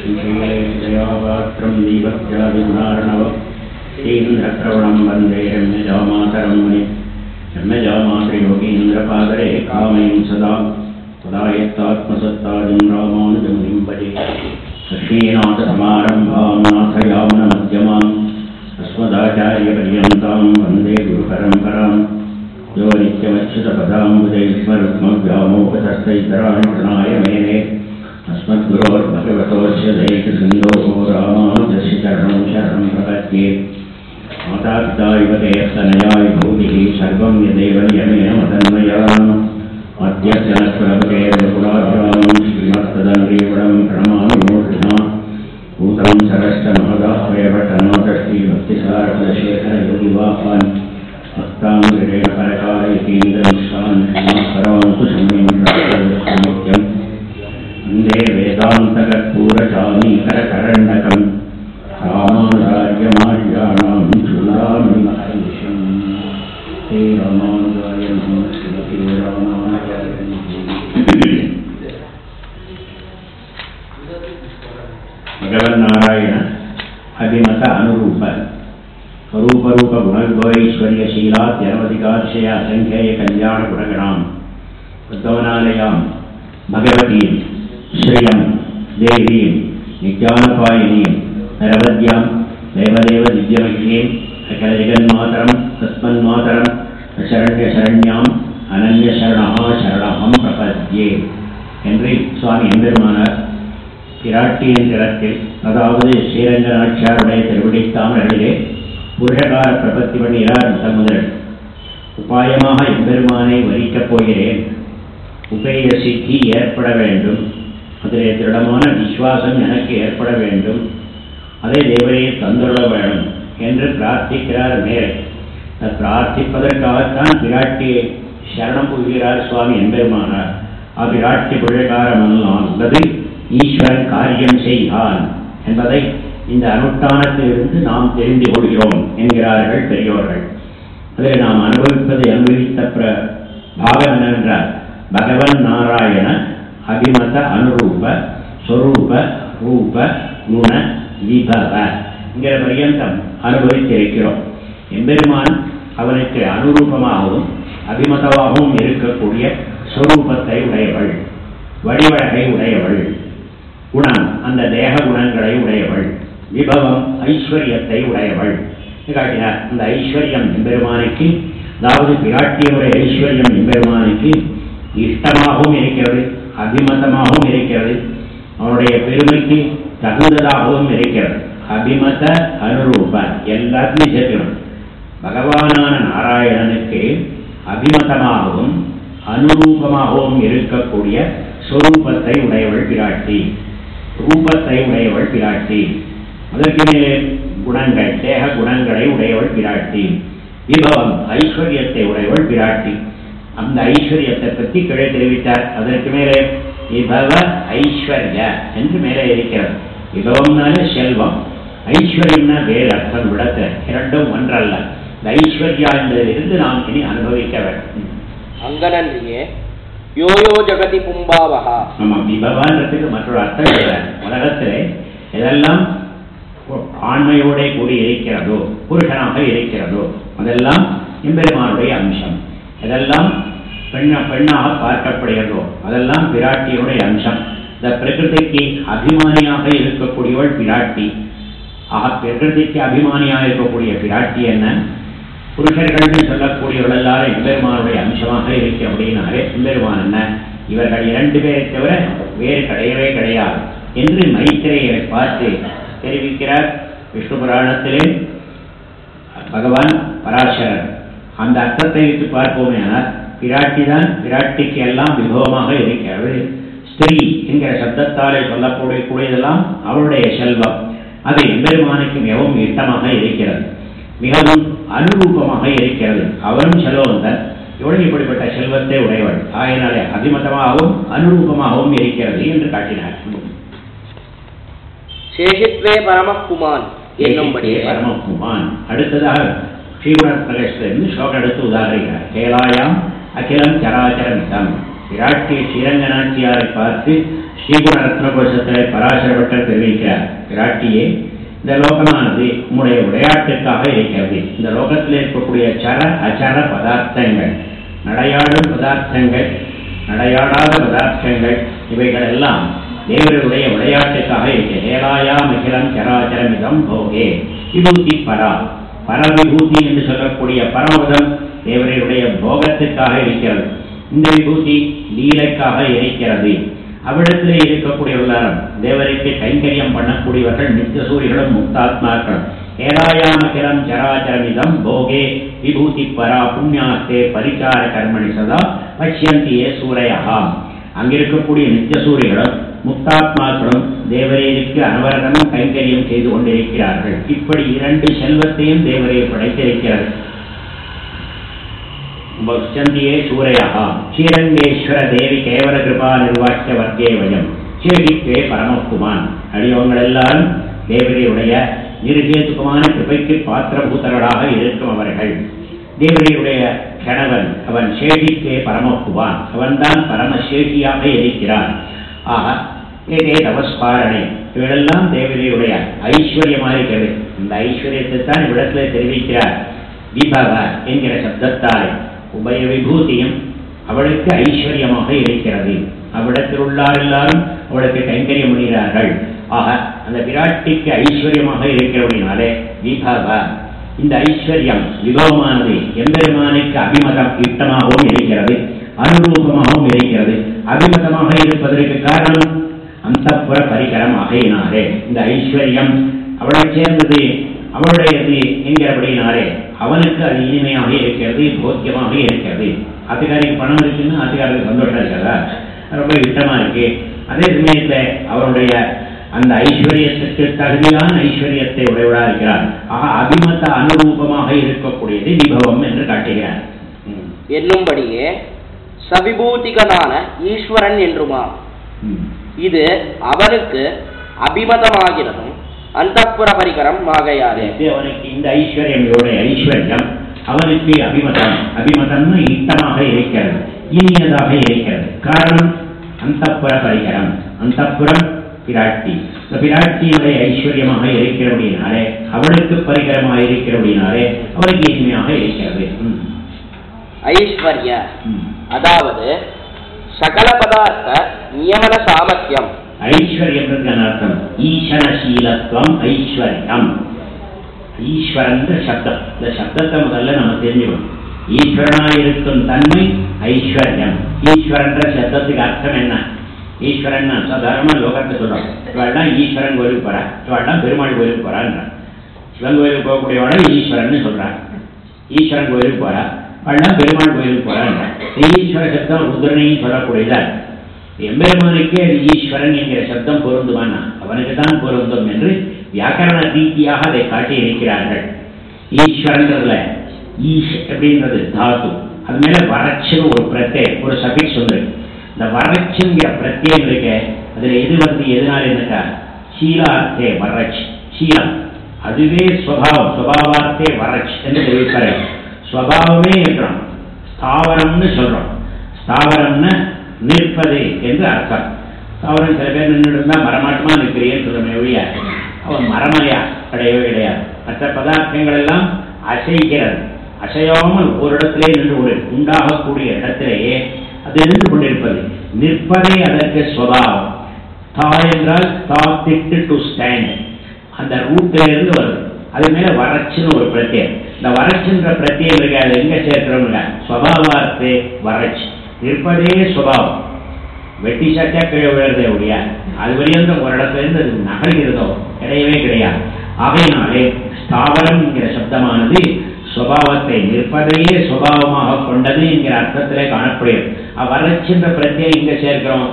श्रीशैलपात्रं दीपज्जलविदारणवम् श्रीन्द्रप्रवणं वन्दे रम्यजामातरं मुनि रम्यजामातृयोगीन्द्रपादरे कामयं सदा सदा यत्तात्मसत्तादिं रामानुजमुनिं भजे लक्ष्मीनाथसमारम्भां नाथयामनमध्यमाम् अस्मदाचार्यपर्यन्तां वन्दे गुरुपरम्पराम् यो नित्यमच्युतपदाम्बुजैस्मरुग्मव्यामोपतस्तैतराणि प्रणाय मेने अस्मद्गुरोर्भगवतोस्य दैकसिन्धोः रामानुजस्य चरणं शरणं प्रपद्ये मातापिता इव तेस्तनयाय भूतिः सर्वं यदेव नियमेन मदन्मयाम् अद्यस्य नस्वरपतेर्वपुराभ्यां श्रीमत्तदङ्ग्रीवणं प्रणमामि मूर्तिना भूतं सरश्च महदाह्वयपठनोदष्टिभक्तिसारकुलशेखरयोगिवाहान् भक्ताङ्गिरेण परकालयतीन्द्रमिश्रान् श्रीमत्परमङ्कुशमुनिं नित्यम् वन्दे वेदान्तकर्पूरचामीकरकरण्डकम् रामानुजार्यमार्याणां चूडामि महर्षिम् हे रामानुजाय नमः श्रीमते रामानुजाय नमः ಭಗವನ್ನಾರಾಯಣ ಅಭಿಮತ ಅನುರೂಪ ಸ್ವರೂಪರೂಪ ಗುಣವಿಭವೈಶ್ವರ್ಯಶೀಲಾತ್ಯನವಧಿಕಾರ್ಷಯ ಅಸಂಖ್ಯೇಯ ಕಲ್ಯಾಣ ಗುಣಗಣಾಂ ಉದ್ಭವನಾಲಯಾಂ ಭಗವತೀಂ ಶ್ರಿಯಂ ದೇವೀಂ ನಿಜ್ಞಾನಪಾಯಿನೀಂ ನರವದ್ಯಾಂ ದೇವದೇವ ದಿವ್ಯಮಹಿಷೀಂ ಸಕಲ ಜಗನ್ಮಾತರಂ ತಸ್ಮನ್ಮಾತರಂ ಶರಣ್ಯ ಶರಣ್ಯಾಂ ಅನನ್ಯ ಶರಣಃ ಶರಣಹಂ ಪ್ರಪದ್ಯೆ என்று சுவாமி எம்பெருமானார் பிராட்டியின் திறத்தில் அதாவது ஸ்ரீரங்க நாச்சியாருடைய திருவிடைத்தாமர்களிலே புருஷகார பிரபத்தி பண்ணுகிறார் முதல் உபாயமாக எம்பெருமானை வரிக்கப் போகிறேன் உபய சித்தி ஏற்பட வேண்டும் அதிலே திருடமான விசுவாசம் எனக்கு ஏற்பட வேண்டும் அதை தேவரையை தந்துள்ள வேண்டும் என்று பிரார்த்திக்கிறார் மேலே பிரார்த்திப்பதற்காகத்தான் பிராட்டியை சரணம் புகிறார் சுவாமி எம்பெருமானார் அப்பிராட்டி புழகாரமெல்லாம் உள்ளது ஈஸ்வரன் காரியம் செய்தான் என்பதை இந்த அனுஷ்டானத்திலிருந்து நாம் தெரிந்து கொள்கிறோம் என்கிறார்கள் பெரியோர்கள் அதில் நாம் அனுபவிப்பது அனுபவித்த பிர பாகம் என்னவென்றால் பகவன் நாராயண அபிமத அனுரூப ஸ்வரூப ரூப குண விபவ என்கிற பரியந்தம் அனுபவித்திருக்கிறோம் எம்பெருமான் அவனுக்கு அனுரூபமாகவும் அபிமதமாகவும் இருக்கக்கூடிய ஸ்வரூபத்தை உடையவள் வடிவழகை உடையவள் குணம் அந்த தேக குணங்களை உடையவள் விபவம் ஐஸ்வர்யத்தை உடையவள் காட்டினார் அந்த ஐஸ்வர்யம் எம்பெருமானுக்கு அதாவது பிராட்டியனுடைய ஐஸ்வர்யம் எம்பெருமானுக்கு இஷ்டமாகவும் இருக்கிறது அபிமதமாகவும் இருக்கிறது அவனுடைய பெருமைக்கு தகுந்ததாகவும் இருக்கிறது அபிமத அனுரூப எல்லாத்தையும் சேர்க்கணும் பகவானான நாராயணனுக்கு அபிமதமாகவும் அனுரூபமாகவும் இருக்கக்கூடிய ஸ்வரூபத்தை உடையவள் பிராட்டி ரூபத்தை உடையவள் பிராட்டி அதற்கு மேலே குணங்கள் தேக குணங்களை உடையவள் பிராட்டி விபவம் ஐஸ்வர்யத்தை உடையவள் பிராட்டி அந்த ஐஸ்வர்யத்தை பற்றி கிழே தெரிவித்தார் அதற்கு மேலே விபவ ஐஸ்வர்ய என்று மேலே இருக்கிறது விபவம்னாலே செல்வம் ஐஸ்வர்யம்னா வேறு அர்த்தம் விடத்த இரண்டும் ஒன்றல்ல இந்த ஐஸ்வர்யா என்பதிலிருந்து நாம் இனி அனுபவிக்க வேண்டும் அங்கனன்றியே யோயோ ஜகதி பும்பாவகா நம்ம விபவான்றதுக்கு மற்றொரு அர்த்தம் இல்லை உலகத்திலே எதெல்லாம் ஆண்மையோட கூடி இருக்கிறதோ புருஷனாக இருக்கிறதோ அதெல்லாம் எம்பெருமானுடைய அம்சம் எதெல்லாம் பெண்ண பெண்ணாக பார்க்கப்படுகிறதோ அதெல்லாம் பிராட்டியுடைய அம்சம் இந்த பிரகிருதிக்கு அபிமானியாக இருக்கக்கூடியவள் பிராட்டி ஆக பிரகிருதிக்கு அபிமானியாக இருக்கக்கூடிய பிராட்டி என்ன புருஷர்கள்னு சொல்லக்கூடியவர்கள் எல்லாரும் எம்பெருமானுடைய அம்சமாக இருக்கு அப்படின்னாலே எம்பெருமான் என்ன இவர்கள் இரண்டு பேரை தவிர வேறு கிடையவே கிடையாது என்று மைத்திரையை பார்த்து தெரிவிக்கிறார் விஷ்ணு புராணத்திலே பகவான் பராசரர் அந்த அர்த்தத்தை வைத்து பார்ப்போமே ஆனால் பிராட்டி தான் பிராட்டிக்கு எல்லாம் விபவமாக இருக்கிறது ஸ்திரீ என்கிற சப்தத்தாலே சொல்லக்கூடிய கூடியதெல்லாம் அவளுடைய செல்வம் அது எம்பெருமானுக்கு மிகவும் இஷ்டமாக இருக்கிறது மிகவும் அனுரூபமாக இருக்கிறது அவரும் செல்வந்தன் இவளும் இப்படிப்பட்ட செல்வத்தை உடையவள் ஆயினாலே அபிமதமாகவும் அனுரூபமாகவும் இருக்கிறது என்று காட்டினார் சேஷித்வே பரமக்குமான் என்னும்படியே பரமகுமான் அடுத்ததாக ஸ்ரீகுணர் பிரகேஷிலிருந்து ஸ்லோகம் எடுத்து உதாரிக்கிறார் கேலாயாம் அகிலம் சராச்சரம் தம் பிராட்டி ஸ்ரீரங்கநாச்சியாரை பார்த்து ஸ்ரீகுண ரத்ன கோஷத்திலே பராசரப்பட்டர் தெரிவிக்கிறார் பிராட்டியே இந்த லோகமானது உம்முடைய விளையாட்டுக்காக இருக்கிறது இந்த லோகத்தில் இருக்கக்கூடிய சர அச்சர பதார்த்தங்கள் நடையாடும் பதார்த்தங்கள் நடையாடாத பதார்த்தங்கள் இவைகள் எல்லாம் தேவருடைய விளையாட்டுக்காக இருக்கிறது ஹேராயா மிகிலம் சராச்சரம் இதம் போகே விபூதி பரா பரவிபூதி என்று சொல்லக்கூடிய பரமதம் தேவரையுடைய போகத்துக்காக இருக்கிறது இந்த விபூதி லீலைக்காக இருக்கிறது அவ்விடத்திலே இருக்கக்கூடிய எல்லாரும் தேவருக்கு கைங்கரியம் பண்ணக்கூடியவர்கள் நித்தியசூரிகளும் முக்தாத்மாக்களும் ஏதாயாமகிரம் சராச்சரமிதம் போகே விபூதி பரா புண்ணியாஸ்தே பரிகார கர்மணி சதா பஷ்யந்தியே சூரையகாம் அங்கிருக்கக்கூடிய நித்தியசூரிகளும் முக்தாத்மாக்களும் தேவரேருக்கு அனவரதமும் கைங்கரியம் செய்து கொண்டிருக்கிறார்கள் இப்படி இரண்டு செல்வத்தையும் தேவரே படைத்திருக்கிறது பக்ஷந்தியே சூரையாக ஸ்ரீரங்கேஸ்வர தேவி கேவல கிருபா நிர்வாக்கிய வர்க்கே வயம் ஸ்ரீகித்வே பரமகுமான் அடியவங்கள் எல்லாரும் தேவரையுடைய நிருகேதுகமான கிருபைக்கு பாத்திரபூதர்களாக இருக்கும் அவர்கள் தேவரையுடைய கணவன் அவன் சேஷிக்கே பரமகுமான் அவன்தான் பரமசேஷியாக இருக்கிறான் ஆக ஏதே தவஸ்பாரணை இவளெல்லாம் தேவதையுடைய ஐஸ்வர்யமாக இருக்கிறது இந்த ஐஸ்வர்யத்தை தான் இவ்விடத்திலே தெரிவிக்கிறார் விபவ என்கிற சப்தத்தாலே உபய விபூதியும் அவளுக்கு ஐஸ்வர்யமாக இருக்கிறது அவ்விடத்தில் உள்ளார் எல்லாரும் அவளுக்கு கைங்கரியம் முடிகிறார்கள் ஆக அந்த விராட்டிக்கு ஐஸ்வர்யமாக இருக்கிறபடினாலே விபவ இந்த ஐஸ்வர்யம் விபவமானது எம்பெருமானுக்கு அபிமதம் யுக்தமாகவும் இருக்கிறது அனுரூபமாகவும் இருக்கிறது அபிமதமாக இருப்பதற்கு காரணம் அந்தப்புற பரிகரம் ஆகையினாலே இந்த ஐஸ்வர்யம் அவளை சேர்ந்தது அவளுடையது என்கிறபடினாலே அவனுக்கு அது இனிமையாக இருக்கிறது போக்கியமாக இருக்கிறது ஆத்துக்காரிக்கு பணம் இருக்குன்னு ஆத்துக்காரருக்கு சந்தோஷம் இருக்கிறதா ரொம்ப இஷ்டமா இருக்கு அதே சமயத்துல அவருடைய அந்த ஐஸ்வர்யத்துக்கு தகுதியான ஐஸ்வர்யத்தை உடையவளா இருக்கிறார் ஆக அபிமத அனுரூபமாக இருக்கக்கூடியது விபவம் என்று காட்டுகிறார் ம். என்னும்படியே சவிபூதிகனான ஈஸ்வரன் என்றுமா ம். இது அவனுக்கு அபிமதமாகிறதும் அந்தப்புற பரிகரம் ஆகையாலே அது அவனுக்கு இந்த ஐஸ்வர்யம் இவருடைய ஐஸ்வர்யம் அவனுக்கு அபிமதம் அபிமதம்னு இஷ்டமாக இருக்கிறது இனியதாக இருக்கிறது காரணம் அந்தப்புற பரிகரம் அந்தப்புறம் பிராட்டி இந்த பிராட்டியுடைய ஐஸ்வர்யமாக இருக்கிறபடினாலே அவளுக்கு பரிகரமாக இருக்கிறபடினாலே அவளுக்கு இனிமையாக இருக்கிறது ம். ஐஸ்வர்ய ம். அதாவது சகல பதார்த்த நியமன சாமர்த்தியம் ஐஸ்வர்யம் அர்த்தம் ஈசனசீலத்துவம் ஐஸ்வர்யம் ஈஸ்வரன் சப்தம் இந்த சப்தத்தை முதல்ல நம்ம தெரிஞ்சுக்கணும் ஈஸ்வரனாயிருக்கும் தன்மை ஐஸ்வர்யம் ஈஸ்வரன்ற சப்தத்துக்கு அர்த்தம் என்ன ஈஸ்வரன் சாதாரணமா லோகத்தை சொல்றோம் இவாள்தான் ஈஸ்வரன் கோயிலுக்கு போறா இவாள்தான் பெருமாள் கோயிலுக்கு போறான்ற சிவன் கோயிலுக்கு போகக்கூடியவாள ஈஸ்வரன் சொல்றான் ஈஸ்வரன் கோயிலுக்கு போறா அவள்தான் பெருமாள் கோயிலுக்கு போறான்ற ஈஸ்வர சப்தம் ருத்ரனையும் சொல்லக்கூடியதா இருக்கு. எம்பெருமானுக்கே அது ஈஸ்வரன் என்கிற சப்தம் பொருந்துமானா அவனுக்கு தான் பொருந்தும் என்று வியாக்கரண ரீதியாக அதை காட்டி இருக்கிறார்கள் ஈஸ்வரன்றதுல ஈஷ் அப்படின்றது தாத்து அது மேல வறட்சின்னு ஒரு பிரத்யம் ஒரு சபிக்ஸ் ஒன்று இந்த வறட்சிங்கிற பிரத்யம் இருக்க அதுல எது வந்து எதனால இருக்கா சீலார்த்தே வறட்சி சீலம் அதுவே ஸ்வபாவம் ஸ்வபாவார்த்தே வறட்சி என்று தெரிவிப்பாரு ஸ்வபாவமே இருக்கிறோம் ஸ்தாவரம்னு சொல்றோம் ஸ்தாவரம்னு நிற்பது என்று அர்த்தம் ஸ்தாவரம் சில பேர் நின்று இருந்தா மரமாட்டமா நிற்கிறேன்னு சொல்றமே ஒழிய அவன் மரமலையா கிடையவே கிடையாது மற்ற பதார்த்தங்கள் எல்லாம் அசைக்கிறது அசையாமல் ஒரு இடத்திலே நின்று கொண்டு உண்டாகக்கூடிய இடத்திலேயே அது நின்று கொண்டிருப்பது நிற்பதே அதற்கு ஸ்வபாவம் தா என்றால் தாத்திட்டு டு ஸ்டாண்ட் அந்த ரூட்ல இருந்து வருது அது மேல வறட்சின்னு ஒரு பிரத்யம் இந்த வறட்சின்ற பிரத்யம் இருக்கு அது எங்க சேர்க்கிறோம்ல ஸ்வபாவார்த்தே வறட்சி நிற்பதே சுபாவம் வெட்டி சட்டா கீழே விழுறதே ஒழிய அது வரையும் ஒரு இடத்துல இருந்து அது நகர்கிறதோ கிடையவே கிடையாது ஆகையினாலே ஸ்தாவரம் என்கிற சப்தமானது சுபாவத்தை நிற்பதையே சுபாவமாக கொண்டது என்கிற அர்த்தத்திலே காணப்படுகிறது அவ்வறட்சின்ற பிரத்யம் இங்க சேர்க்கிறோம்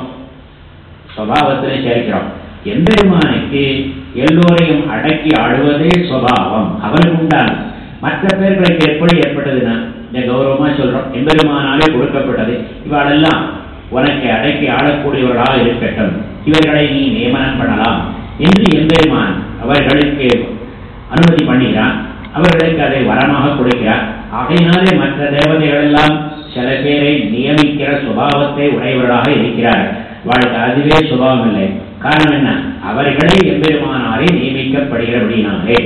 சுபாவத்திலே சேர்க்கிறோம் எம்பெருமானுக்கு எல்லோரையும் அடக்கி ஆடுவதே சுபாவம் அவனுக்கு உண்டானது மற்ற பேர்களுக்கு எப்படி ஏற்பட்டதுன்னா இந்த கௌரவமா சொல்றோம் எம்பெருமானாலே கொடுக்கப்பட்டது இவாளெல்லாம் உனக்கு அடக்கி ஆளக்கூடியவர்களாக இருக்கட்டும் இவர்களை நீ நியமனம் பண்ணலாம் என்று எம்பெருமான் அவர்களுக்கு அனுமதி பண்ணுகிறான் அவர்களுக்கு அதை வரமாக கொடுக்கிறார் ஆகையினாலே மற்ற தேவதைகள் எல்லாம் சில பேரை நியமிக்கிற சுபாவத்தை உடையவர்களாக இருக்கிறார்கள் வாழ்க்கை அதுவே சுபாவம் இல்லை காரணம் என்ன அவர்களே எம்பெருமானாரே நியமிக்கப்படுகிறபடினாலே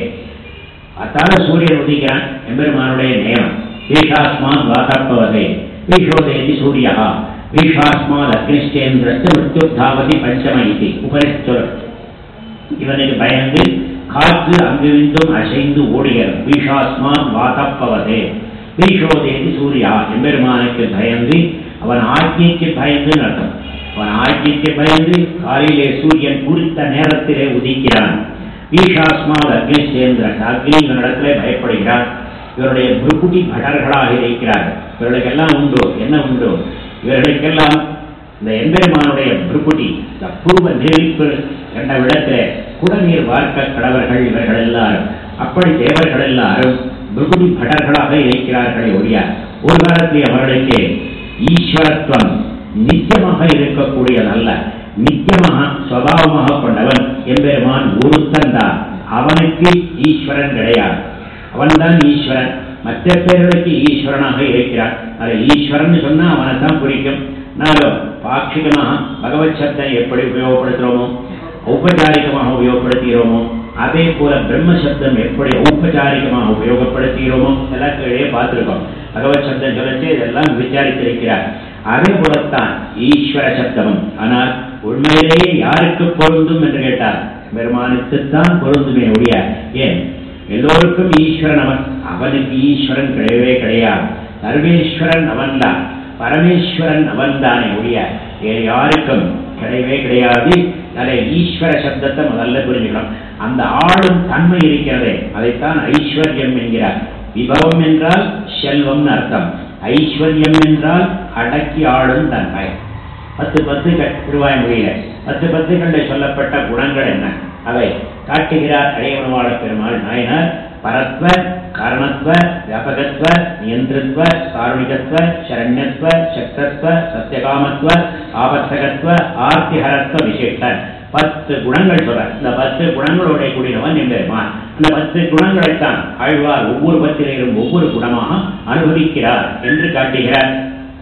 அத்தால சூரியன் உதிக்கிறான் எம்பெருமானுடைய நியமம் வீஷாஸ்மான் வாசப்பவதே வீஷோதயதி சூரியா வீஷாஸ்மாத் அக்னிஷ்டேந்திரத்து மிருத்யுத்தாவதி பஞ்சம இது உபரிச்சொல் இவனுக்கு பயந்து காற்று அங்கிருந்தும் அசைந்து ஓடுகிறது வீஷாஸ்மான் வாசப்பவதே வீஷோதேதி சூர்யா எம்பெருமானுக்கு பயந்து அவன் ஆட்சிக்கு பயந்து நடத்தும் அவன் ஆட்சிக்கு பயந்து காலையிலே சூரியன் குறித்த நேரத்திலே உதிக்கிறான் வீஷாஸ்மாத் அக்னி சேர்ந்த அக்னி இவனிடத்திலே பயப்படுகிறான் இவருடைய புருக்குட்டி படர்களாக இருக்கிறார் இவர்களுக்கெல்லாம் உண்டு என்ன உண்டு இவர்களுக்கெல்லாம் இந்த எம்பெருமானுடைய புருக்குட்டி இந்த பூர்வ நெருப்பு என்ற விடத்திலே குடநீர் வார்க்க கடவர்கள் இவர்கள் எல்லாரும் அப்படி தேவர்கள் எல்லாரும் புருகுடி படர்களாக இருக்கிறார்களே ஒழிய ஒரு காலத்தில் அவர்களுக்கு ஈஸ்வரத்துவம் நித்தியமாக இருக்கக்கூடியதல்ல நித்தியமாக சுவாவமாக கொண்டவன் எம்பெருமான் ஒருத்தன் தான் அவனுக்கு ஈஸ்வரன் கிடையாது அவன்தான் ஈஸ்வரன் மற்ற பேர்களுக்கு ஈஸ்வரனாக இருக்கிறான் அதை ஈஸ்வரன் சொன்னா அவனை தான் குறிக்கும் நானும் பாட்சிகமாக பகவத் சப்தம் எப்படி உபயோகப்படுத்துகிறோமோ ஔபச்சாரிகமாக உபயோகப்படுத்துகிறோமோ அதே போல பிரம்ம சப்தம் எப்படி ஔபச்சாரிகமாக உபயோகப்படுத்துகிறோமோ எல்லாம் கீழே பார்த்திருக்கோம் பகவத் சப்தம் சொல்லச்சு இதெல்லாம் விசாரித்திருக்கிறார் அதே போலத்தான் ஈஸ்வர சப்தமும் ஆனால் உண்மையிலேயே யாருக்கு பொருந்தும் என்று கேட்டார் பெருமானுக்குத்தான் பொருந்துமே ஒழிய ஏன் எல்லோருக்கும் ஈஸ்வரன் அவன் அவனுக்கு ஈஸ்வரன் கிடையவே கிடையாது சர்வேஸ்வரன் அவன்தான் பரமேஸ்வரன் அவன்தானே ஒழிய வேறு யாருக்கும் கிடையவே கிடையாது அதை ஈஸ்வர சப்தத்தை முதல்ல புரிஞ்சுக்கணும் அந்த ஆளும் தன்மை இருக்கிறதே அதைத்தான் ஐஸ்வர்யம் என்கிறார் விபவம் என்றால் செல்வம்னு அர்த்தம் ஐஸ்வர்யம் என்றால் அடக்கி ஆளும் தன்மை பத்து பத்துகள் திருவாய்மொழியில பத்து பத்துகளில் சொல்லப்பட்ட குணங்கள் என்ன அவை காட்டுகிறார் அடையவனவாள பெருமாள் நாயனார் பரத்வ காரணத்வ வியாபகத்வ நியந்திரத்வ காருணிகத்வ சரண்யத்வ சக்தத்வ சத்தியகாமத்வ ஆபத்தகத்வ ஆர்த்திஹரத்வ விசேஷன் பத்து குணங்கள் சொல்ற இந்த பத்து குணங்களோட கூடினவன் எம்பெருமான் அந்த பத்து குணங்களைத்தான் ஆழ்வார் ஒவ்வொரு பத்திரையிலும் ஒவ்வொரு குணமாக அனுபவிக்கிறார் என்று காட்டுகிறார்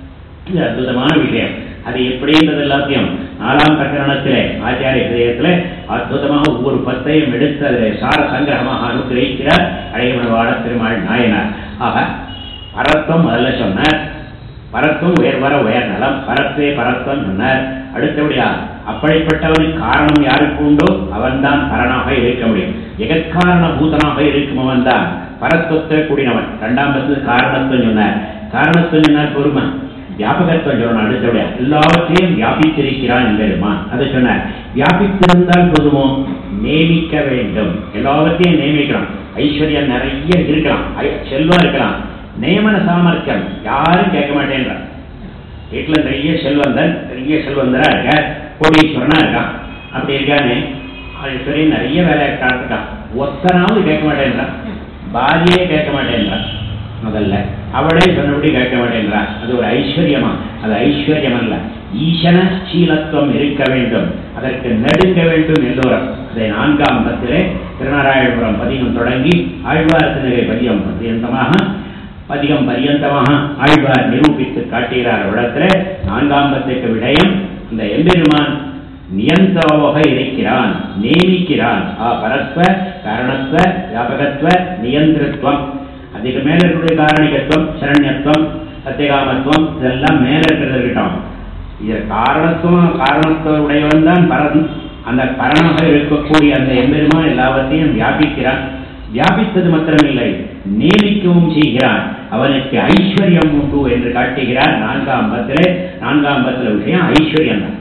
இது அற்புதமான விஷயம் அது எப்படின்றது எல்லாத்தையும் நாலாம் பிரகரணத்திலே ஆச்சாரிய ஹிரயத்திலே அற்புதமாக ஒவ்வொரு பத்தையும் எடுத்து அதில் சார சங்கிரகமாக அனுகிரகிக்கிறார் அழையமனவாள திருமாள் நாயனார் ஆக பரத்துவம் முதல்ல சொன்னார் பரத்துவம் உயர் வர உயர் நலம் பரத்தே பரத்துவம் சொன்னார் அடுத்தபடியா அப்படிப்பட்டவனுக்கு காரணம் யாருக்கு உண்டோ அவன்தான் பரனாக இருக்க முடியும் ஜெகத்காரண பூதனாக இருக்கும் அவன்தான் பரத்துவத்தை கூடினவன் இரண்டாம் பத்து காரணத்துவம் சொன்னார் காரணத்துவம் சொன்னார் பொறுமை வியாபகத்துவம் சொல்லணும் அடுத்தபடியா எல்லாவற்றையும் வியாபித்திருக்கிறான் எம்பெருமான் அதை சொன்னார் வியாபித்திருந்தால் போதுமோ நியமிக்க வேண்டும் எல்லாவற்றையும் நியமிக்கலாம் ஐஸ்வர்யம் நிறைய இருக்கலாம் ஐ- செல்வம் இருக்கலாம் நியமன சாமர்த்தியம் யாரும் கேட்க மாட்டேன்றான் வீட்டில் நிறைய செல்வந்தன் பெரிய செல்வந்தரா இருக்க கோடீஸ்வரனா இருக்கான் அப்படி இருக்கானே ஐஸ்வர்யம் நிறைய வேலை இருக்கான் ஒத்தனாவது கேட்க மாட்டேன்றான் பாரியே கேட்க மாட்டேன்றான் முதல்ல அவளே சொன்னபடி கேட்க மாட்டேன்றா அது ஒரு ஐஸ்வர்யமா அது ஐஸ்வர்யம் அல்ல ஈசன சீலத்துவம் இருக்க வேண்டும் அதற்கு நடுங்க வேண்டும் எல்லோரும் அதை நான்காம் பத்திலே திருநாராயணபுரம் பதிகம் தொடங்கி ஆழ்வார் திருநகை பதிகம் பர்யந்தமாக பதிகம் பர்யந்தமாக ஆழ்வார் நிரூபித்து காட்டுகிறார் இடத்துல நான்காம் பத்துக்கு விடயம் இந்த எம்பெருமான் நியந்தமாக இருக்கிறான் நியமிக்கிறான் ஆ பரத்வ காரணத்துவ வியாபகத்துவ நியந்திரத்துவம் அதுக்கு மேல இருக்கக்கூடிய காரணிகத்துவம் சரண்யத்துவம் சத்தியகாமத்துவம் இதெல்லாம் மேல இருக்கிறது இருக்கட்டும் இது காரணத்துவம் காரணத்துவ உடையவன் தான் பரன் அந்த பரனாக இருக்கக்கூடிய அந்த எம்பெருமான் எல்லாவற்றையும் வியாபிக்கிறான் வியாபித்தது மாத்திரமில்லை நியமிக்கவும் செய்கிறான் அவனுக்கு ஐஸ்வர்யம் உண்டு என்று காட்டுகிறார் நான்காம் பத்திலே நான்காம் பத்திர விஷயம் ஐஸ்வர்யம் தான்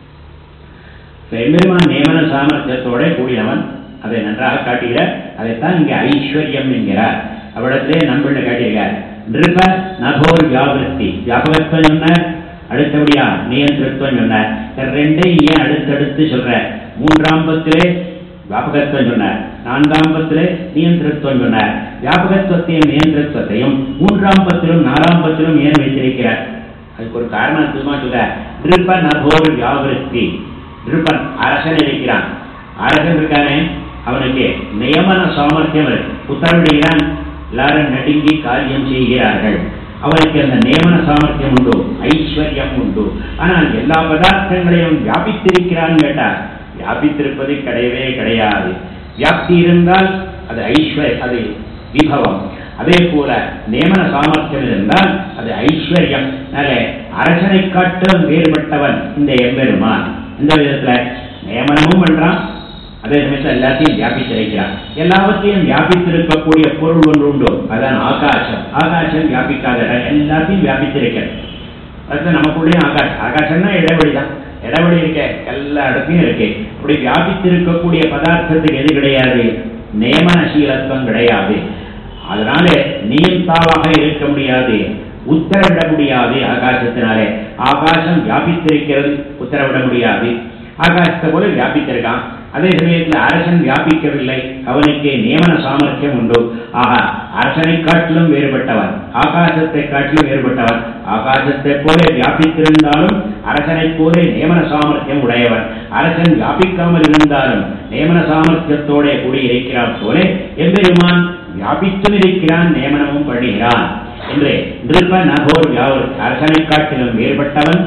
இப்ப எம்பெருமான் நியமன சாமர்த்தியத்தோட கூடினவன் அதை நன்றாக காட்டுகிறார் அதைத்தான் இங்கே ஐஸ்வர்யம் என்கிறார் அவ்விடத்திலே நண்பர்கள காட்டுகிறார் நிருப நகோர் வியாபிருத்தி வியாபகத்துவம் சொன்னார் அடுத்தபடியா நியந்திரத்துவம் சொன்னார் இந்த ரெண்டையும் ஏன் அடுத்தடுத்து சொல்ற மூன்றாம் பத்திலே வியாபகத்துவம் சொன்னார் நான்காம் பத்திலே நியந்திரத்துவம் சொன்னார் வியாபகத்துவத்தையும் நியந்திரத்துவத்தையும் மூன்றாம் பத்திலும் நாலாம் பத்திலும் ஏன் வைத்திருக்கிறார் அதுக்கு ஒரு காரணம் அற்புதமா சொல்ற நிருப நகோர் வியாபிருத்தி நிருபன் அரசன் இருக்கிறான் அரசன் இருக்கானே அவனுக்கு நியமன சாமர்த்தியம் இருக்கு உத்தரவிடுகிறான் எல்லாரும் நடுங்கி காரியம் செய்கிறார்கள் அவனுக்கு அந்த நியமன சாமர்த்தியம் உண்டு ஐஸ்வர்யம் உண்டு ஆனால் எல்லா பதார்த்தங்களையும் வியாபித்திருக்கிறான்னு கேட்டார் வியாபித்திருப்பது கிடையவே கிடையாது வியாப்தி இருந்தால் அது ஐஸ்வர் அது விபவம் அதே போல நியமன சாமர்த்தியம் இருந்தால் அது ஐஸ்வர்யம் அதனால அரசனை காட்டிலும் வேறுபட்டவன் இந்த எம்பெருமான் இந்த விதத்துல நியமனமும் பண்றான் அதே சமயத்தில் எல்லாத்தையும் வியாபித்திருக்கிறான் எல்லாவற்றையும் வியாபித்திருக்கக்கூடிய பொருள் ஒன்று உண்டு அதான் ஆகாசம் ஆகாசம் வியாபிக்காத இடம் எல்லாத்தையும் வியாபித்திருக்கிறது அது நமக்குள்ளேயும் ஆகாசம் ஆகாசம்னா இடைவெளி தான் இடைவெளி இருக்க எல்லா இடத்தையும் இருக்கு அப்படி வியாபித்திருக்கக்கூடிய பதார்த்தத்துக்கு எது கிடையாது நியமனசீலத்துவம் கிடையாது அதனால நியந்தாவாக இருக்க முடியாது உத்தரவிட முடியாது ஆகாசத்தினாலே ஆகாசம் வியாபித்திருக்கிறது உத்தரவிட முடியாது ஆகாசத்தை போல வியாபித்திருக்கான் அதே சமயத்தில் அரசன் வியாபிக்கவில்லை அவனுக்கு நியமன சாமர்த்தியம் உண்டு ஆக அரசனை காட்டிலும் வேறுபட்டவன் ஆகாசத்தை காட்டிலும் வேறுபட்டவன் ஆகாசத்தை போல வியாபித்திருந்தாலும் அரசனைப் போல நியமன சாமர்த்தியம் உடையவன் அரசன் வியாபிக்காமல் இருந்தாலும் நியமன சாமர்த்தியத்தோட கூடி இருக்கிறான் போல எம்பெருமான் வியாபித்தும் இருக்கிறான் நியமனமும் பண்ணுகிறான் என்று நிருப்ப நகோர் வியாவர் அரசனை காட்டிலும் வேறுபட்டவன்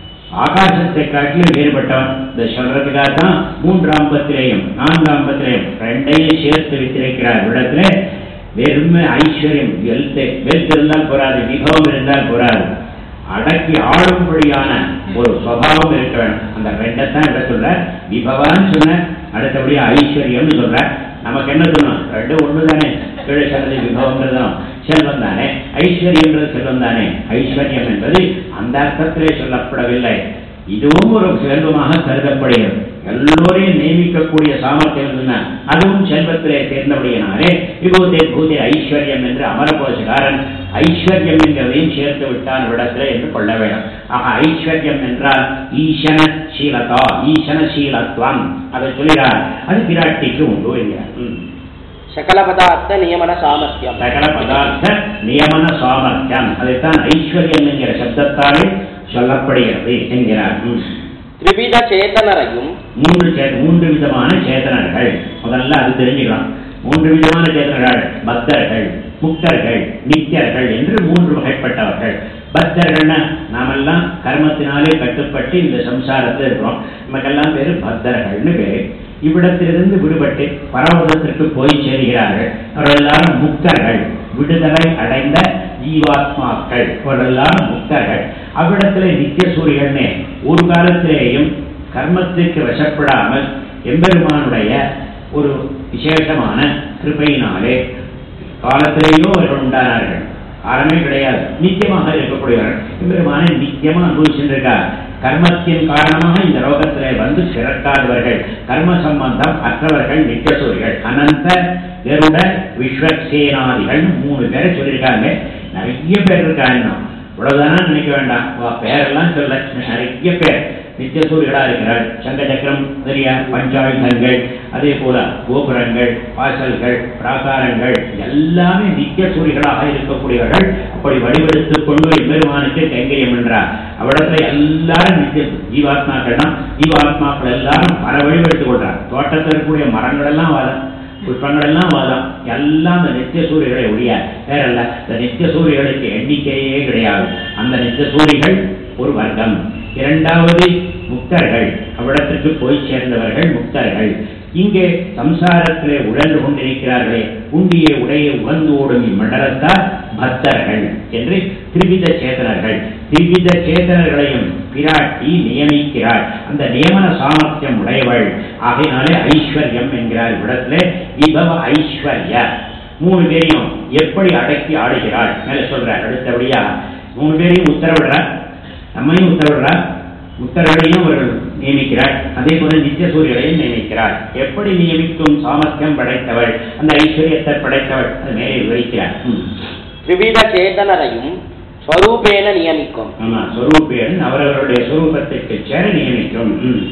ஆகாசத்தை காட்டிலும் வேறுபட்டவன் இந்த சொல்றதுக்காக தான் மூன்றாம் பத்திலையும் நான்காம் பத்திலையும் ரெண்டையும் சேர்த்து வைத்திருக்கிறார் இடத்துல வெறுமை ஐஸ்வர்யம் வெல்த் வெல்த் இருந்தால் போராது விபவம் இருந்தால் போராது அடக்கி ஆளும்படியான ஒரு சுவாவம் இருக்க வேண்டும் அந்த ரெண்டைத்தான் இட சொல்ற விபவான்னு சொன்ன அடுத்தபடியா ஐஸ்வர்யம்னு சொல்ற நமக்கு என்ன சொல்லணும் ரெண்டு ஒன்று தானே கீழே சொன்னது விபவங்கிறதும் செல்வம் தானே ஐஸ்வர்யம்ன்றது செல்வம் தானே ஐஸ்வர்யம் என்பது அந்த அர்த்தத்திலே சொல்லப்படவில்லை இதுவும் ஒரு செல்வமாக கருதப்படுகிறது எல்லோரையும் நியமிக்கக்கூடிய சாமர்த்தியம் இருந்ததுன்னா அதுவும் செல்வத்திலே சேர்ந்தபடியினாலே விபூதே பூதே ஐஸ்வர்யம் என்று அமரபோஷகாரன் ஐஸ்வர்யம் என்கிறதையும் சேர்த்து விட்டான் விடத்திலே என்று கொள்ள வேண்டும் ஆக ஐஸ்வர்யம் என்றால் ஈசன சீலதா ஈசன சீலத்துவம் அதை சொல்கிறார் அது பிராட்டிக்கு உண்டு என்கிறார் ம். சகல பதார்த்த நியமன சாமர்த்தியம் சகல பதார்த்த நியமன சாமர்த்தியம் அதைத்தான் ஐஸ்வர்யம் என்கிற சப்தத்தாலே சொல்லப்படுகிறது என்கிறார் ம். திரிவித சேதனரையும் மூன்று சே- மூன்று விதமான சேதனர்கள் முதல்ல அது தெரிஞ்சுக்கலாம் மூன்று விதமான சேதனர்கள் பக்தர்கள் முக்தர்கள் நித்தியர்கள் என்று மூன்று வகைப்பட்டவர்கள் பக்தர்கள்னா நாமெல்லாம் கர்மத்தினாலே கட்டுப்பட்டு இந்த சம்சாரத்தில் இருக்கிறோம் நமக்கெல்லாம் பேரு பக்தர்கள்னு பேரு இவ்விடத்திலிருந்து விடுபட்டு பரவதத்திற்கு போய் சேர்கிறார்கள் அவர்கள் எல்லாரும் முக்தர்கள் விடுதலை அடைந்த ஜீவாத்மாக்கள் அவர்கள் எல்லாரும் முக்தர்கள் அவ்விடத்திலே நித்திய சூரியனே ஒரு காலத்திலேயும் கர்மத்திற்கு வசப்படாமல் எம்பெருமானுடைய ஒரு விசேஷமான கிருபையினாலே காலத்திலேயும் அவர்கள் உண்டானார்கள் காலமே கிடையாது நித்தியமாக இருக்கக்கூடியவர்கள் எம்பெருமானை நித்தியமா அனுபவிச்சுருக்கார் கர்மத்தின் காரணமாக இந்த லோகத்திலே வந்து சிறக்காதவர்கள் கர்ம சம்பந்தம் அற்றவர்கள் நித்தியசூரிகள் அனந்த கருட விஸ்வசேனாதிகள் மூணு பேரை சொல்லியிருக்காங்க நிறைய பேர் இருக்காங்க இவ்வளவுதானா நினைக்க வேண்டாம் வா, பேரெல்லாம் சொல்ல நிறைய பேர் நித்தியசூரிகளா இருக்கிறார் சங்க சக்கரம் முதலிய பஞ்சாயுதங்கள் அதே போல கோபுரங்கள் வாசல்கள் பிராகாரங்கள் எல்லாமே நித்தியசூரிகளாக இருக்கக்கூடியவர்கள் அப்படி வடிவெடுத்துக் கொண்டு எம்பெருமானுக்கு கைங்கரியம் என்றார் அவ்விடத்துல எல்லாரும் நித்திய ஜீவாத்மாக்கள் தான் ஜீவாத்மாக்கள் எல்லாரும் பல வடிவெடுத்துக் கொள்றார் தோட்டத்தில் இருக்கக்கூடிய மரங்கள் எல்லாம் வாதம் புஷ்பங்கள் எல்லாம் வாதம் எல்லாம் அந்த நித்திய சூரியர்களை ஒழிய வேறல்ல இந்த நித்திய சூரியர்களுக்கு எண்ணிக்கையே கிடையாது அந்த நித்திய சூரிகள் ஒரு வர்க்கம் இரண்டாவது முக்தர்கள் அவ்விடத்திற்கு போய் சேர்ந்தவர்கள் முக்தர்கள் இங்கே சம்சாரத்திலே உழன்று கொண்டிருக்கிறார்களே உண்டிய உடைய உகந்து ஓடும் இம்மண்டலத்தார் பக்தர்கள் என்று திரிவித சேதனர்கள் திரிவித சேதனர்களையும் பிராட்டி நியமிக்கிறாள் அந்த நியமன சாமர்த்தியம் உடையவள் ஆகையினாலே ஐஸ்வர்யம் என்கிறார் இவ்விடத்திலே விபவ ஐஸ்வர்ய மூணு பேரையும் எப்படி அடக்கி ஆடுகிறாள் மேல சொல்றார் அடுத்தபடியா மூணு பேரையும் உத்தரவிடுறார் நம்மையும் உத்தரவிடுறார் உத்தரவையும் அவர்கள் நியமிக்கிறார் அதே போல நித்திய சூரியனையும் நியமிக்கிறார் எப்படி நியமிக்கும் சாமர்த்தியம் படைத்தவள் அந்த ஐஸ்வர்யத்தை படைத்தவள் அது மேலே விவரிக்கிறார் ம். திரிவித சேதனரையும் ஸ்வரூபேன நியமிக்கும் ஆமா சொரூபேன் அவரவருடைய சொரூபத்திற்கு சேர நியமிக்கும் ம்.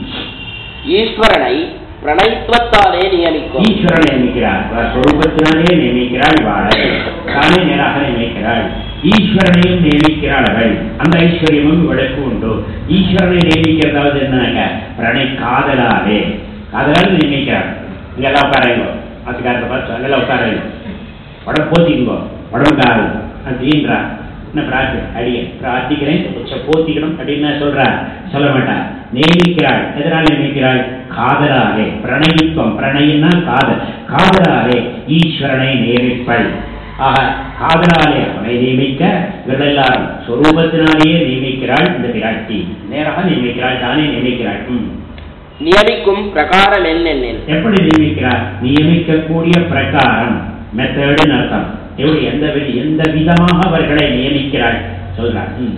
ஈஸ்வரனை பிரணயித்வத்தாலே நியமிக்கும் ஈஸ்வரன் நியமிக்கிறார் அவர் சொரூபத்தினாலே நியமிக்கிறாள் வாழை தானே நேராக நியமிக்கிறாள் ஈஸ்வரனையும் நியமிக்கிறாள் அவள் அந்த ஐஸ்வர்யமும் இவளுக்கு உண்டு ஈஸ்வரனை நியமிக்கிறதாவது என்னன்னாக்க பிரணை காதலாலே காதலால் நியமிக்கிறாள் இங்கெல்லாம் உட்காரங்கோ அதுக்காரத்தை பார்த்து அங்கெல்லாம் உட்காரங்க உடம்பு போத்திங்கோ உடம்பு காரு அப்படின்றா என்ன பிரார்த்தி அடிய பிரார்த்திக்கிறேன் உச்ச போத்திக்கணும் அப்படின்னு சொல்றா சொல்ல மாட்டா நியமிக்கிறாள் எதனால் நியமிக்கிறாள் காதலாலே பிரணயித்துவம் பிரணயின்னா காதல் காதலாலே ஈஸ்வரனை நியமிப்பள் ஆக காதலாலே அவனை நியமிக்க இவர்கள் எல்லாரும் சொரூபத்தினாலேயே நியமிக்கிறாள் இந்த பிராட்டி நேராக நியமிக்கிறாள் தானே நியமிக்கிறாள் ம். நியமிக்கும் பிரகாரம் என்னென்னில் எப்படி நியமிக்கிறார் நியமிக்கக்கூடிய பிரகாரம் மெத்தடுன்னு அர்த்தம் எப்படி எந்த வி- எந்த விதமாக அவர்களை நியமிக்கிறாள் சொல்றார் ம்.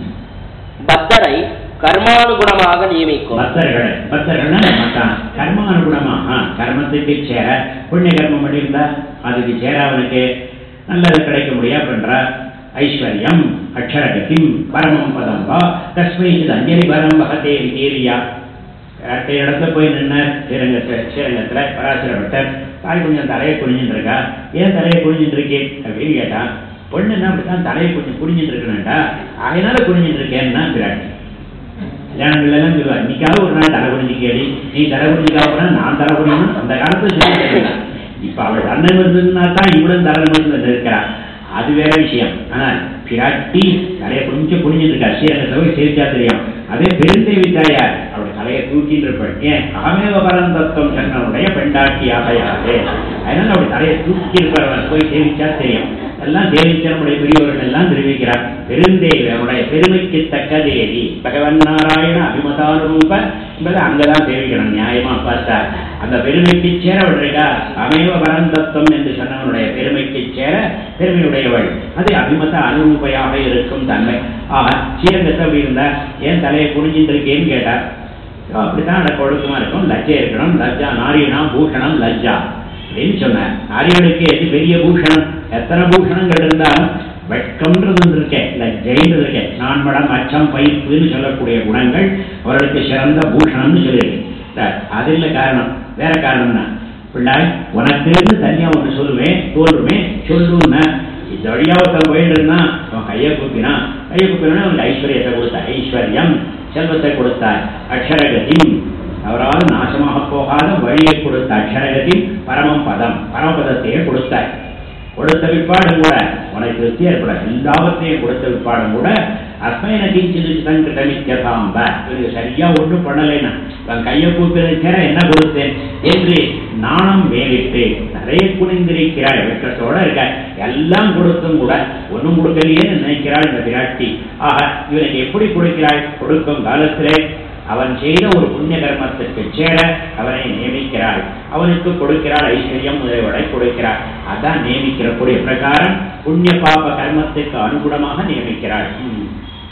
பக்தரை கர்மானுகுணமாக நியமிக்கும் பக்தர்களை பக்தர்கள்னா மத்தான் கர்மானுகுணமாக கர்மத்துக்கு சேர புண்ணிய கர்மம் பண்ணியிருந்தா அதுக்கு சேர அவனுக்கு நல்லது கிடைக்க முடியா பண்ற ஐஸ்வர்யம் அக்ஷரகத்தின் பரமம் பதம் வா தஸ்மை இது அஞ்சலி பரம் வகத்தே விதேரியா அடுத்த இடத்துல போய் நின்னார் ஸ்ரீரங்கத்தை ஸ்ரீரங்கத்துல பராசரப்பட்டர் தாய் கொஞ்சம் தலையை குனிஞ்சுட்டு இருக்கா ஏன் தலையை குனிஞ்சுட்டு இருக்கே அப்படின்னு கேட்டான் பொண்ணு என்ன அப்படித்தான் தலையை கொஞ்சம் குனிஞ்சுட்டு இருக்கணும்டா அதனால குனிஞ்சுட்டு இருக்கேன்னா பிராட்டி கல்யாணங்கள் எல்லாம் சொல்லுவா இன்னைக்காவது ஒரு நாள் தலை குனிஞ்சு கேடி நீ தலை குனிஞ்சுக்காக நான் தலை குனியணும் அந்த காலத்துல சொல்லி இப்ப அவள் அண்ணன் இருந்ததுன்னா தான் இவளும் தலை குனிஞ்சு இருக்கிறா அது வேற விஷயம் ஆனால் பிராட்டி தலையை கொஞ்சம் குனிஞ்சிட்டு இருக்கா ஸ்ரீரங்கத்தை போய் சேர்த்தா தெரியும் அதே பெருந்தேவி தாயார் அவருடைய தலையை தூக்கிட்டு இருப்பாள் ஏன் அகமேவ பரந்தத்துவம் கண்ணனுடைய பெண்டாட்டி ஆகையாது அதனால அவருடைய தலையை தூக்கி இருப்பவர் போய் சேவிச்சா தெரியும் எல்லாம் சேவிச்ச நம்முடைய பெரியவர்கள் எல்லாம் தெரிவிக்கிறார் பெருந்தேவி அவருடைய பெருமைக்கு தக்க தேவி பகவன் நாராயண அபிமதானுரூப என்பதை அங்கதான் சேவிக்கணும் நியாயமா பார்த்தா அந்த பெருமைக்கு சேர அவள் இருக்கா அமேவ பரந்தத்துவம் என்று சொன்னவனுடைய பெருமைக்கு சேர பெருமையுடையவள் அது அபிமத அனுரூபையாக இருக்கும் தன்மை ஆக ஸ்ரீரங்கத்தை அப்படி இருந்தா ஏன் தலையை குனிஞ்சிட்டு இருக்கேன்னு கேட்டார் அப்படித்தான் அந்த ஒழுக்கமா இருக்கும் லஜ்ஜை இருக்கணும் லஜ்ஜா நாரியனா பூஷணம் லஜ்ஜா அப்படின்னு சொன்னார் நாரியனுக்கு எது பெரிய பூஷணம் எத்தனை பூஷணங்கள் இருந்தாலும் வெட்கம்ன்றது ஒன்று இருக்கே லஜ்ஜைன்றது இருக்கே நான்மடம் அச்சம் பைப்புன்னு சொல்லக்கூடிய குணங்கள் அவர்களுக்கு சிறந்த பூஷணம்னு சொல்லியிருக்கேன் அது இல்லை காரணம் வேற காரணம்னா பிள்ளாய் உனக்கு தனியா ஒன்று சொல்லுவேன் தோல்றுவேன் சொல்லுன்னா இந்த வழியா ஒருத்தன் போயிட்டு இருந்தான் அவன் கையை கூப்பினா கையை கூப்பினா அவனுக்கு ஐஸ்வர்யத்தை கொடுத்தார் ஐஸ்வர்யம் செல்வத்தை கொடுத்தார் அக்ஷரகதி அவரால் நாசமாக போகாத வழியை கொடுத்த அக்ஷரகதி பரமம் பதம் பரமபதத்தையே கொடுத்தார் கொடுத்த பிற்பாடும் கூட உனக்கு திருப்தி ஏற்பட எல்லாவற்றையும் கொடுத்த பிற்பாடும் கூட அஸ்மைன கிஞ்சிது தங்கிட்டமிக்கதாம்ப இது சரியா ஒன்றும் பண்ணலைன்னா தன் கையை கூப்பிருக்கிற என்ன கொடுத்தேன் என்று நாணம் மேலிட்டு நிறைய குனிந்திருக்கிறாள் வெற்றத்தோட இருக்க எல்லாம் கொடுத்தும் கூட ஒன்றும் கொடுக்கலையேன்னு நினைக்கிறாள் இந்த விராட்டி ஆக இவனுக்கு எப்படி கொடுக்கிறாள் கொடுக்கும் காலத்திலே அவன் செய்த ஒரு புண்ணிய கர்மத்திற்கு சேர அவனை நியமிக்கிறாள் அவனுக்கு கொடுக்கிறாள் ஐஸ்வர்யம் முதல்வரை கொடுக்கிறாள் அதான் நியமிக்கிற கூடிய பிரகாரம் புண்ணிய பாப கர்மத்துக்கு அனுகுணமாக நியமிக்கிறாள் ம்.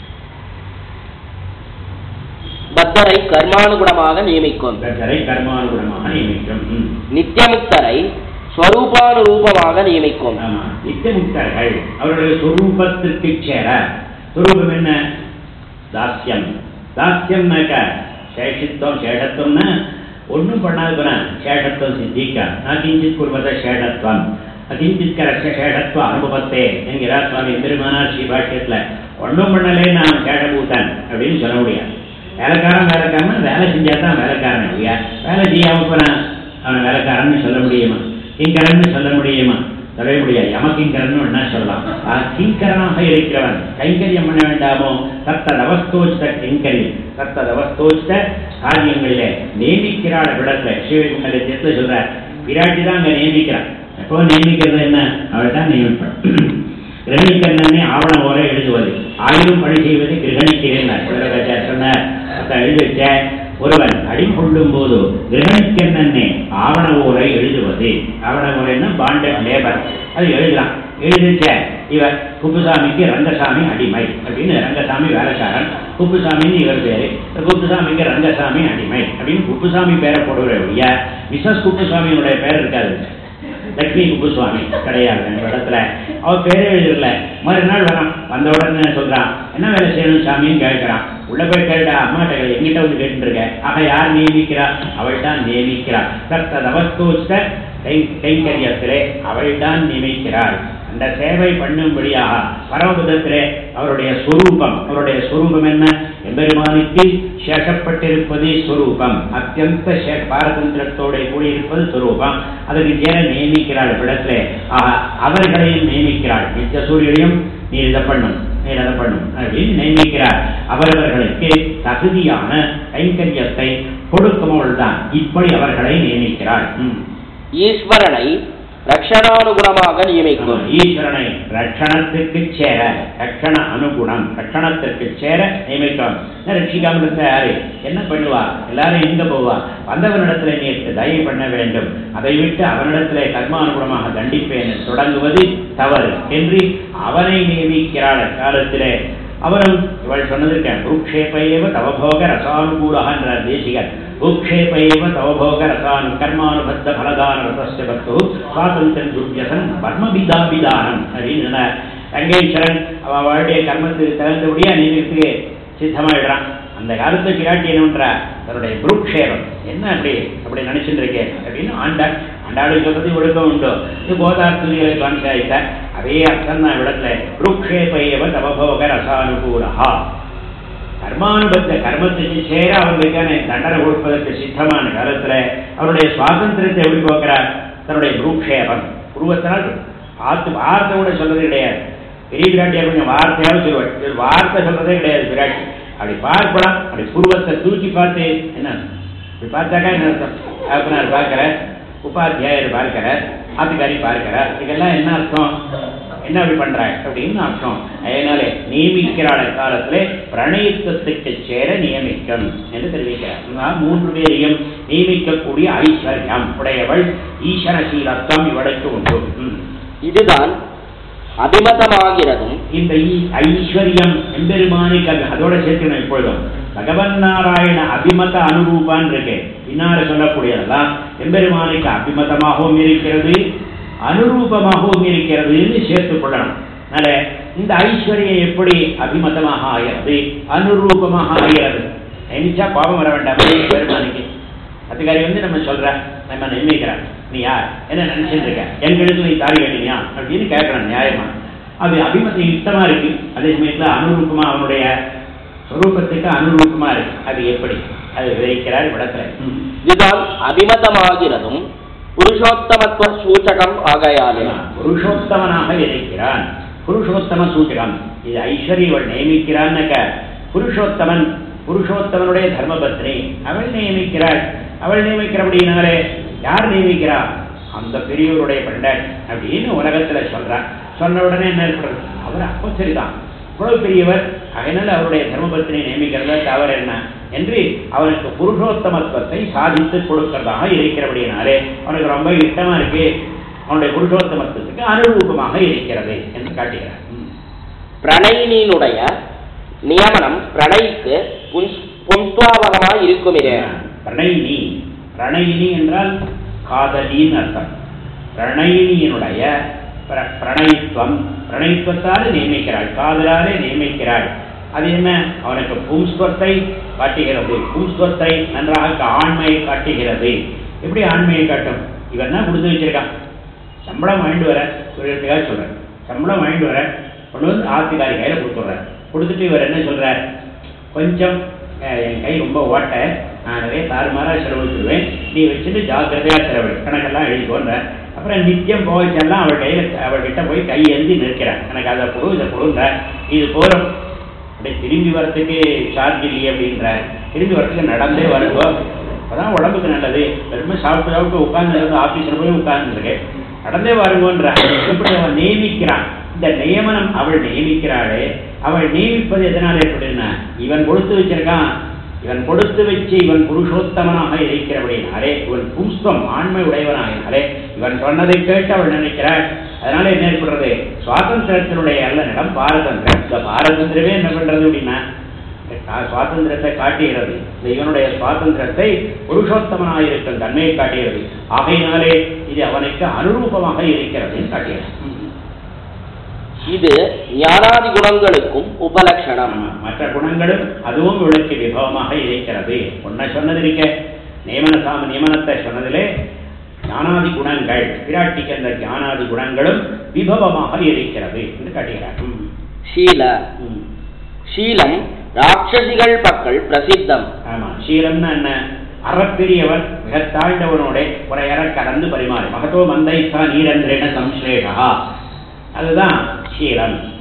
பக்தரை கர்மானுகுணமாக நியமிக்கும் பக்தரை கர்மானுகுணமாக நியமிக்கும் ம். நித்தியமுக்தரை ஸ்வரூபானுரூபமாக நியமிக்கும் ஆமா நித்தியமுக்தர்கள் அவருடைய சொரூபத்திற்கு சேர சொரூபம் என்ன தாஸ்யம் தாஸ்யம்னாக்க சேஷித்துவம் சேஷத்துவம்னா ஒன்றும் பண்ணாதுனா சேஷத்துவம் சித்திக்க நான் கிஞ்சித் குருவத சேஷத்துவம் அகிஞ்சித் கரட்ச சேஷத்துவ அனுபவத்தே என்கிறார் சுவாமி பெருமானார் ஸ்ரீ பாஷ்யத்துல ஒன்றும் பண்ணலே நான் சேஷபூதன் அப்படின்னு சொல்ல முடியாது வேலைக்காரன் வேலைக்காரன் வேலை செஞ்சா தான் வேலைக்காரன் இல்லையா வேலை செய்யாம போனா அவனை வேலைக்காரன்னு சொல்ல முடியுமா கிங்கரன்னு சொல்ல முடியுமா சொல்லவே முடியாது யமகிங்கரன் என்ன சொல்லலாம் ஆஹ் கிங்கரனாக இருக்கிறவன் கைங்கரியம் பண்ண வேண்டாமோ தத்தது அவஸ்தோச்சித கிங்கரியம் தத்தது அவஸ்தோச்சித காரியங்களிலே நியமிக்கிறாள் விடத்துல ஸ்ரீவைகுண்டலட்சியத்துல சொல்ற விராட்டி தான் அங்க நியமிக்கிறான் எப்போ நியமிக்கிறது என்ன அவள் தான் நியமிப்பாள் கிரகணிக்கண்ணே ஆவணம் ஓர எழுதுவது ஆயிரம் பணி செய்வது கிரகணிக்கிறேன் சொன்னார் அதான் எழுதி வச்ச ஒருவன் அடிக்கொள்ளும் போது கிரகணிக்கண்ணே ஆவண ஓரை எழுதுவது ஆவண ஓரைன்னா பாண்டட் லேபர் அது எழுதலாம் எழுதிச்ச இவர் குப்புசாமிக்கு ரங்கசாமி அடிமை அப்படின்னு ரங்கசாமி வேலைக்காரன் குப்புசாமின்னு இவர் பேரு குப்புசாமிக்கு ரங்கசாமி அடிமை அப்படின்னு குப்புசாமி பேரை போடுகிற ஒழிய மிசஸ் குப்புசாமியினுடைய பேர் இருக்காது லட்சுமி குப்புசுவாமி கிடையாது அந்த இடத்துல அவ பேரே எழுதல மறுநாள் வரான் வந்த உடனே சொல்றான் என்ன வேலை செய்யணும் சாமின்னு கேட்கிறான் உள்ள போய் கேட்டா அம்மாட்ட கேளு, எங்கிட்ட வந்து கேட்டு இருக்க ஆக யார் நியமிக்கிறா அவள் தான் நியமிக்கிறாள் தத்தது அவஸ்தோஸ்த கைங்கரியத்திலே அவள் தான் நியமிக்கிறாள் அந்த சேவை பண்ணும்படியாக பரமபதத்திலே அவருடைய ஸ்வரூபம் அவருடைய ஸ்வரூபம் என்ன எம்பெருமானுக்கு சேஷப்பட்டிருப்பது ஸ்வரூபம் அத்தியந்த சே- பாரதந்திரத்தோட கூடியிருப்பது ஸ்வரூபம் அதற்கு சேர நியமிக்கிறாள் இடத்துல ஆக அவர்களையும் நியமிக்கிறாள் நித்திய சூரியனையும் நீ இதை பண்ணும் நீ அதை பண்ணும் அப்படின்னு நியமிக்கிறார் அவரவர்களுக்கு தகுதியான கைங்கரியத்தை கொடுக்குமோள் தான் இப்படி அவர்களை நியமிக்கிறார் ம். ஈஸ்வரனை ரக்ஷணானுகுணமாக நியமிக்கும் ஈஸ்வரனை ரட்சணத்துக்கு சேர ரட்சண அனுகுணம் ரட்சணத்திற்கு சேர நியமிக்கும் ரட்சிக்காமல் இருந்தா யாரு என்ன பண்ணுவா எல்லாரும் எங்க போவா வந்தவனிடத்துல நீ தயவு பண்ண வேண்டும் அதை விட்டு அவனிடத்திலே கர்மானுகுணமாக தண்டிப்பேன் தொடங்குவது தவறு என்று அவனை நியமிக்கிறாள் காலத்திலே அவரும் இவள் சொன்னதற்கேன் புருக்ஷேபையவ தவபோக ரசானுகூலன்ற தேசிகர் புருக்ஷேபையவ தவபோக ரசானு கர்மானுபத்த பலதான ரசஸ்ய பத்து சுவாதந்திரன் துர்ஜசன் பர்மபிதாபிதானம் அப்படின்னு ரங்கேஸ்வரன் அவன் அவளுடைய கர்மத்துக்கு தகுந்தபடியா நீதிக்கு சித்தமாயிடுறான் அந்த காலத்து பிராட்டி என்ன பண்றா தன்னுடைய புருக்ஷேபம் என்ன அப்படி அப்படி நினைச்சுட்டு இருக்கேன் அப்படின்னு ஆண்டாள் ஆண்டாள் சொல்றது ஒழுக்கம் உண்டோ இது போதார்த்தங்களை காமிச்சாயிட்ட அதே அர்த்தம் நான் விடத்துல புருக்ஷேபையவ தவபோக ரசானுகூலஹா கர்மானுபத்த கர்மத்துக்கு சேர அவர்களுக்கான தண்டனை கொடுப்பதற்கு சித்தமான காலத்துல அவருடைய சுவாதந்திரத்தை எப்படி போக்குறார் தன்னுடைய புருக்ஷேபம் உருவத்தினால் பார்த்து வார்த்தை கூட சொல்றது கிடையாது பெரிய பிராட்டியா கொஞ்சம் வார்த்தையாவது சொல்லுவாள் இது வார்த்தை சொல்றதே கிடையாது பிராட்டி அப்படி பார்க்கலாம் அப்படி புருவத்தை தூக்கி பார்த்து என்ன இப்படி பார்த்தாக்கா என்ன அர்த்தம் ஆப்பனார் பார்க்கிற உபாத்தியாயர் பார்க்கிற ஆத்துக்காரி பார்க்கிற இதுக்கெல்லாம் என்ன அர்த்தம் என்ன அப்படி பண்றாய் அப்படின்னு அர்த்தம் அதனாலே நியமிக்கிறாள் காலத்திலே பிரணயத்துக்கு சேர நியமிக்கும் என்று தெரிவிக்கிறார் நான் மூன்று பேரையும் நியமிக்கக்கூடிய ஐஸ்வர்யம் உடையவள் ஈஸ்வரசீலத்துவம் இவளுக்கு உண்டு ம். இதுதான் அபிமதமாகிறதும் இந்த ஈ- ஐஸ்வர்யம் எம்பெருமானிக்கு அது அதோட சேர்க்கணும் இப்பொழுதும் பகவன் நாராயண அபிமத அனுரூபான் இருக்கு பின்னால சொல்லக்கூடியதெல்லாம் எம்பெருமானுக்கு அபிமதமாகவும் இருக்கிறது அனுரூபமாகவும் இருக்கிறதுன்னு சேர்த்துக் கொள்ளணும் அதனால இந்த ஐஸ்வர்யம் எப்படி அபிமதமாக ஆகிறது அனுரூபமாக ஆகிறது நினைச்சா பாவம் வர வேண்டாம் பெருமானுக்கு அதுக்காரி வந்து நம்ம சொல்ற நம்ம நியமிக்கிறார் நீ யார் என்ன நினைச்சிட்டு இருக்க என் கழுத்து நீ தாரி கட்டினியா அப்படின்னு கேட்கணும் நியாயமா அது அபிமத்தை யுக்தமா இருக்கு அதே சமயத்துல அனுரூபமா அவனுடைய சொரூபத்துக்கு அனுரூபமா இருக்கு அது எப்படி அது விதைக்கிறார் இடத்துல இதுதான் அபிமதமாகிறதும் புருஷோத்தமத்துவ சூச்சகம் ஆகையாலே புருஷோத்தமனாக இருக்கிறான் புருஷோத்தம சூச்சகம் இது ஐஸ்வர்யவள் நியமிக்கிறான்னாக்க புருஷோத்தமன் புருஷோத்தமனுடைய தர்மபத்னி அவள் நியமிக்கிறாள் அவள் நியமிக்கிறபடினாலே யார் நியமிக்கிறா அந்த பெரியவருடைய பண்டாள் அப்படின்னு உலகத்துல சொல்றான் சொன்ன உடனே என்ன ஏற்படுறது அவர் அப்போ சரிதான் இவ்வளவு பெரியவர் அதனால அவருடைய தர்மபத்தினை நியமிக்கிறத தவறு என்ன என்று அவனுக்கு புருஷோத்தமத்துவத்தை சாதித்து கொடுக்கிறதாக இருக்கிறபடினாலே அவனுக்கு ரொம்ப இஷ்டமா இருக்கு அவனுடைய புருஷோத்தமத்துவத்துக்கு அனுரூபமாக இருக்கிறது என்று காட்டுகிறார் ம். பிரணயினியினுடைய நியமனம் பிரணயிக்கு புன்ஸ்- புன்ஸ்வாவகமாய் இருக்குமிரே பிரணயினி பிரணயினி என்றால் காதலின்னு அர்த்தம் பிரணயினியினுடைய பிர- பிரணயித்துவம் பிரணயித்துவத்தால் நியமிக்கிறாள் காதலாலே நியமிக்கிறாள் அது என்ன அவனுக்கு பும்ஸ்வத்தை காட்டுகிறது பும்ஸ்வத்தை நன்றாக ஆண்மையை காட்டுகிறது எப்படி ஆண்மையை காட்டும் இவன் தான் கொடுத்து வச்சிருக்கான் சம்பளம் வாங்கிட்டு வர ஒரு சொல்றேன் சம்பளம் வாங்கிட்டு வர கொண்டு வந்து ஆத்துக்காரி கையில கொடுத்துட்றேன் கொடுத்துட்டு இவர் என்ன சொல்றார் கொஞ்சம் அஹ், என் கை ரொம்ப ஓட்ட நான் நிறைய தாறுமாறா செலவழிச்சிடுவேன் நீ வச்சுட்டு ஜாக்கிரதையா செலவு கணக்கெல்லாம் எழுதிக்கோன்ற அப்புறம் நித்தியம் போவச்செல்லாம் அவள் கையில அவள்கிட்ட போய் கை ஏந்தி நிற்கிறேன் எனக்கு அதை கொடு இதை கொடுன்ற இது போதும் அப்படியே திரும்பி வரத்துக்கு சார்ஜ் இல்லையே அப்படின்றார் திரும்பி வரத்துக்கு நடந்தே வருங்கோ அப்பதான் உடம்புக்கு நல்லது வெறுமை சாப்பிட்டு சாப்பிட்டு உட்கார்ந்து ஆபீஸ்ல போய் உட்கார்ந்துருக்கேன் நடந்தே வருங்கன்றான் இப்படி அவன் நியமிக்கிறான் இந்த நியமனம் அவள் நியமிக்கிறாளே அவள் நியமிப்பது எதனால் ஏற்படுன்னா இவன் கொடுத்து வச்சிருக்கான் இவன் கொடுத்து வச்சு இவன் புருஷோத்தமனாக இருக்கிறபடினாலே இவன் பும்ஸ்தம் ஆண்மை உடையவனாகினாலே இவன் சொன்னதை கேட்டு அவள் நினைக்கிறாள் அதனால என்ன ஏற்படுறது சுவாதந்திரத்தினுடைய அல்ல நிலம் பாரதந்திரம் இந்த பாரதந்திரமே என்ன பண்றது அப்படின்னா கா- சுவாதந்திரத்தை காட்டுகிறது இந்த இவனுடைய சுவாதந்திரத்தை புருஷோத்தமனாயிருக்கும் தன்மையை காட்டுகிறது ஆகையினாலே இது அவனுக்கு அனுரூபமாக இருக்கிறது காட்டுகிறது இது ஞானாதி குணங்களுக்கும் உபலட்சணம் ஆமா. மற்ற குணங்களும் அதுவும் இவளுக்கு விபவமாக இருக்கிறது ஒன்ன சொன்னது இருக்க நியமன சாம நியமனத்தை சொன்னதிலே ஞானாதி குணங்கள் பிராட்டிக்கு அந்த ஞானாதி குணங்களும் விபவமாக இருக்கிறது என்று காட்டுகிறார் ம். ஷீல ம். ஷீலம் ராட்சசிகள் பக்கல் பிரசித்தம் ஆமா சீலம்னா என்ன அறப்பெரியவன் மிக தாழ்ந்தவனோட உரையற கலந்து பரிமாறு மகத்தோ மந்தைஸ்தா நீரந்திரேன சம்ஸ்லேஷா அதுதான் சீலம்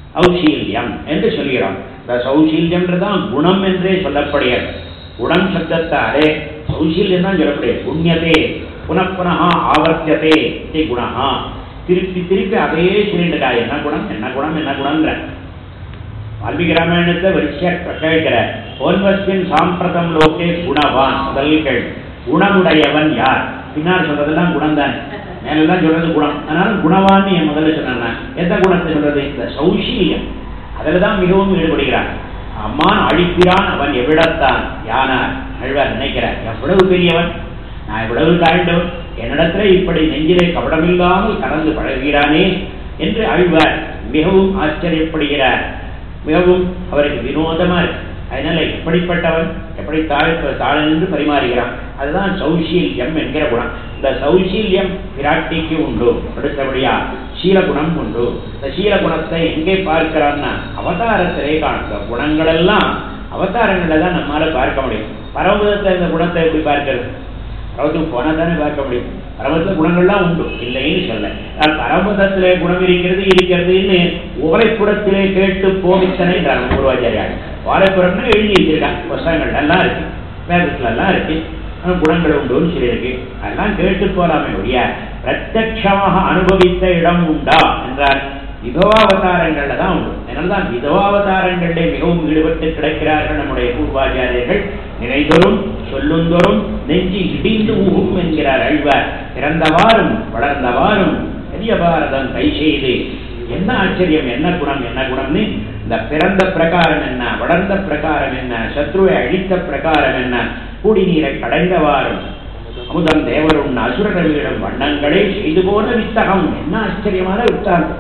சௌசீல்யம் என்று சொல்கிறோம் இந்த சௌசீல்யம்ன்றதான் குணம் என்றே சொல்லப்படுகிறது குணம் சப்தத்தாலே சௌசீல்யம் தான் சொல்லப்படுகிறது புண்ணியதே புனப்புனः ஆவர்த்தியதே இது குணா திருப்பி திருப்பி அதையே சொல்லிட்டுக்கா என்ன குணம் என்ன குணம் என்ன குணம்ன்ற வால்மீகி ராமாயணத்தை வரிசையா கேட்கிற ஓன்வஸ்மின் சாம்பிரதம் லோகே குணவான் முதல் கேள்வி குணமுடையவன் யார் பின்னால் சொல்றதெல்லாம் குணம் தான் மேலெல்லாம் சொல்றது குணம் அதனால குணவான் என் முதல்ல சொன்னா எந்த குணத்தை சொல்றது இந்த சௌஷீல்யம் அதில் தான் மிகவும் ஈடுபடுகிறான் அம்மான் அழிக்கிறான் அவன் எவ்விடத்தான் யானார் அழ்வார் நினைக்கிறார் எவ்வளவு பெரியவன் நான் எவ்வளவு தாழ்ந்தவன் என்னிடத்துல இப்படி நெஞ்சிலே கபடமில்லாமல் கலந்து பழகுகிறானே என்று அழ்வார் மிகவும் ஆச்சரியப்படுகிறார் மிகவும் அவருக்கு வினோதமா இருக்கு அதனால எப்படிப்பட்டவன் எப்படி தாழ் தாழ்ந்து பரிமாறுகிறான் அதுதான் சௌசீல்யம் என்கிற குணம் இந்த சௌசீல்யம் பிராட்டிக்கு உண்டு அடுத்தபடியா சீலகுணம் உண்டு இந்த சீலகுணத்தை எங்கே பார்க்கிறான்னா அவதாரத்திலே காணும் இந்த குணங்கள் எல்லாம் அவதாரங்களில் தான் நம்மால பார்க்க முடியும் பரமபதத்தை இந்த குணத்தை எப்படி பார்க்கிறது பரவத்துக்கு போனால் தானே பார்க்க முடியும் பரமத்தில் குணங்கள்லாம் உண்டு இல்லைன்னு சொல்ல ஆனால் பரமபதத்திலே குணம் இருக்கிறது இருக்கிறதுன்னு ஓலைப்புறத்திலே கேட்டு போமித்தனை என்றார் பூர்வாச்சாரியார் ஓலைப்புறம்னு எழுதி வச்சிருக்காங்க புஸ்தகங்கள் எல்லாம் இருக்கு வேதத்துல எல்லாம் இருக்கு ஆனா குணங்கள் உண்டுன்னு சொல்லியிருக்கு அதெல்லாம் கேட்டு போலாமே ஒழிய பிரத்யட்சமாக அனுபவித்த இடம் உண்டா என்றார் விதவாவதாரங்கள்ல தான் உண்டு அதனால்தான் விதவாவதாரங்களிலே மிகவும் ஈடுபட்டு கிடக்கிறார்கள் நம்முடைய பூர்வாச்சாரியர்கள் நினைதொரும் சொல்லுந்தோறும் நெஞ்சு இடிந்து ஊகும் என்கிறார் அழ்வார் பிறந்தவாறும் வளர்ந்தவாறும் பெரிய பாரதம் கை செய்து என்ன ஆச்சரியம் என்ன குணம் என்ன குணம்னு இந்த பிறந்த பிரகாரம் என்ன வளர்ந்த பிரகாரம் என்ன சத்ருவை அழித்த பிரகாரம் என்ன குடிநீரை கடைந்தவாறும் அமுதம் தேவரும் அசுரர்களிடம் வண்ணங்களே செய்து போன வித்தகம் என்ன ஆச்சரியமான வித்தாகம்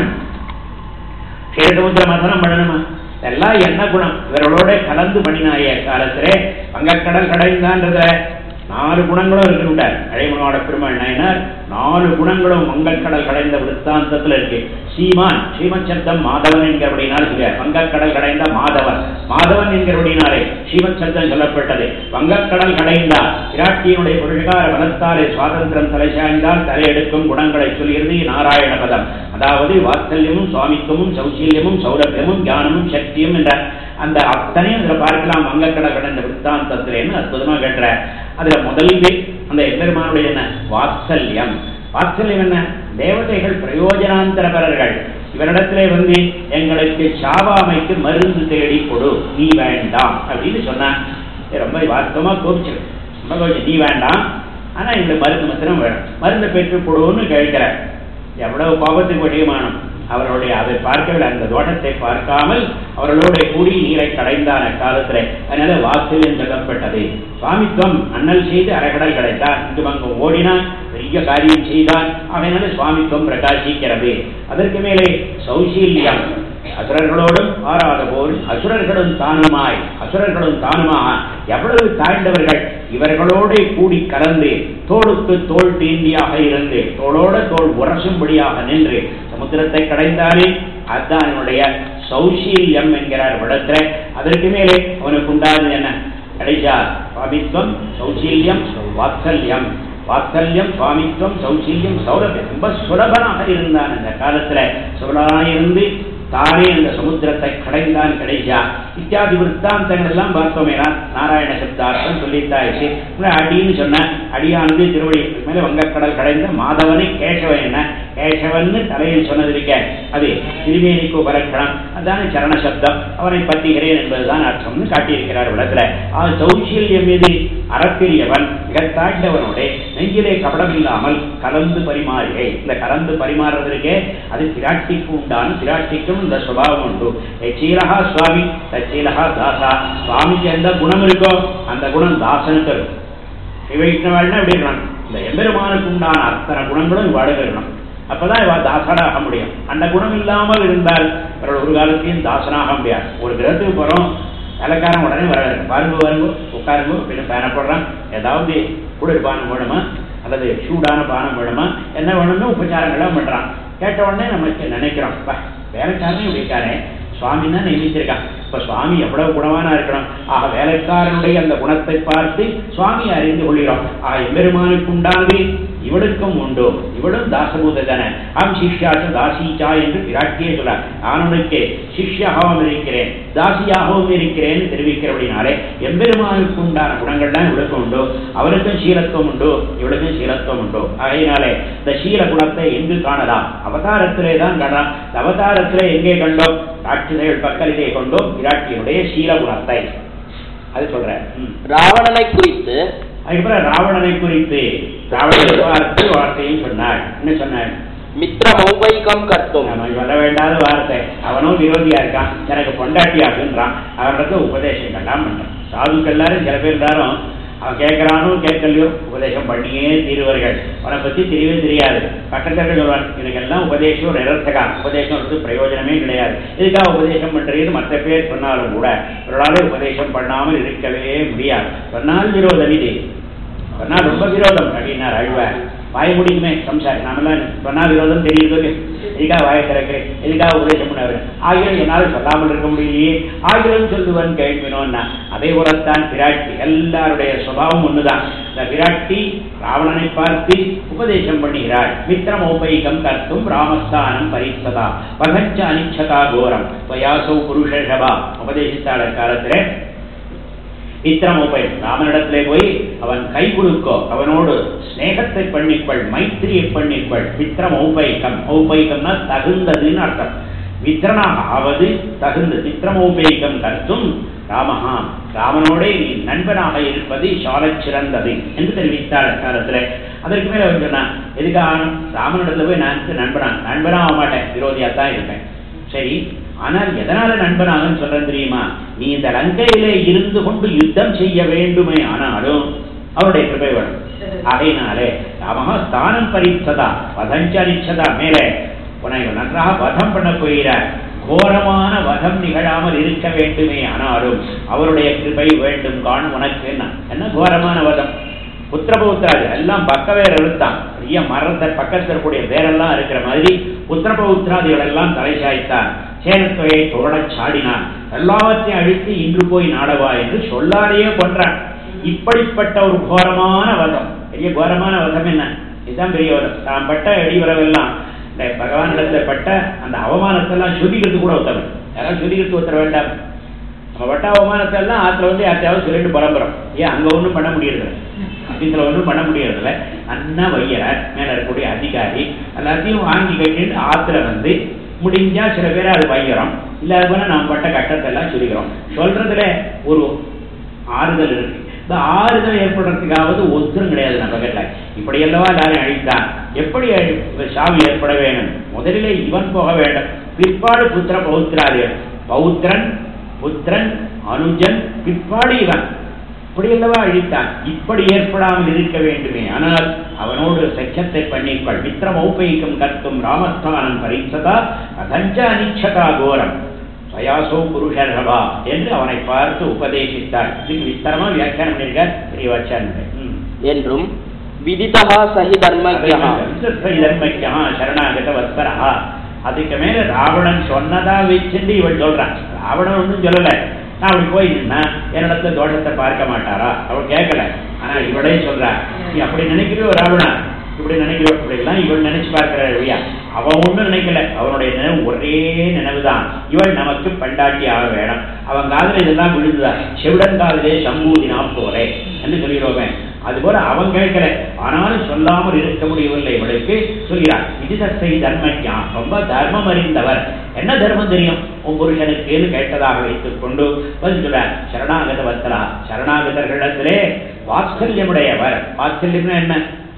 சேதமுத்திர மதனம் பண்ணணுமா இதெல்லாம் என்ன குணம் இவர்களோட கலந்து பண்ணினாய காலத்திலே வங்கக்கடல் கடைந்தான்றத நாலு குணங்களும் இருக்குன்றார் அழைமனோட பெருமாள் நாயனார் நாலு குணங்களும் வங்கக்கடல் கடைந்த விற்த்தாந்தத்தில் இருக்கு சீமான் ஸ்ரீமத் சப்தம் மாதவன் என்கிறபடினால் சொல்றார் வங்கக்கடல் கடைந்த மாதவன் மாதவன் என்கிறபடினாலே ஸ்ரீமத் சப்தம் சொல்லப்பட்டது வங்கக்கடல் கடைந்தார் விராட்டியினுடைய புருஷகார வனத்தாலே சுவாதந்திரம் தலை சாய்ந்தால் தலையெடுக்கும் குணங்களை சொல்கிறது நாராயண பதம் அதாவது வாத்சல்யமும் சுவாமித்துவமும் சௌசீல்யமும் சௌரபியமும் ஞானமும் சக்தியும் என்ற அந்த அத்தனையும் அதில் பார்க்கலாம் வங்கக்கடல் கடந்த விற்த்தாந்தத்தில் அற்புதமா கேட்டுற அதுல முதல் அந்த எம்பெருமானுடைய என்ன வாத்சல்யம் வாத்சல்யம் என்ன தேவதைகள் பிரயோஜனாந்தரபரர்கள் இவரிடத்திலே வந்து எங்களுக்கு சாவாமைக்கு மருந்து தேடி கொடு நீ வேண்டாம் அப்படின்னு சொன்னான் ரொம்ப வார்த்தமா கோபிச்சிரு ரொம்ப கோபிச்சு நீ வேண்டாம் ஆனா எங்களுக்கு மருந்து மாத்திரம் வேணும் மருந்து பெற்று கொடுன்னு கேட்கிறார் எவ்வளவு பாவத்துக்கு வடிவமானம் அவர்களுடைய அதை பார்க்கவில்லை அந்த தோட்டத்தை பார்க்காமல் அவர்களோட கூடி நீரை கடைந்தான காலத்துல அதனால வாசல் சொல்லப்பட்டது சுவாமித்துவம் அண்ணல் செய்து அரைகடல் கிடைத்தார் இங்கு அங்கு ஓடினான் பெரிய காரியம் செய்தான் அவனால சுவாமித்துவம் பிரகாசிக்கிறது அதற்கு மேலே சௌசீல்யம் அசுரர்களோடும் ஆறாத போல் அசுரர்களும் தானுமாய் அசுரர்களும் தானுமாக எவ்வளவு தாழ்ந்தவர்கள் இவர்களோட கூடி கலந்து தோளுக்கு தோல் தீண்டியாக இருந்து தோளோட தோல் உரசும்படியாக நின்று சமுத்திரத்தை கடைந்தாலே அதுதான் அவனுடைய சௌசீல்யம் என்கிறார் விடத்துல அதற்கு மேலே அவனுக்கு உண்டானது என்ன கடைசா சுவாமித்வம் சௌசீல்யம் வாத்சல்யம் வாத்சல்யம் சுவாமித்வம் சௌசீல்யம் சௌரபியம் ரொம்ப சுலபனாக இருந்தான் அந்த காலத்துல சுலபனாக இருந்து தானே அந்த சமுத்திரத்தை கடைந்தான் கிடைச்சா இத்தியாதி விற்த்தாந்தங்கள் எல்லாம் பார்த்தோமேனா நாராயண சப்தார்த்தம் சொல்லித்தாயிச்சு அடின்னு சொன்ன அடியானது திருவடி மேல வங்கக்கடல் கடைந்த மாதவனை கேசவன் என்ன கேசவன்னு தலையில் சொன்னது இருக்க அது திருமேனிக்கு உபலட்சணம் அதான சரண சப்தம் அவனை பத்திகிறேன் என்பதுதான் அர்த்தம்னு காட்டியிருக்கிறார் விடத்துல ஆ சௌசீல்யம் மீது அறப்பிரியவன் மிக தாழ்ந்தவனோட நெஞ்சிலே கபடம் இல்லாமல் கலந்து பரிமாறிகை இந்த கலந்து பரிமாறுறதுக்கே அது பிராட்டிக்கு உண்டான பிராட்டிக்கும் இந்த சுபாவம் உண்டு எச்சீலகா சுவாமி தச்சீலகா தாசா சுவாமிக்கு எந்த குணம் இருக்கோ அந்த குணம் தாசனுக்கு இருக்கும் வைஷ்ணவன்னா எப்படி இருக்கணும் இந்த எம்பெருமானுக்கு உண்டான அத்தனை குணங்களும் இவ்வாடு இருக்கணும் அப்பதான் இவா தாசனாக முடியும் அந்த குணம் இல்லாமல் இருந்தால் இவர்கள் ஒரு காலத்தையும் தாசனாக முடியாது ஒரு கிரகத்துக்கு போறோம் வேலைக்காரன் உடனே வர பாருங்க வருங்க உட்காருங்க அப்படின்னு பேனை போடுறான் ஏதாவது குளிர்பானம் வேணுமா அல்லது சூடான பானம் வேணுமா என்ன வேணும்னு உபச்சாரங்கள்லாம் பண்றான் கேட்ட உடனே நமக்கு நினைக்கிறோம் வேலைக்காரனே இப்படி இருக்காரே சுவாமி தான் நியமிச்சிருக்கான் இப்ப சுவாமி எவ்வளவு குணவானா இருக்கணும் ஆக வேலைக்காரனுடைய அந்த குணத்தை பார்த்து சுவாமி அறிந்து கொள்கிறோம் ஆக எம்பெருமானுக்கு உண்டானது இவளுக்கும் உண்டு இவளும் தாசபூத தானே ஆம் சிஷ்யாச்ச தாசீச்சா என்று பிராட்டியே சொல்றார் நான் உனக்கு சிஷ்யாகவும் இருக்கிறேன் தாசியாகவும் இருக்கிறேன் தெரிவிக்கிறபடினாலே எம்பெருமானுக்கு உண்டான குணங்கள் தான் இவளுக்கும் உண்டு அவருக்கும் சீலத்துவம் உண்டு இவளுக்கும் சீலத்துவம் உண்டு ஆகையினாலே இந்த சீல குணத்தை எங்கு காணலாம் அவதாரத்திலே தான் காணலாம் இந்த அவதாரத்திலே எங்கே கண்டோம் காட்சிகள் பக்கலிலே கொண்டோம் விராட்டியினுடைய சீல குணத்தை அது சொல்றேன் ம். ராவணனை குறித்து அதுக்கப்புறம் ராவணனை குறித்து ராவணனை பார்த்து வார்த்தையும் சொன்னாள் என்ன சொன்னாள் மித்திரமௌபைகம் கர்த்தும் நம்ம சொல்ல வேண்டாத வார்த்தை அவனும் விரோதியா இருக்கான் எனக்கு பொண்டாட்டி அப்படின்றான் அவனுக்கு உபதேசங்கள்லாம் பண்றான் சாதுக்கள் எல்லாரும் சில பேர் எல்லாரும் அவன் கேட்கறானோ கேட்கலையோ உபதேசம் பண்ணியே தீருவார்கள் அவனை பத்தி தெரியவே தெரியாது பக்கத்தில் சொல்வான் எனக்கெல்லாம் உபதேசம் நிரர்த்தகா உபதேசம் வந்து பிரயோஜனமே கிடையாது இதுக்காக உபதேசம் பண்றது மற்ற பேர் சொன்னாலும் கூட இவர்களாலே உபதேசம் பண்ணாமல் இருக்கவே முடியாது சொன்னால் விரோதம் இது சொன்னால் ரொம்ப விரோதம் அப்படின்னார் அழ்வார் வாய முடிக்குமே சம்சாரி நாமெல்லாம் சொன்னா விரோதம் தெரியுது எதுக்காக வாய திறக்கிறேன் எதுக்காக உபதேசம் பண்ணவர் ஆகியம் என்னால் சொல்லாமல் இருக்க முடியலையே ஆகியம் சொல்லுவன் கேட்பினோன்னா அதே போலத்தான் பிராட்டி எல்லாருடைய சுபாவம் ஒண்ணுதான் இந்த பிராட்டி ராவணனை பார்த்து உபதேசம் பண்ணுகிறாள் மித்திரம் உபயோகம் கர்த்தும் ராமஸ்தானம் பரீட்சதா பகஞ்ச அனிச்சதா கோரம் துவயாசௌ புருஷபா உபதேசித்தாள காலத்திலே மித்திரம் உபயம் ராமனிடத்திலே போய் அவன் கை கொடுக்கோ அவனோடு ஸ்நேகத்தை பண்ணிக்கொள் மைத்திரியை பண்ணிக்கொள் மித்திரம் ஔபைக்கம் ஔபைக்கம்னா தகுந்ததுன்னு அர்த்தம் மித்திரனாக ஆவது தகுந்த மித்திரமௌபைக்கம் கருத்தும் ராமஹா ராமனோடே நீ நண்பனாக இருப்பது சாலச் சிறந்தது என்று தெரிவித்தாள் காலத்துல அதற்கு மேல அவர் சொன்னான் எதுக்காக ராமனிடத்துல போய் நான் நண்பனா நண்பனா ஆக மாட்டேன் விரோதியா தான் இருப்பேன் சரி ஆனால் எதனால நண்பனாகன்னு சொல்றேன் தெரியுமா நீ இந்த லங்கையிலே இருந்து கொண்டு யுத்தம் செய்ய வேண்டுமே ஆனாலும் அவருடைய கிருபை வேணும் ஆகையினாலே ராமஹா ஸ்தானம் பரீட்சதா வதஞ்சரிச்சதா மேலே உன்னை நன்றாக வதம் பண்ண போகிறார் கோரமான வதம் நிகழாமல் இருக்க வேண்டுமே ஆனாலும் அவருடைய கிருபை வேண்டும் காணும் உனக்கு என்ன என்ன கோரமான வதம் புத்திரபௌத்திராது எல்லாம் பக்க வேர் எடுத்தான் பெரிய மரத்தை பக்கத்தில் இருக்கக்கூடிய வேரெல்லாம் இருக்கிற மாதிரி புத்திரபௌத்திராதிகள் எல்லாம் தலை சாய்த்தான் சேனத்தொகையை தோழச் சாடினான் எல்லாவற்றையும் அழித்து இன்று போய் நாடவா என்று சொல்லாதையே கொன்றான் இப்படிப்பட்ட ஒரு கோரமான வதம் பெரிய கோரமான வதம் என்ன இதுதான் பெரிய வதம் தான் பட்ட எடிவரவெல்லாம் இந்த பகவானிடத்துல பட்ட அந்த அவமானத்தெல்லாம் சுதிக்கிறது கூட உத்தரவு யாராவது சுதிக்கிறது உத்தர வேண்டாம் நம்ம பட்ட அவமானத்தை எல்லாம் ஆத்துல வந்து யார்த்தையாவது சொல்லிட்டு பரம்புறோம் ஏன் அங்க ஒண்ணும் பண்ண முடியறதில்ல ஆபீஸ்ல ஒண்ணும் பண்ண முடியறதில்ல அண்ணா வையர் மேல இருக்கக்கூடிய அதிகாரி எல்லாத்தையும் வாங்கி கட்டிட்டு ஆத்துல வந்து முடிஞ்சா சில பேர் அது வைக்கிறோம் இல்லாத போனா நாம் பட்ட கட்டத்தை எல்லாம் சொல்லிக்கிறோம் சொல்றதுல ஒரு ஆறுதல் இருக்கு இந்த ஆறுதல் ஏற்படுறதுக்காவது ஒத்துரும் கிடையாது நம்ம கிட்ட இப்படி அல்லவா எல்லாரும் அழித்தான் எப்படி அழி- சாவி ஏற்பட வேணும் முதலிலே இவன் போக வேண்டும் பிற்பாடு புத்திர பௌத்திராதிகள் பௌத்திரன் புத்திரன் அனுஜன் பிற்பாடு இவன் இப்படி அல்லவா அழித்தான் இப்படி ஏற்படாமல் இருக்க வேண்டுமே ஆனால் அவனோடு சக்கியத்தை பண்ணிக்கொள் மித்திரம் ஔபயிக்கம் கர்த்தும் ராமஸ்தானம் பரீட்சதா அதஞ்ச அனிச்சதா கோரம் சயாசோ புருஷர்ஹபா என்று அவனை பார்த்து உபதேசித்தார் இதுக்கு விஸ்தரமா வியாக்கியானம் பண்ணியிருக்கார் பெரியவாச்சாரியர் என்றும் விதிதா சஹி தர்மஜா தர்மக்கியா சரணாகத வத்சரா அதுக்கு மேல ராவணன் சொன்னதா வச்சுட்டு இவள் சொல்றான் ராவணன் ஒன்றும் சொல்லல நான் அப்படி போய் நின்னா என்னிடத்துல தோஷத்தை பார்க்க மாட்டாரா அவள் கேட்கல ஆனா இவளே சொல்றா நீ அப்படி நினைக்கிறியோ ராவணா இப்படி நினைக்கிறோம் இப்படி எல்லாம் இவள் நினைச்சு பார்க்கிறாள் இல்லையா அவன் ஒண்ணும் நினைக்கல அவனுடைய நினைவு ஒரே நினைவுதான் இவள் நமக்கு பண்டாட்டி ஆக வேணும் அவன் காதுல இதெல்லாம் விழுந்துதா செவிடன் காதிலே சம்பூதினா போலே என்று சொல்லிடுவோமே அதுபோல அவன் கேட்கல ஆனாலும் சொல்லாமல் இருக்க முடியவில்லை இவளுக்கு சொல்கிறார் விதிதத்தை தர்மஜா ரொம்ப தர்மம் அறிந்தவர் என்ன தர்மம் தெரியும் உன் புருஷனுக்குன்னு கேட்டதாக வைத்துக் கொண்டு வந்து சொல்றார் சரணாகத வத்தலா சரணாகதர்களிடத்திலே வாத்சல்யமுடையவர் வாத்சல்யம்னா என்ன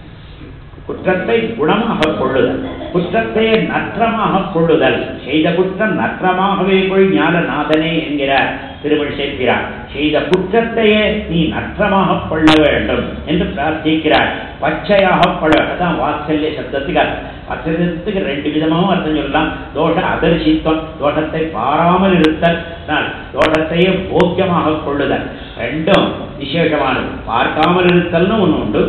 குற்றத்தை குணமாக கொள்ளுதல் குற்றத்தை நற்றமாக கொள்ளுதல் செய்த குற்றம் நற்றமாகவே கொள் ஞானநாதனே என்கிற திருவள் சேர்க்கிறார் செய்த குற்றத்தையே நீ நற்றமாக கொள்ள வேண்டும் என்று பிரார்த்திக்கிறார் பச்சையாக கொள்ள அதான் வாத்சல்ய சப்தத்துக்கு அர்த்தம். வாத்சல்யத்துக்கு ரெண்டு விதமாகவும் அர்த்தம் சொல்லலாம் தோஷ அதர்சித்வம் தோஷத்தை பாராமல் இருத்தல் ஆனால் தோஷத்தையே போக்கியமாக கொள்ளுதல் ரெண்டும் விசேஷமானது பார்க்காமல் இருத்தல்னு ஒன்று உண்டு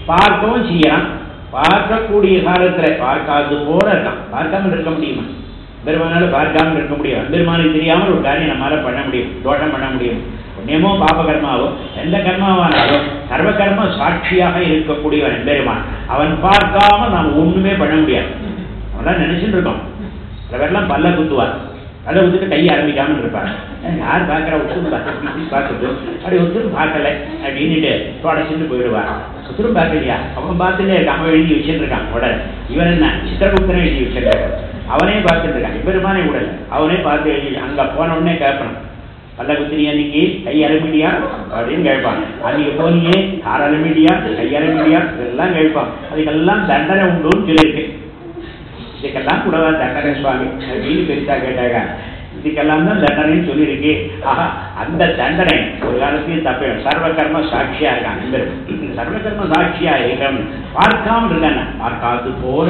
பார்க்கவும் செய்யலாம் பார்க்கக்கூடிய காலத்துல பார்க்காதது போல இருக்கான் பார்க்காமல் இருக்க முடியுமா பெருமானால பார்க்காமல் இருக்க முடியும் பெருமானுக்கு தெரியாமல் ஒரு காரியம் நம்மளால பண்ண முடியும் தோஷம் பண்ண முடியும் புண்ணியமோ பாப கர்மாவோ எந்த கர்மாவானாலும் சர்வ கர்ம சாட்சியாக இருக்கக்கூடியவன் எம்பெருமான் அவன் பார்க்காம நாம் ஒண்ணுமே பண்ண முடியாது அவெல்லாம் நினைச்சுட்டு இருக்கோம் சில பேர்லாம் பல்ல குத்துவார் பல்ல குத்துட்டு கையை ஆரம்பிக்காமல் இருப்பார் யார் பார்க்குறா ஒத்துரும் பார்த்து பார்க்குறது அப்படி ஒத்துரும் பார்க்கல அப்படின்னுட்டு தொடச்சிட்டு போயிடுவார் ஒத்துரும் பார்க்கலையா அவன் பார்த்துட்டே இருக்கான் அவன் எழுதி வச்சுட்டு இருக்கான் உடனே இவன் என்ன சித்திரகுப்தனை எழுதி வச்சிருக்கான் அவனே பார்த்துட்டு இருக்கான் பெருமானே உடல் அவனே பார்த்து எழுதி அங்க போன உடனே கேட்பான் பல்ல குத்தினி அன்னைக்கு கை அரைமீடியா அப்படின்னு கேட்பான் அன்னைக்கு போனியே கார் அரைமீடியா கை அரைமீடியா இதெல்லாம் கேட்பான் அதுக்கெல்லாம் தண்டனை உண்டுன்னு சொல்லியிருக்கு இதுக்கெல்லாம் கூடவா தண்டனை சுவாமி அப்படின்னு பெருசா கேட்டாங்க இதுக்கெல்லாம் தான் தண்டனைன்னு சொல்லியிருக்கு ஆஹா அந்த தண்டனை ஒரு காலத்தையும் தப்ப சர்வ கர்ம சாட்சியா இருக்கான் இந்த சர்வ கர்ம சாட்சியா இருக்கிறவன் பார்க்காம இருக்கான பார்க்காது போல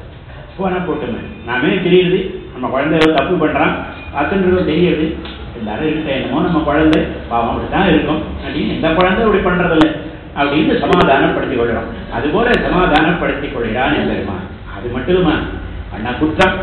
போனா போட்டுமே நாமே தெரியுது நம்ம குழந்தை ஏதோ தப்பு பண்றான் பார்த்துன்றது தெரியுது எல்லாரும் இருக்க என்னமோ நம்ம குழந்தை பாவம் அப்படித்தான் இருக்கும் அப்படின்னு இந்த குழந்தை இப்படி பண்றதில்ல அப்படின்னு சமாதானப்படுத்திக் கொள்கிறோம் அதுபோல சமாதானப்படுத்திக் கொள்கிறான் எம்பெருமான் அது மட்டுமா அண்ணா குற்றம்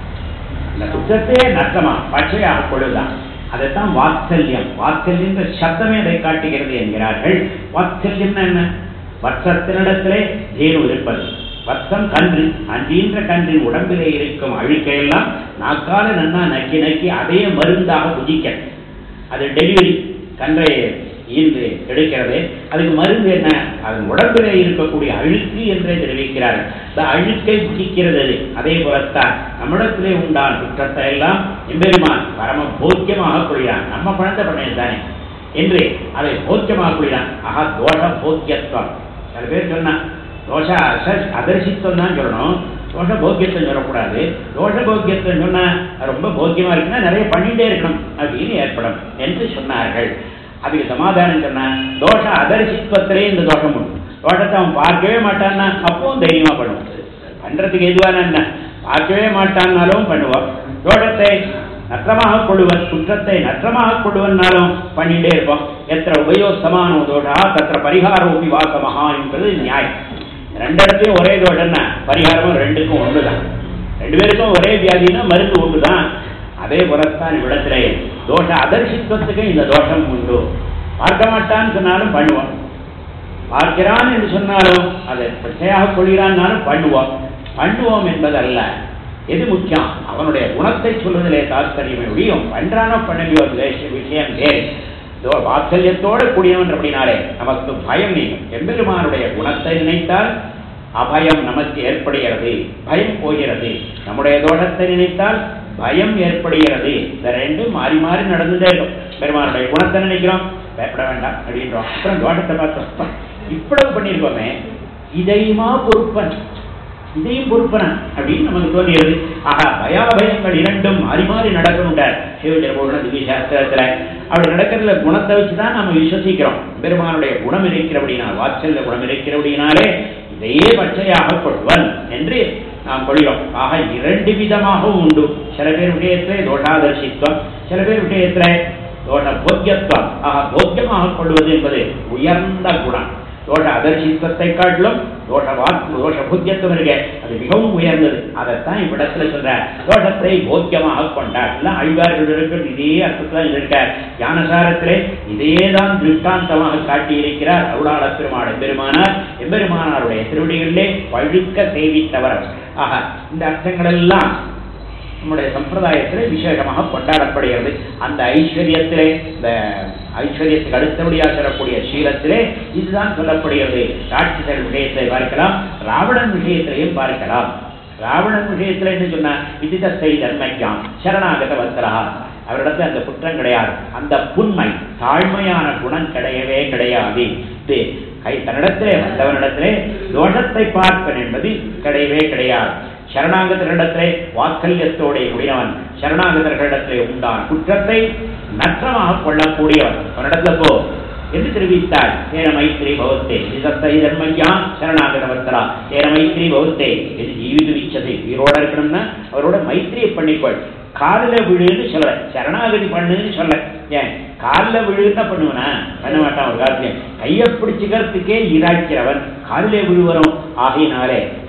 அந்த குற்றத்தையே நஷ்டமா பச்சையாக கொள்ளுதான் அதைத்தான் வாத்சல்யம் வாத்சல்யன்ற சப்தமே அதை காட்டுகிறது என்கிறார்கள் வாத்சல்யம்னா என்ன வத்சத்தினிடத்திலே தேனு இருப்பது வத்தம் கன்று அன்றின்ற கன்றின் உடம்பிலே இருக்கும் அழுக்கையெல்லாம் நாக்கால நன்னா நக்கி நக்கி அதே மருந்தாக புதிக்க அது டெலிவரி கன்றை ஈந்து எடுக்கிறது அதுக்கு மருந்து என்ன அதன் உடம்பிலே இருக்கக்கூடிய அழுக்கு என்றே தெரிவிக்கிறார்கள் இந்த அழுக்கை புதிக்கிறது அது அதே போலத்தான் நம்மிடத்திலே உண்டான குற்றத்தை எல்லாம் எம்பெருமான் பரம போக்கியமாக கொள்கிறான் நம்ம குழந்தை பண்ணது தானே என்று அதை போக்கியமாக கொள்கிறான் ஆகா தோஷ போக்கியத்துவம் சில பேர் சொன்னான் தோஷ அச அதர்சித்துவம் தான் சொல்லணும் தோஷ போக்கியத்துவம் சொல்லக்கூடாது தோஷ போக்கியத்துவம் சொன்னா ரொம்ப போக்கியமா இருக்குன்னா நிறைய பண்ணிட்டே இருக்கணும் அப்படின்னு ஏற்படும் என்று சொன்னார்கள் அதுக்கு சமாதானம் சொன்னா தோஷ அதர்சித்துவத்திலே இந்த தோஷம் உண்டு தோஷத்தை அவன் பார்க்கவே மாட்டான்னா அப்பவும் தைரியமா பண்ணுவான் பண்றதுக்கு எதுவான என்ன பார்க்கவே மாட்டான்னாலும் பண்ணுவான் தோஷத்தை நற்றமாக கொள்ளுவன் குற்றத்தை நற்றமாக கொள்ளுவன்னாலும் பண்ணிட்டே இருப்போம் எத்தனை உபயோ சமானோ தோஷா தத்திர பரிகாரோபி வாசமஹா என்பது நியாயம் ரெண்டு இடத்துலையும் ஒரே தோஷம்னா பரிகாரமும் ரெண்டுக்கும் ஒன்றுதான் ரெண்டு பேருக்கும் ஒரே வியாதினா மருந்து ஒன்றுதான் அதே புறத்தான் இவ்விடத்திலே தோஷ அதர்சித்துவத்துக்கு இந்த தோஷம் உண்டு பார்க்க மாட்டான்னு சொன்னாலும் பண்ணுவோம் பார்க்கிறான் என்று சொன்னாலும் அதை பிரச்சனையாக கொள்கிறான்னாலும் பண்ணுவோம் பண்ணுவோம் என்பதல்ல எது முக்கியம் அவனுடைய குணத்தை சொல்வதிலே தாத்பரியமே ஒழியும் பண்றானோ பண்ணலையோ அது வேஷ- விஷயம் வேறு இதோ வாத்சல்யத்தோடு கூடியவன் அப்படினாலே நமக்கு பயம் நீங்கும் எம்பெருமானுடைய குணத்தை நினைத்தால் அபயம் நமக்கு ஏற்படுகிறது பயம் போகிறது நம்முடைய தோஷத்தை நினைத்தால் பயம் ஏற்படுகிறது இந்த ரெண்டும் மாறி மாறி நடந்துட்டே இருக்கும் பெருமானுடைய குணத்தை நினைக்கிறோம் பயப்பட வேண்டாம் அப்படின்றோம் அப்புறம் தோட்டத்தை பார்த்தோம் அப்பா, இவ்வளவு பண்ணியிருக்கோமே இதையுமா பொறுப்பன் இதையும் பொறுப்பன அப்படின்னு நமக்கு தோன்றியது ஆகா பயாபயங்கள் இரண்டும் மாறி மாறி நடக்கணுண்டார் சிவஜரபோட திவ்ய சாஸ்திரத்துல அப்படி நடக்கிறதுல குணத்தை வச்சுதான் நம்ம விசுவசிக்கிறோம் பெருமானுடைய குணம் இருக்கிறபடினா வாத்சல்ய குணம் இருக்கிறபடினாலே இதையே பச்சையாக கொள்வன் என்று நாம் கொள்கிறோம் ஆக இரண்டு விதமாகவும் உண்டு சில பேர் விஷயத்திலே தோஷாதர்சித்துவம் சில பேர் விஷயத்திலே தோஷ போக்கியத்துவம் ஆக போக்கியமாக கொள்வது என்பது உயர்ந்த குணம் தோஷ அதர்சித்துவத்தை காட்டிலும் தோஷ வாக்கு தோஷ புத்தியத்துவம் இருக்கு அது மிகவும் உயர்ந்தது அதைத்தான் இவ்விடத்துல சொல்ற தோஷத்தை போக்கியமாக கொண்டார் எல்லாம் அழிவார்கள் இருக்கிறது இதே அர்த்தத்தில் இருக்கார் ஞானசாரத்திலே இதே தான் திருஷ்டாந்தமாக காட்டியிருக்கிறார் அருளாள பெருமாள் எம்பெருமானார் எம்பெருமானாருடைய திருவடிகளிலே பழுக்க சேவித்தவர் ஆக இந்த அர்த்தங்கள் எல்லாம் நம்முடைய சம்பிரதாயத்திலே விசேஷமாக கொண்டாடப்படுகிறது அந்த ஐஸ்வர்யத்திலே இந்த ஐஸ்வர்யத்துக்கு அடுத்தபடியாக தரக்கூடிய சீலத்திலே இதுதான் சொல்லப்படுகிறது ராட்சசர் விஷயத்தை பார்க்கலாம் ராவணன் விஷயத்திலையும் பார்க்கலாம் ராவணன் விஷயத்துல என்ன சொன்னா விதிதத்தை தர்மைக்காம் சரணாகத வந்தரா அவரிடத்துல அந்த குற்றம் கிடையாது அந்த புண்மை தாழ்மையான குணம் கிடையவே கிடையாது இது கை தன்னிடத்திலே வந்தவனிடத்திலே தோஷத்தை பார்ப்பன் என்பது கிடையவே கிடையாது சரணாகதரிடத்திலே வாக்கல்யத்தோட உடையவன் சரணாகதர்களிடத்திலே உண்டான குற்றத்தை நற்றமாக கொள்ளக்கூடியவன் அவனிடத்துல போ என்று தெரிவித்தார் ஏன மைத்ரி பவத்தே இதத்தை தர்மையாம் சரணாகதவத்தரா ஏன மைத்ரி பவத்தே இது ஜீவித வீச்சது உயிரோட இருக்கணும்னா அவரோட மைத்திரியை பண்ணிக்கொள் காலில் விழுன்னு சொல்ல சரணாகதி பண்ணுன்னு சொல்ல ஏன் காலில் விழுன்னா பண்ணுவனா பண்ண மாட்டான் ஒரு காலத்திலையும் கையை பிடிச்சிக்கிறதுக்கே ஈராக்கிறவன் காலிலே விழுவரும் ஆகையினாலே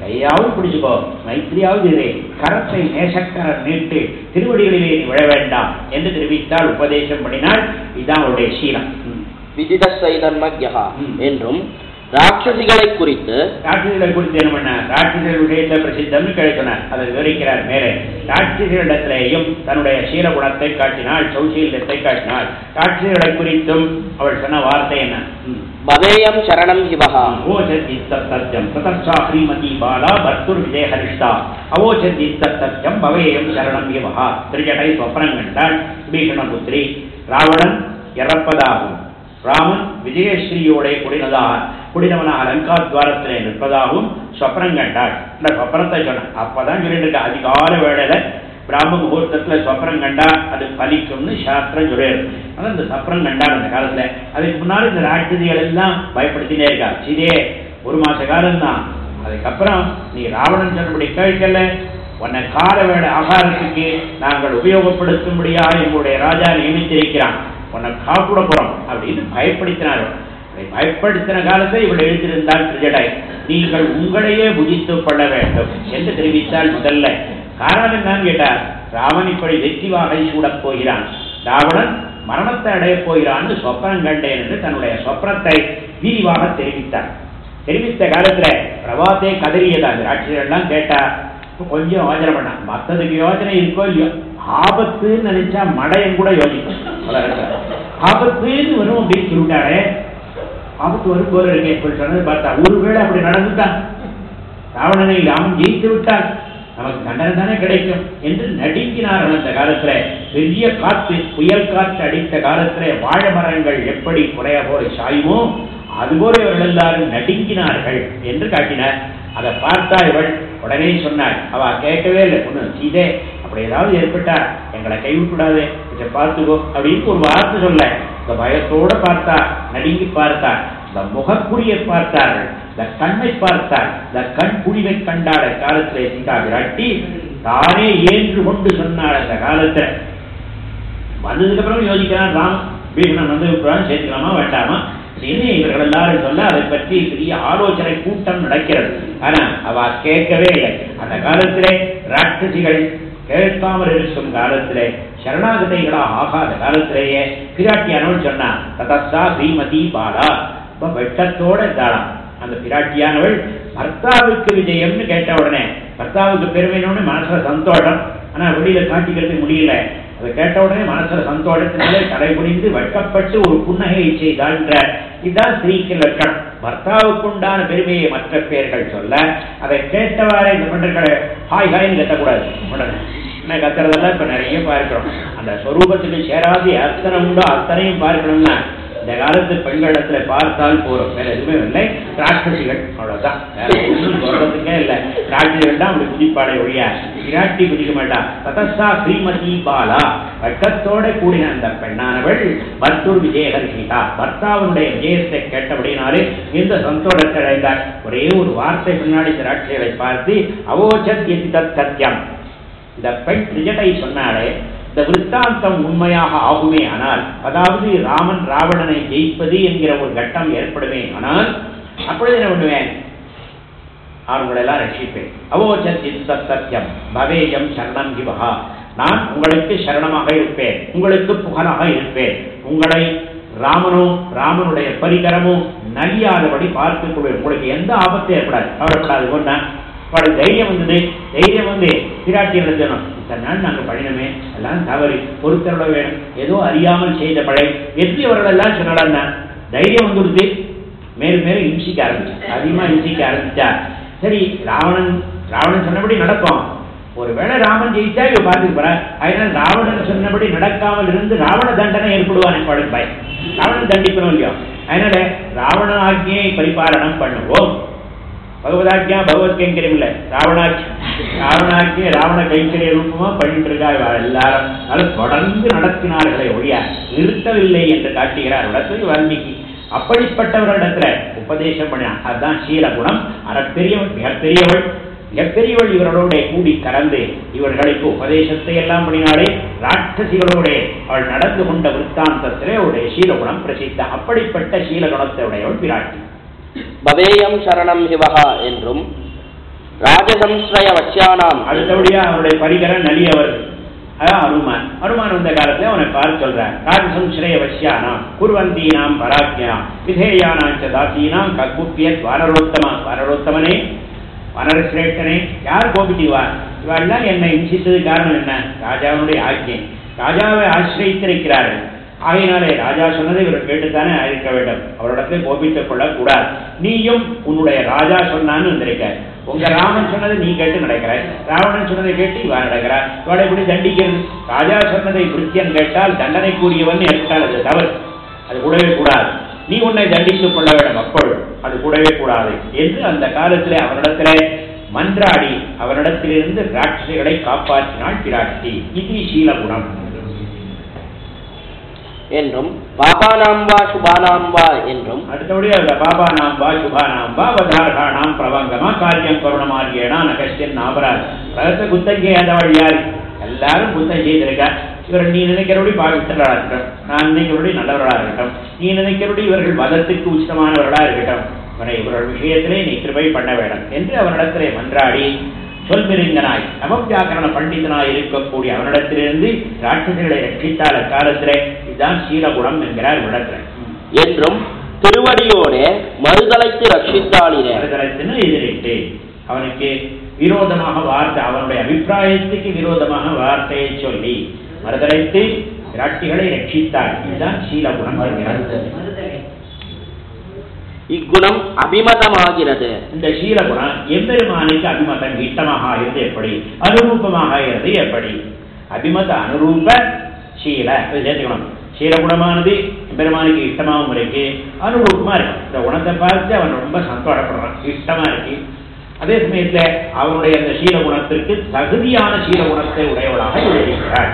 கையாவது பிடிச்சுக்கோ மைத்திரியாவது இரு கரத்தை நேசக்கரர் நீட்டு திருவடிகளிலே நீ விழ வேண்டாம் என்று தெரிவித்தால் உபதேசம் பண்ணினால் இதுதான் அவருடைய சீலம் ம். விதித சைதர்மஜா ம். என்றும் ராட்சசிகளை குறித்து ராட்சசிகளை குறித்து என்ன பண்ண ராட்சசிகள் விஷயத்தை பிரசித்தம்னு கிடைத்தனர் அதை விவரிக்கிறார் மேலே ராட்சசிகளிடத்திலேயும் தன்னுடைய சீலகுணத்தை காட்டினாள் சௌசீலத்தை காட்டினாள் ராட்சசிகளை குறித்தும் அவள் சொன்ன வார்த்தை என்ன ம். பவேயம் சரணம் ஹிவஹா அவோச்சத்தித்தத்தம் ததர்ஷா ஸ்ரீமதி பாலா பர்த்துர் விஜயஹரிஷ்டா அவோச்சத்தித்தத்தம் பவேயம் சரணம் யவஹா திருஜடை சொப்பனம் கண்டாள் பீஷணபுத்திரி ராவணன் இறப்பதாகும் ராமன் விஜயஸ்ரீயோட குடினதாக குடினவனாக லங்கா துவாரத்திலே நிற்பதாகவும் சொப்பனம் கண்டாள் இந்த சொப்பனத்தை சொன்னான் அப்பதான் சொல்லிட்டு இருக்க அதிகால வேளையில பிராம முகூர்த்தத்துல சொப்பனம் கண்டா அது பலிக்கும்னு சாஸ்திரம் சொல்லிடு ஆனா இந்த சொப்பனம் கண்டார் அந்த காலத்துல அதுக்கு முன்னாடி இந்த ராட்சதிகள் எல்லாம் பயப்படுத்தினே இருக்கா சீதே ஒரு மாச காலம் தான் அதுக்கப்புறம் நீ ராவணன் சொன்னபடி கேட்கல உன்னை கால வேலை ஆகாரத்துக்கு நாங்கள் உபயோகப்படுத்தும்படியா எங்களுடைய ராஜா நியமித்திருக்கிறான் உன்னை காப்பிட போறோம் அப்படின்னு பயப்படுத்தினார்கள் அதை பயப்படுத்தின காலத்தை இவள் எழுதியிருந்தால் திருஜடை நீங்கள் உங்களையே புஜித்துக் கொள்ள வேண்டும் என்று தெரிவித்தால் முதல்ல காரணம் என்னன்னு கேட்டார் ராமன் இப்படி வெற்றி வாகை சூடப் போகிறான் ராவணன் மரணத்தை அடையப் போகிறான்னு சொப்பனம் கண்டேன் என்று தன்னுடைய சொப்பனத்தை விரிவாக தெரிவித்தார் தெரிவித்த காலத்துல பிரபாத்தே கதறியதா அந்த ராட்சியெல்லாம் கேட்டா கொஞ்சம் யோசனை பண்ணான் மத்ததுக்கு யோசனை இருக்கோ இல்லையோ ஆபத்துன்னு நினைச்சா மடையன் கூட யோசிக்கும் உலகத்துல. ஆபத்துன்னு வரும் அப்படின்னு சொல்லிட்டாரே ஆபத்து வரும் போல இருக்கே இப்படி சொன்னது பார்த்தா ஒருவேளை அப்படி நடந்துட்டான் ராவணனை ராமன் ஜெயித்து விட்டால் நமக்கு தண்டனை தானே கிடைக்கும் என்று நடுங்கினார்கள் அந்த காலத்துல பெரிய காத்து புயல் காற்று அடித்த காலத்துல வாழை மரங்கள் எப்படி குறைய போல சாயுமோ அதுபோல இவர்கள் எல்லாரும் நடுங்கினார்கள் என்று காட்டினார் அதை பார்த்தா இவள் உடனே சொன்னாள் அவ கேட்கவே இல்லை ஒண்ணு சீதே அப்படி ஏதாவது ஏற்பட்டா எங்களை கைவிட்டுடாதே இதை பார்த்துக்கோ அப்படின்னு ஒரு வார்த்தை சொல்ல இந்த பயத்தோட பார்த்தா நடுங்கி பார்த்தா இந்த முகக்குறியை பார்த்தார்கள் இந்த கண்ணை பார்த்தார் இந்த கண் குழிவை கண்டாட காலத்திலே சீதா விராட்டி தானே ஏன்று கொண்டு சொன்னாள் அந்த காலத்துல வந்ததுக்கு அப்புறம் யோசிக்கிறான் ராம் பீஷ்மன் வந்து விட்டுறான் சேர்த்துக்கலாமா வேண்டாமா அப்படின்னு இவர்கள் எல்லாரும் சொல்ல அதை பற்றி பெரிய ஆலோசனை கூட்டம் நடக்கிறது ஆனா அவ கேட்கவே இல்லை அந்த காலத்திலே ராட்சசிகள் கேட்காமல் இருக்கும் காலத்திலே சரணாகதைகளாக ஆகாத காலத்திலேயே பிராட்டியானவள் சொன்னா ததஸ்தா ஸ்ரீமதி பாலா இப்ப வெட்டத்தோட இருந்தாளாம் அந்த பிராட்டியானவள் பர்த்தாவுக்கு விஜயம்னு கேட்ட உடனே பர்த்தாவுக்கு பெருமைன்னு மனசுல சந்தோஷம் ஆனா வெளியில காட்டிக்கிறதுக்கு முடியல அதை கேட்ட உடனே மனசுல சந்தோஷத்தினாலே கடைபிடிந்து வெட்கப்பட்டு ஒரு புன்னகையை செய்தான்ற இதுதான் ஸ்திரீக்கு லட்சணம் பர்த்தாவுக்குண்டான பெருமையை மற்ற பேர்கள் சொல்ல அதை கேட்டவாறே இந்த பெண்களை ஹாய் ஹாய்னு கத்தக்கூடாது உடனே என்ன கத்துறதெல்லாம் இப்ப நிறைய பார்க்கிறோம் அந்த ஸ்வரூபத்துக்கு சேராது அத்தனை உண்டோ அத்தனையும் பார்க்கணும்னா இந்த காலத்து பெண்களிடத்துல பார்த்தால் போறோம் வேற எதுவுமே இல்லை ராட்சசிகள் அவ்வளவுதான் வேற ஒன்றும் சொல்றதுக்கே இல்லை ராட்சசிகள் தான் அப்படி குதிப்பாடை ஒழிய விராட்டி குதிக்க மாட்டா ததசா ஸ்ரீமதி பாலா வட்டத்தோட கூடின அந்த பெண்ணானவள் பர்த்தூர் விஜயஹர்ஷிதா பர்த்தாவுடைய விஜயத்தை கேட்டபடினாலே இந்த சந்தோஷத்தை அடைந்தார் ஒரே ஒரு வார்த்தை பின்னாடி இந்த ராட்சிகளை பார்த்து அவோச்சத் எதி தத் சத்தியம் இந்த பெண் திரிஜடை சொன்னாலே இந்த விற்த்தாந்தம் உண்மையாக ஆகுமே ஆனால் அதாவது ராமன் ராவணனை ஜெயிப்பது என்கிற ஒரு கட்டம் ஏற்படுமே ஆனால் அப்பொழுது என்ன பண்ணுவேன் அவங்களெல்லாம் ரட்சிப்பேன் அவோச்சத் சத்தியம் பவேயம் சரணம் இவஹா நான் உங்களுக்கு சரணமாக இருப்பேன் உங்களுக்கு புகழாக இருப்பேன் உங்களை ராமனும் ராமனுடைய பரிகரமும் நலியாதபடி பார்த்துக் கொள்வேன் உங்களுக்கு எந்த ஆபத்தும் ஏற்படாது கவலைப்படாது ஒன்றா பட தைரியம் வந்தது தைரியம் வந்து பிராட்டி எழுதணும் இத்தனை நாள் நாங்கள் பழினமே எல்லாம் தவறு பொறுத்தரோட வேணும் ஏதோ அறியாமல் செய்த பழை எப்படி அவர்கள் எல்லாம் சொல்லலாம் தைரியம் வந்துடுது மேலும் மேலும் இம்சிக்க ஆரம்பிச்சு அதிகமா இம்சிக்க ஆரம்பிச்சா சரி ராவணன் ராவணன் சொன்னபடி நடக்கும் ஒருவேளை ராமன் ஜெயிச்சா இவ பார்த்துக்கு போற அதனால ராவணன் சொன்னபடி நடக்காமல் இருந்து ராவண தண்டனை ஏற்படுவான் என்பது பயம் ராவணன் தண்டிக்கணும் இல்லையோ அதனால ராவண ஆக்கியை பரிபாலனம் பண்ணுவோம் பகவதாக்கியா பகவத் கைங்கரியம் இல்ல ராவணாக்கி ராவணாக்கிய ராவண கைங்கரிய ரூபமா பண்ணிட்டு இருக்கா இவ எல்லாரும் அதனால தொடர்ந்து நடத்தினார்களே ஒழிய நிறுத்தவில்லை என்று காட்டுகிறார் இடத்துல வால்மீகி அப்படிப்பட்டவர்களிடத்துல உபதேசம் பண்ணினான் அதுதான் சீலகுணம் அறப்பெரியவள் மிகப்பெரியவள் மிகப்பெரியவள் இவர்களோட கூடி கலந்து இவர்களுக்கு உபதேசத்தை எல்லாம் பண்ணினாலே ராட்சசிகளோட அவள் நடந்து கொண்ட விற்த்தாந்தத்திலே அவருடைய சீலகுணம் பிரசித்த அப்படிப்பட்ட சீலகுணத்தை உடையவள் பிராட்டி பவேயம் சரணம் ஹிவஹா என்றும் ராஜசம்ஸ்ரய வச்சியானாம் அடுத்தபடியா அவனுடைய பரிகரன் நலியவர் அதான் அனுமான் அனுமான் வந்த காலத்துல அவனை பார்த்து சொல்றான் ராஜசம்ஸ்ரய வசியானாம் குர்வந்தீனாம் பராக்கியாம் விதேயானாம் ச தாசீனாம் கக்குப்பியத் வானரோத்தமா வானரோத்தமனே வானரசிரேஷ்டனே யார் கோபிச்சுவா இவெல்லாம் என்னை இம்சித்தது காரணம் என்ன ராஜாவினுடைய ஆக்கியம் ராஜாவை ஆசிரியத்திருக்கிறார்கள் ஆகையினாலே ராஜா சொன்னதை இவர் கேட்டுத்தானே இருக்க வேண்டும் அவரிடத்தில் கோபித்துக் கொள்ளக்கூடாது நீயும் உன்னுடைய ராஜா சொன்னான்னு வந்திருக்க உங்க ராமன் சொன்னதை நீ கேட்டு நடக்கிறாய் ராவணன் சொன்னதை கேட்டு இவன் நடக்கிறார் இவளை இப்படி தண்டிக்கிறது ராஜா சொன்னதை பிரித்தியன் கேட்டால் தண்டனை கூறியவன் எடுத்தால் அது தவறு அது கூடவே கூடாது நீ உன்னை தண்டித்துக் கொள்ள வேண்டும் அப்பொழுது அது கூடவே கூடாது என்று அந்த காலத்திலே அவனிடத்திலே மன்றாடி அவனிடத்திலிருந்து ராட்சசிகளை காப்பாற்றினாள் பிராட்டி இது சீலகுணம் என்றும் பாபானாம் வா சுபானாம் வா என்றும் அடுத்தபடி அந்த பாபா நாம் வா சுபா நாம் வா வதார்கா நாம் பிரபங்கமா காரியம் கருணமார்கேனா நகஸ்யன் நாபராஜ் ரகத்தை குத்தம் செய்யாதவள் யார் எல்லாரும் குத்தம் செய்திருக்கா இவர் நீ நினைக்கிறபடி பாவித்தவர்களா இருக்கட்டும் நான் நினைக்கிறபடி நல்லவர்களா இருக்கட்டும் நீ நினைக்கிறபடி இவர்கள் மதத்துக்கு உச்சிதமானவர்களா இருக்கட்டும் இவனை இவர்கள் விஷயத்திலே நீ கிருபை பண்ண வேண்டும் என்று அவனிடத்திலே மன்றாடி சொல்மிருங்கனாய் நவவியாக்கரண பண்டிதனாய் இருக்கக்கூடிய அவனிடத்திலிருந்து ராட்சசிகளை ரட்சித்தால் அக்காலத்திலே இதுதான் சீலகுணம் என்கிறார் விடத்திலே என்றும் திருவடியோடே மறுதலைத்து ரட்சித்தாளினே மறுதலத்தின்னு எதிரிட்டு அவனுக்கு விரோதமாக வார்த்தை அவனுடைய அபிப்பிராயத்துக்கு விரோதமாக வார்த்தையை சொல்லி மறுதலைத்து ராட்டிகளை ரட்சித்தார் இதுதான் சீலகுணம் என்கிறார் இக்குணம் அபிமதமாகிறது இந்த சீலகுணம் எம்பெருமானுக்கு அபிமதம் இஷ்டமாக ஆகிறது எப்படி அனுரூபமாக ஆகிறது எப்படி அபிமத அனுரூப சீல இதை சேர்த்துக்கணும் சீலகுணமானது எம்பெருமானுக்கு இஷ்டமாகவும் இருக்கு அனுரூபமா இருக்கு இந்த குணத்தை பார்த்து அவன் ரொம்ப சந்தோஷப்படுறான் இஷ்டமா இருக்கு அதே சமயத்துல அவனுடைய அந்த சீலகுணத்திற்கு தகுதியான சீலகுணத்தை உடையவளாக இருக்கிறாள்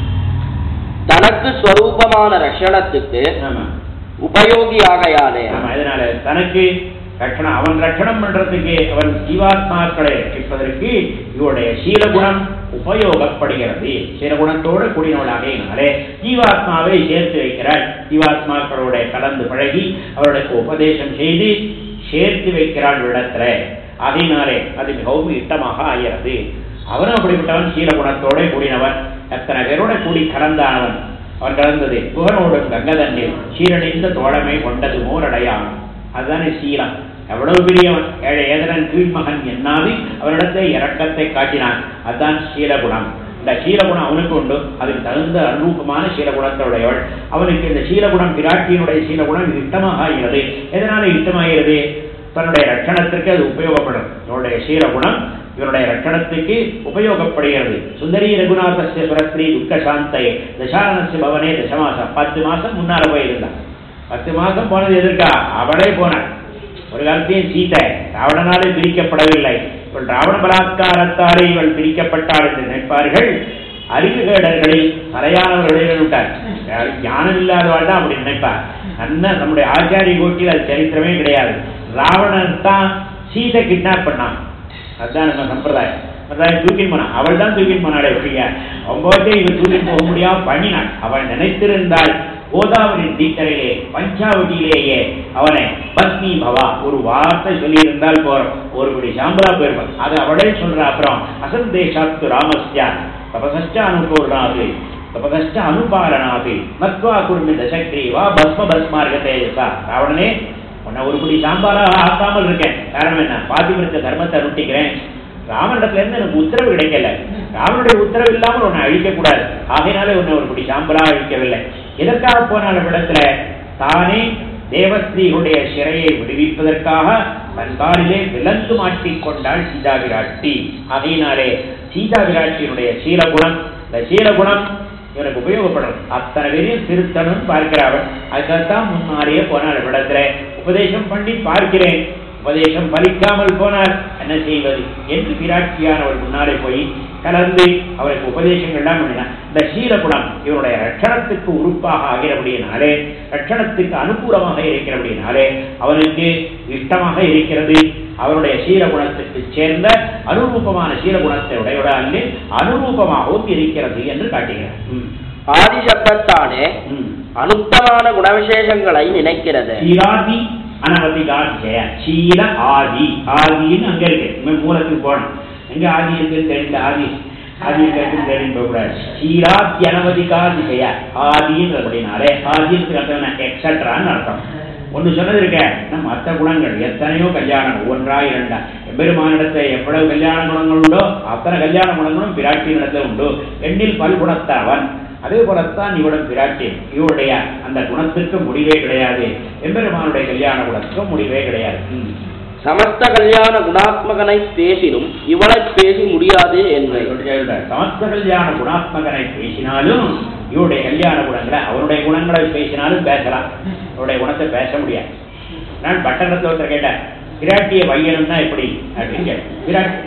தனக்கு ஸ்வரூபமான ரஷணத்துக்கு ஆமா உபயோகியாகையாலே ஆமா இதனால தனக்கு ரட்சணம் அவன் ரட்சணம் பண்றதுக்கு அவன் ஜீவாத்மாக்களை ரட்சிப்பதற்கு இவருடைய சீலகுணம் உபயோகப்படுகிறது சீலகுணத்தோடு கூடினவளாகையினாலே ஜீவாத்மாவை சேர்த்து வைக்கிறாள் ஜீவாத்மாக்களோட கலந்து பழகி அவர்களுக்கு உபதேசம் செய்து சேர்த்து வைக்கிறாள் இடத்துல அதனாலே அது மிகவும் இட்டமாக ஆகிறது அவனும் அப்படிப்பட்டவன் சீலகுணத்தோட கூடினவன் எத்தனை பேரோட கூடி கலந்தானவன் அவன் கலந்தது புகனோடும் கங்கதன்னில் சீரணிந்த தோழமை கொண்டது மோரடையான் அதுதானே சீலம் எவ்வளவு பெரியவன் ஏழை ஏதனன் கீழ்மகன் என்னாது அவனிடத்தை இரக்கத்தை காட்டினான் அதுதான் சீலகுணம் இந்த சீலகுணம் அவனுக்கு உண்டு அதுக்கு தகுந்த அனுரூபமான சீலகுணத்தோடையவள் அவனுக்கு இந்த சீலகுணம் பிராட்டியினுடைய சீலகுணம் இஷ்டமாக ஆகிறது எதனால இஷ்டமாகிறது தன்னுடைய ரட்சணத்திற்கு அது உபயோகப்படும் இவனுடைய சீலகுணம் இவருடைய ரட்சணத்துக்கு உபயோகப்படுகிறது சுந்தரி ரகுநாதஸ்ய சுரஸ்ரீ துக்க சாந்தை தசாரணஸ்ய பவனே தசமாசம் பத்து மாசம் முன்னால போயிருந்தான் பத்து மாசம் போனது எதற்கா அவளே போனாள் ஒரு காலத்தையும் சீதை ராவணனாலே பிரிக்கப்படவில்லை இவள் ராவண பலாத்காரத்தாலே இவள் பிரிக்கப்பட்டாள் என்று நினைப்பார்கள் அறிவுகேடர்களில் தலையானவர்களில் விட்டார் ஞானம் இல்லாதவாள் தான் அப்படி நினைப்பார் அண்ணன் நம்முடைய ஆச்சாரிய கோட்டில் அது சரித்திரமே கிடையாது ராவணன் தான் சீதை கிட்னாப் பண்ணான் அதுதான் நம்ம சம்பிரதாயம் சம்பிரதாயம் தூக்கின் போனான் அவள் தான் தூக்கின் போனாளே ஒழிய ஒன்பதே இவன் தூக்கின் போக முடியாம பண்ணினாள் அவள் நினைத்திருந்தால் கோதாவரி தீக்கரையிலே பஞ்சாவதியிலேயே அவனை பத்னி பவா ஒரு வார்த்தை சொல்லியிருந்தால் போறோம் ஒரு படி சாம்பலா போயிருப்பான் அது அவளே சொல்ற அப்புறம் அசந்தேஷாத்து ராமஸ்யா தபசஷ்ட அனுகூர்ணாது தபசஷ்ட அனுபாலனாது மத்வா குர்மி தசக்ரி வா பஸ்ம பஸ்மார்க்க தேஜசா ராவணனே உன்னை ஒரு படி சாம்பாராக ஆக்காமல் இருக்கேன் காரணம் என்ன பாதிவிருத்த தர்மத்தை அனுஷ்டிக்கிறேன் ராமனிடத்துல இருந்து எனக்கு உத்தரவு கிடைக்கல ராமனுடைய உத்தரவு இல்லாமல் உன்னை அழிக்கக்கூடாது ஆகையினாலே உன்னை ஒரு படி சாம்பலா அழிக்கவில்லை எதற்காக போனாலும் இடத்துல தானே தேவஸ்ரீகளுடைய சிறையை விடுவிப்பதற்காக தன் காலிலே விலங்கு மாட்டிக் கொண்டாள் சீதா விராட்டி ஆகையினாலே சீதா விராட்டியினுடைய சீலகுணம் இந்த சீலகுணம் இவனுக்கு உபயோகப்படும் அத்தனை பேரையும் திருத்தணும் பார்க்கிறாவன் அதுக்காகத்தான் முன்னாலேயே போனாள் இடத்துல உபதேசம் பண்ணி பார்க்கிறேன் உபதேசம் பலிக்காமல் போனார் என்ன செய்வது என்று விராட்சியானவர் முன்னாலே போய் கலந்து அவருக்கு உபதேசங்கள்லாம் பண்ணினார் இந்த சீலகுணம் இவருடைய ரட்சணத்துக்கு உறுப்பாக ஆகிறபடியினாலே ரட்சணத்துக்கு அனுகூலமாக இருக்கிறபடியினாலே அவனுக்கு இஷ்டமாக இருக்கிறது அவருடைய சீலகுணத்துக்கு சேர்ந்த அனுரூபமான சீலகுணத்தை உடையவடாலே அனுரூபமாகவும் இருக்கிறது என்று காட்டுகிறார் ம். ஆதிசப்தத்தானே ம். அனுத்தமான குணவிசேஷங்களை நினைக்கிறது சீலாதி அனவதிகாத்திய சீல ஆதி ஆதின்னு அங்க இருக்கு இனிமே மூலத்துக்கு போகணும் எங்க ஆதி இருக்குன்னு தெரியல ஆதி ஆதி இருக்குன்னு தெரியும் போகக்கூடாது சீலாத்தி அனவதிகாதிசய ஆதின்னு அப்படின்னாலே ஆதின்னு அர்த்தம் எக்ஸட்ரான்னு அர்த்தம் ஒன்று சொன்னது இருக்க நம்ம மற்ற குணங்கள் எத்தனையோ கல்யாணம் ஒன்றா இரண்டா எம்பெருமானிடத்தை எவ்வளவு கல்யாண குணங்கள் உண்டோ அத்தனை கல்யாண குணங்களும் பிராட்டியினிடத்தில் உண்டு எண்ணில் பல்குணத்தவன் அதே போலத்தான் இவளும் பிராட்டி இவருடைய அந்த குணத்திற்கு முடிவே கிடையாது எம்பெருமானுடைய கல்யாண குணத்துக்கும் முடிவே கிடையாது ம். சமஸ்த கல்யாண குணாத்மகனை பேசினும் இவளை பேசி முடியாது என்பதை சமஸ்த கல்யாண குணாத்மகனை பேசினாலும் இவருடைய கல்யாண குணங்களை அவருடைய குணங்களை பேசினாலும் பேசலாம் அவருடைய குணத்தை பேச முடியாது நான் பட்டணத்தில் ஒருத்தர் கேட்டேன் பிராட்டிய வையனம்னா எப்படி அப்படின்னு கேட்டேன் பிராட்டி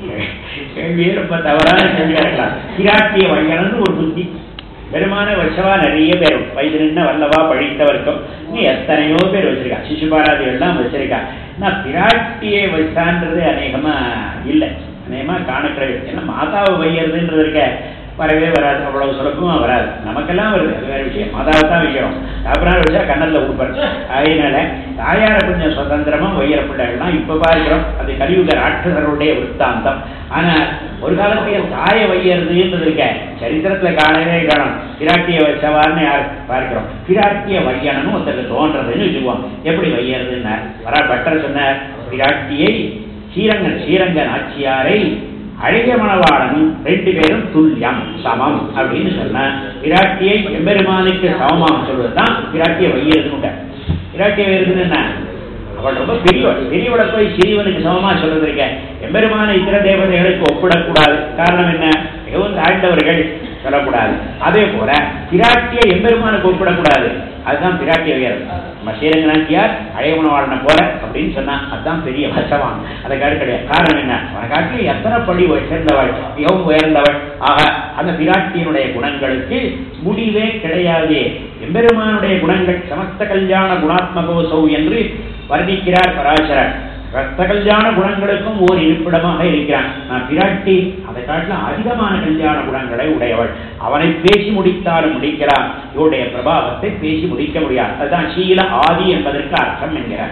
கேள்வியே ரொம்ப தவறான கேள்வியா இருக்கலாம் பிராட்டிய வையனம்னு ஒரு புத்தி பெருமான வச்சவா நிறைய பேர் வயது நின்ன வல்லவா பழித்தவர்க்கும் நீ எத்தனையோ பேர் வச்சிருக்கா சிசுபாராதி எல்லாம் வச்சிருக்கா நான் பிராட்டியை வச்சான்றது அநேகமா இல்லை அநேகமா காணக்கிறது ஏன்னா மாதாவை வையறதுன்றது இருக்க வரவே வராது அவ்வளவு சுலபமா வராது நமக்கெல்லாம் வருது அது வேற விஷயம் மாதாவை தான் வைக்கிறோம் அப்புறம் வச்சா கண்ணல்ல உட்பர் அதனால தாயார கொஞ்சம் சுதந்திரமா வையற பிள்ளைகள்லாம் இப்ப பார்க்கிறோம் அது கலியுக ராட்சசருடைய விற்த்தாந்தம் ஆனா ஒரு காலத்தில் தாயை வையறதுன்றது இருக்க சரித்திரத்துல காணவே காணும் பிராட்டிய வச்சவார்னு யார் பார்க்கிறோம் பிராட்டிய வையணும்னு ஒருத்தருக்கு தோன்றதுன்னு வச்சுக்குவோம் எப்படி வையறதுன்னார் வரா பட்டர் சொன்னார் பிராட்டியை ஸ்ரீரங்கன் ஸ்ரீரங்கன் ஆட்சியாரை அழகிய மணவாளனும் ரெண்டு பேரும் துல்லியம் சமம் அப்படின்னு சொன்ன பிராட்டியை எம்பெருமானுக்கு சமமாக சொல்வதுதான் பிராட்டியை வையறதுன்னு பிராட்டியை வையறதுன்னு என்ன அவள் ரொம்ப பெரியவள் பெரியவளை போய் சிறியவனுக்கு சமமா சொல்றது இருக்க எம்பெருமான இத்தர தேவதைகளுக்கு ஒப்பிடக்கூடாது காரணம் என்ன மிகவும் தாழ்ந்தவர்கள் சொல்லக்கூடாது அதே போல பிராட்டியை எம்பெருமானுக்கு ஒப்பிடக்கூடாது அதுதான் பிராட்டிய உயரம் நம்ம ஸ்ரீரங்கநாச்சியார் அழையமனவாளனை போல அப்படின்னு சொன்னா அதுதான் பெரிய வசவான் அதை காட்டு கிடையாது காரணம் என்ன அவனை காட்டி எத்தனை படி உயர்ந்தவள் மிகவும் உயர்ந்தவள் ஆக அந்த பிராட்டியினுடைய குணங்களுக்கு முடிவே கிடையாது எம்பெருமானுடைய குணங்கள் சமஸ்த கல்யாண குணாத்மகோசௌ என்று வர்ணிக்கிறார் பராசரர் ரத்த கல்யாண குணங்களுக்கும் ஓர் இருப்பிடமாக இருக்கிறான் நான் பிராட்டி அதை காட்டிலும் அதிகமான கல்யாண குணங்களை உடையவள் அவனை பேசி முடித்தாலும் முடிக்கிறான் இவருடைய பிரபாவத்தை பேசி முடிக்க முடியாது அதுதான் சீல ஆதி என்பதற்கு அர்த்தம் என்கிறார்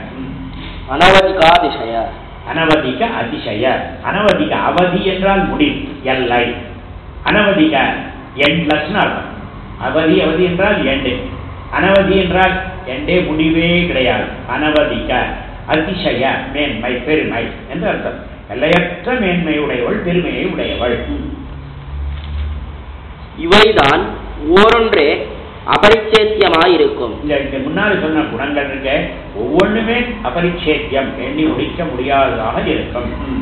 அனவதிகாதிசய அனவதிக அதிசய அனவதிக அவதி என்றால் முடிவு எல்லை அனவதிக எண்ட்லெஸ்னு அர்த்தம் அவதி அவதி என்றால் எண்டு அனவதி என்றால் எண்டே முடிவே கிடையாது அனவதிக அதிசய மேன்மை பெருமை என்று அர்த்தம் எல்லையற்ற மேன்மை உடையவள் பெருமையை உடையவள் இவைதான் ஓரொன்றே அபரிச்சேத்தியமாயிருக்கும் இந்த இந்த முன்னாடி சொன்ன குணங்கள் இருக்க ஒவ்வொன்றுமே அபரிச்சேத்தியம் எண்ணி முடிக்க முடியாததாக இருக்கும் ம்.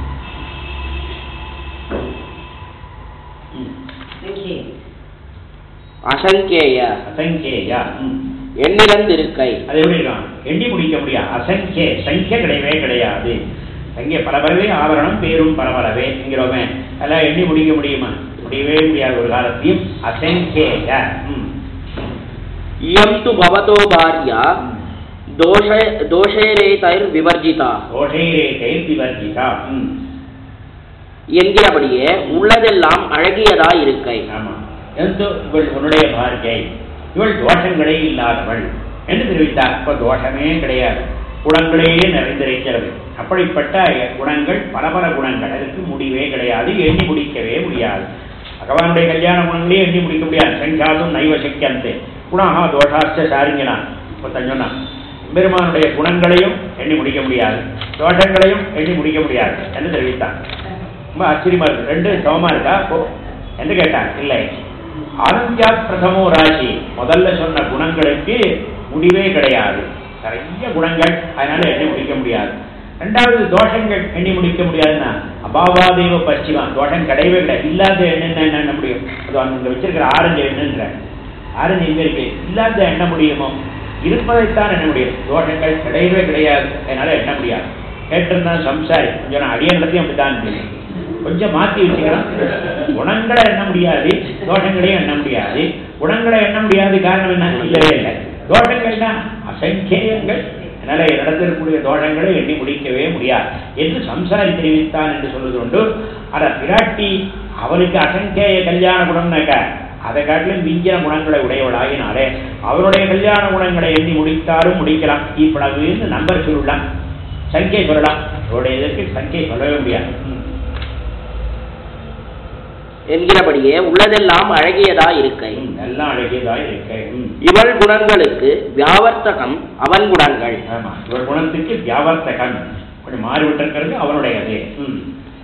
ம். அசங்கேய அசங்கேயா ம். எண்ணிறந்திருக்கை அது எப்படி இருக்கும் எண்ணி முடிக்க முடியாது அசங்கிய சங்கிய கிடையவே கிடையாது சங்கிய பலபரவே ஆவரணம் பேரும் பரபரவே என்கிறோமே அதெல்லாம் எண்ணி முடிக்க முடியுமா முடியவே முடியாது ஒரு காலத்தையும் அசங்கேய ம். இயம் து பவதோ பாரியா தோஷ தோஷேரேதைர் விவர்ஜிதா தோஷைரேகை விவர்ஜிதா ம். என்கிறபடியே உள்ளதெல்லாம் அழகியதாய் இருக்கை ஆமா எந்தோ இவள் உன்னுடைய பார்க்கை இவள் தோஷங்களே இல்லாதவள் என்று தெரிவித்தார் இப்ப தோஷமே கிடையாது குணங்களே நிறைந்திருக்கிறது அப்படிப்பட்ட குணங்கள் பல பல குணங்கள் அதற்கு முடிவே கிடையாது எண்ணி முடிக்கவே முடியாது பகவானுடைய கல்யாண குணங்களே எண்ணி முடிக்க முடியாது சங்காதும் நைவ சக்கியந்தே குணாகா தோஷாச்ச சாரிங்கனா இப்போ சொன்னான் பெருமானுடைய குணங்களையும் எண்ணி முடிக்க முடியாது தோஷங்களையும் எண்ணி முடிக்க முடியாது என்று தெரிவித்தான் ரொம்ப ஆச்சரியமா இருக்கு ரெண்டு சமமா இருக்கா ஓ, என்று கேட்டான் இல்லை ஆனந்தியாத் பிரதமோ ராசி முதல்ல சொன்ன குணங்களுக்கு முடிவே கிடையாது நிறைய குணங்கள் அதனால எண்ணி முடிக்க முடியாது ரெண்டாவது தோஷங்கள் எண்ணி முடிக்க முடியாதுன்னா அபாவாதேவ பశ్చిமா தோஷம் கிடையவே கிடையாது இல்லாத எண்ணெய் என்ன எண்ண முடியும் அது அங்க வச்சிருக்கிற ஆரஞ்சு எண்ணுன்ற ஆரஞ்சு எங்க இருக்கு இல்லாத எண்ண முடியுமோ இருப்பதைத்தான் எண்ண முடியும் தோஷங்கள் கிடையவே கிடையாது அதனால எண்ண முடியாது கேட்டிருந்தான் சம்சாரி கொஞ்சம் நான் அடியன்றதையும் அப்படித்தான் தெரியும் கொஞ்சம் மாத்தி வச்சுக்கலாம் குணங்களை எண்ண முடியாது தோஷங்களையும் எண்ண முடியாது குணங்களை எண்ண முடியாது காரணம் என்ன இல்லவே இல்லை தோஷங்கள் தான் அசங்கேயங்கள் அதனால நடத்திருக்கக்கூடிய தோஷங்களை எண்ணி முடிக்கவே முடியாது என்று சம்சாரி தெரிவித்தான் என்று சொல்வது உண்டு அத பிராட்டி அவனுக்கு அசங்கேய கல்யாண குணம்னாக்க அதை காட்டிலும் மிஞ்சின குணங்களை உடையவளாகினாலே அவருடைய கல்யாண குணங்களை எண்ணி முடித்தாலும் முடிக்கலாம் இப்படகுன்னு நம்பர் சொல்லலாம் சங்கை சொல்லலாம் அவருடைய இதற்கு சங்கை சொல்லவே முடியாது ம். என்கிறபடியே உள்ளதெல்லாம் அழகியதா இருக்கை ம், எல்லாம் அழகியதாக இருக்கு ம். இவள் குணங்களுக்கு வியாவர்த்தகம் அவன் குணங்கள் ஆமா இவர் குணத்துக்கு வியாவர்த்தகன் கொஞ்சம் மாறிவிட்டிருக்கிறது அவனுடையது ம்.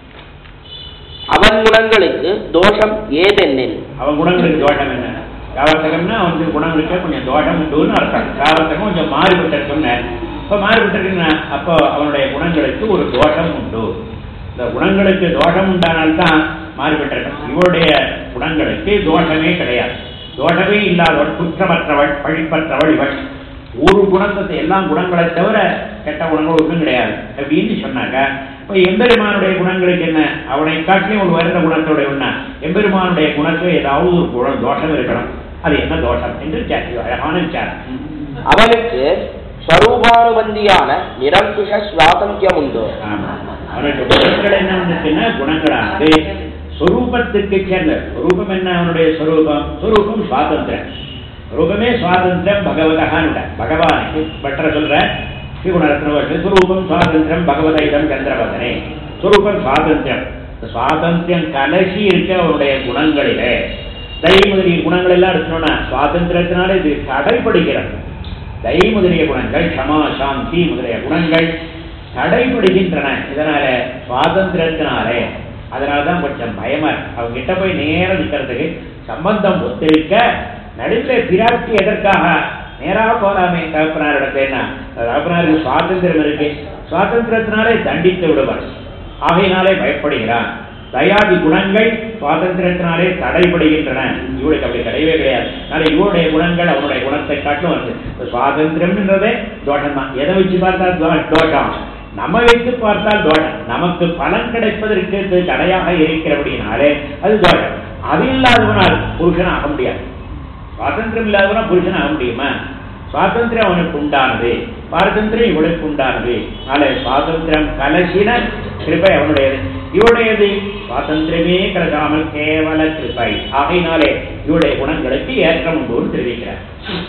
அவன் குணங்களுக்கு தோஷம் ஏதென்னில் அவன் குணங்களுக்கு தோஷம் என்ன வியாவர்த்தகம்னா அவனுக்கு குணங்களுக்கு கொஞ்சம் தோஷம் உண்டுன்னு அர்த்தம் வியாவர்த்தகம் கொஞ்சம் மாறுபட்டிருக்குன்னு இப்போ மாறுபட்டிருக்குன்னா அப்போ அவனுடைய குணங்களுக்கு ஒரு தோஷம் உண்டு இந்த குணங்களுக்கு தோஷம் உண்டானால்தான் மாறுபட்டிருக்கும் இவருடைய குணங்களுக்கு தோஷமே கிடையாது தோஷமே இல்லாதவள் குற்றமற்றவள் பழிப்பற்றவள் இவள் ஒரு குணத்தை எல்லாம் குணங்களை தவிர கெட்ட குணங்கள் ஒன்றும் கிடையாது அப்படின்னு சொன்னாங்க இப்போ எம்பெருமானுடைய குணங்களுக்கு என்ன அவனை காட்டிலும் ஒரு வருட குணத்தோட ஒண்ணா எம்பெருமானுடைய குணத்தில் ஏதாவது ஒரு குணம் தோஷம் இருக்கணும் அது என்ன தோஷம் என்று விசாரி அழகான விசாரம் அவனுக்கு ஸ்வரூபானுபந்தியான நிரங்குஷ சுவாதந்தியம் உண்டு ஆமா அவனுக்கு குணங்கள் என்ன வந்துச்சுன்னா குணங்களானது சொரூபத்துக்கு சேர்ந்த சொரூபம் என்ன அவனுடைய சொரூபம் சொரூபம் சுவாதந்திரம் ரூபமே சுவாதந்திரம் பகவதகான்னு பகவானுக்கு பற்ற சொல்ற ஸ்ரீகுணரத்ன சுரூபம் சுவாதந்திரம் பகவத இடம் சந்திரபதனே சுரூபம் சுவாதந்திரம் இந்த சுவாதந்திரம் கலசி இருக்க அவருடைய குணங்களிலே தை முதலிய குணங்கள் எல்லாம் இருக்கணும்னா சுவாதந்திரத்தினால இது தடைப்படுகிறது தை முதலிய குணங்கள் க்ஷமா சாந்தி முதலிய குணங்கள் தடைப்படுகின்றன இதனால சுவாதந்திரத்தினாலே அதனாலதான் கொஞ்சம் பயமா இருக்கு அவங்க கிட்ட போய் நேரம் நிக்கிறதுக்கு சம்பந்தம் ஒத்திருக்க நடுவில் பிராட்டி எதற்காக நேராக போலாமே தகப்பனார் இடத்துல தகப்பனாருக்கு சுவாதந்திரம் இருக்கு சுவாதந்திரத்தினாலே தண்டித்து விடுவார் ஆகையினாலே பயப்படுகிறான் தயாதி குணங்கள் சுவாதந்திரத்தினாலே தடைபடுகின்றன இவளுக்கு அப்படி கிடையவே கிடையாது அதனால இவருடைய குணங்கள் அவனுடைய குணத்தை காட்டும் வருது இந்த சுவாதந்திரம்ன்றதே தோஷம் தான் எதை வச்சு பார்த்தால் தோ- தோஷம் நம்ம வைத்து பார்த்தால் தோஷம் நமக்கு பலன் கிடைப்பதற்கு இது தடையாக இருக்கிறபடினாலே அது தோஷம் அது இல்லாதவனால் புருஷன் ஆக முடியாது சுவாதந்திரம் இல்லாதவனா புருஷன் ஆக முடியுமா சுவாதந்திரம் அவனுக்கு உண்டானது பாரதந்திரம் இவளுக்கு உண்டானது அதனால சுவாதந்திரம் கலசின கிருபை அவனுடையது இவளுடையது சுவாதந்திரமே கலசாமல் கேவல கிருபை ஆகையினாலே இவளுடைய குணங்களுக்கு ஏற்றம் உண்டு தெரிவிக்கிறார்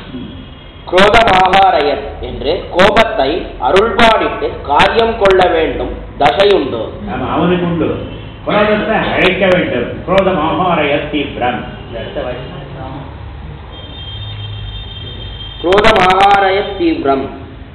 குரோதமாகாரயத் என்று கோபத்தை அருள்பாடிட்டு காரியம் கொள்ள வேண்டும் தசையுண்டு ஆமா அவனுக்கு உண்டு குரோதத்தை அழைக்க வேண்டும் குரோதம் ஆகாரய தீவிரம் இந்த இடத்த வாசி. குரோதமாகாரய தீவிரம்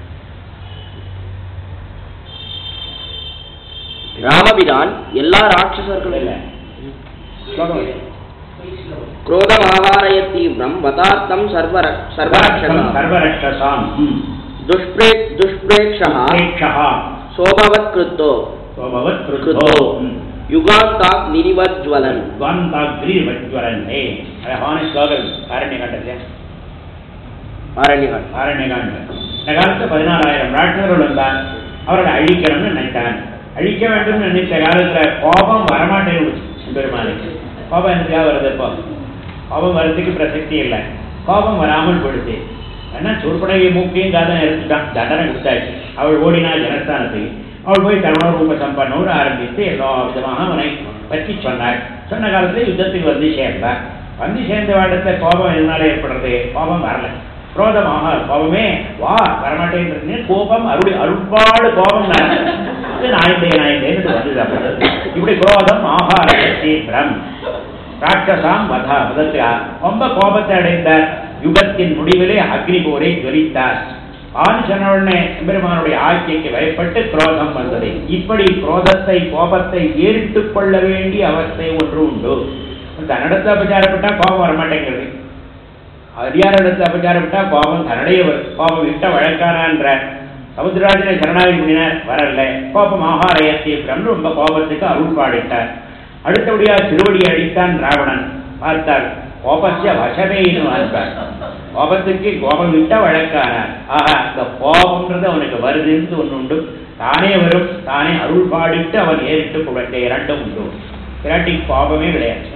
ராமபிரான் எல்லா ராட்சசர்களும் இல்ல ஸ்லோகம் வாசி. குரோதமாகாரய தீவிரம் வதார்த்தம் சர்வர சர்வரக்ஷகா சர்வரக்ஷசாம் ம். துஷ்பிரே துஷ்பிரேக்ஷா பிரேக்ஷா சோபவத் கிருத்தோ ஸ்வபவத் கிருத்தோ கிருத்தோ ம். யுகாந்தாக் நிரிவஜ்வலன் துவந்தாக்ரி வஜ்வரன்னே அழகான ஸ்லோகம் ஆரண்யகாண்டத்தில் ஆரண்யகான் ஆரண்யகாண்டம் இந்த காலத்துல பதினாறாயிரம் ராட்சதர்கள் வந்தார் அவர்களை அழிக்கணும்னு நினைத்தாங்க அழிக்க வேண்டும்னு நினைத்த காலத்துல கோபம் வரமாட்டேன்னு பெருமாளுக்கு கோபம் எனக்காக வருது இப்போ கோபம் வர்றதுக்கு பிரசக்தி இல்லை கோபம் வராமல் போயிடுச்சு ஏன்னா சொற்படையை மூக்கையும் காதம் எடுத்துட்டான் தண்டனை கொடுத்தாச்சு அவள் ஓடினா ஜனஸ்தானத்துக்கு அவள் போய் தருண ரூப சம்பன்னோடு ஆரம்பித்து எல்லா விதமாக அவனை பற்றி சொன்னாள் சொன்ன காலத்துல யுத்தத்துக்கு வந்து சேர்ந்தார் வந்து சேர்ந்த இடத்துல கோபம் எதனால ஏற்படுறது கோபம் வரல குரோதமாக கோபமே வா வரமாட்டேங்கிறது கோபம் அருள் அருள்பாடு கோபம் நான் அது நாயந்தே நாயந்தேன்னு வந்து அப்படி. இப்படி குரோதம் ஆகார தீவிரம் ராட்சசாம் வதா முதற்கு ரொம்ப கோபத்தை அடைந்தார் யுகத்தின் முடிவிலே அக்னி போரை ஜொலித்தார் ஆண் சொன்ன உடனே எம்பெருமானுடைய ஆட்சிக்கு பயப்பட்டு குரோதம் வந்தது இப்படி குரோதத்தை கோபத்தை ஏறிட்டுக் கொள்ள வேண்டிய அவஸ்தை ஒன்று உண்டு தன்னிடத்தை அபச்சாரப்பட்டா கோபம் வரமாட்டேங்கிறது அடியாரிடத்தை அபச்சாரப்பட்டா கோபம் தன்னுடைய வரும். கோபம் விட்ட வழக்கானான்ற சமுத்திரராஜனை சரணாகி பண்ணினார் வரல கோபம் ஆகாரயத்தை பிரம்ம ரொம்ப கோபத்துக்கு அருள் பாடிட்டார் அடுத்தபடியா திருவடி அடித்தான் ராவணன் பார்த்தார் கோபஸ்ய வசமேன்னு பார்த்தார் கோபத்துக்கு கோபம் விட்ட வழக்கானார் ஆஹா இந்த கோபம்ன்றது அவனுக்கு வருதுன்னு ஒன்று உண்டு தானே வரும் தானே அருள் பாடிட்டு அவன் ஏறிட்டு கொடுத்த இரண்டும் உண்டு பிராட்டி கோபமே கிடையாது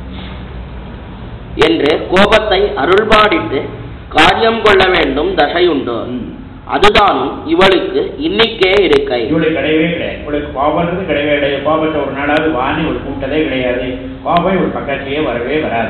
என்று கோபத்தை அருள்பாடிட்டு காரியம் கொள்ள வேண்டும் தசையுண்டு ம். அதுதானும் இவளுக்கு இன்னிக்கே இருக்கை இவளுக்கு கிடையவே கிடையாது இவளுக்கு கோபம்ன்றது கிடையவே கிடையாது கோபத்தை ஒரு நாளாவது வாணி ஒரு கூட்டதே கிடையாது கோபம் இவள் பக்கத்திலேயே வரவே வராது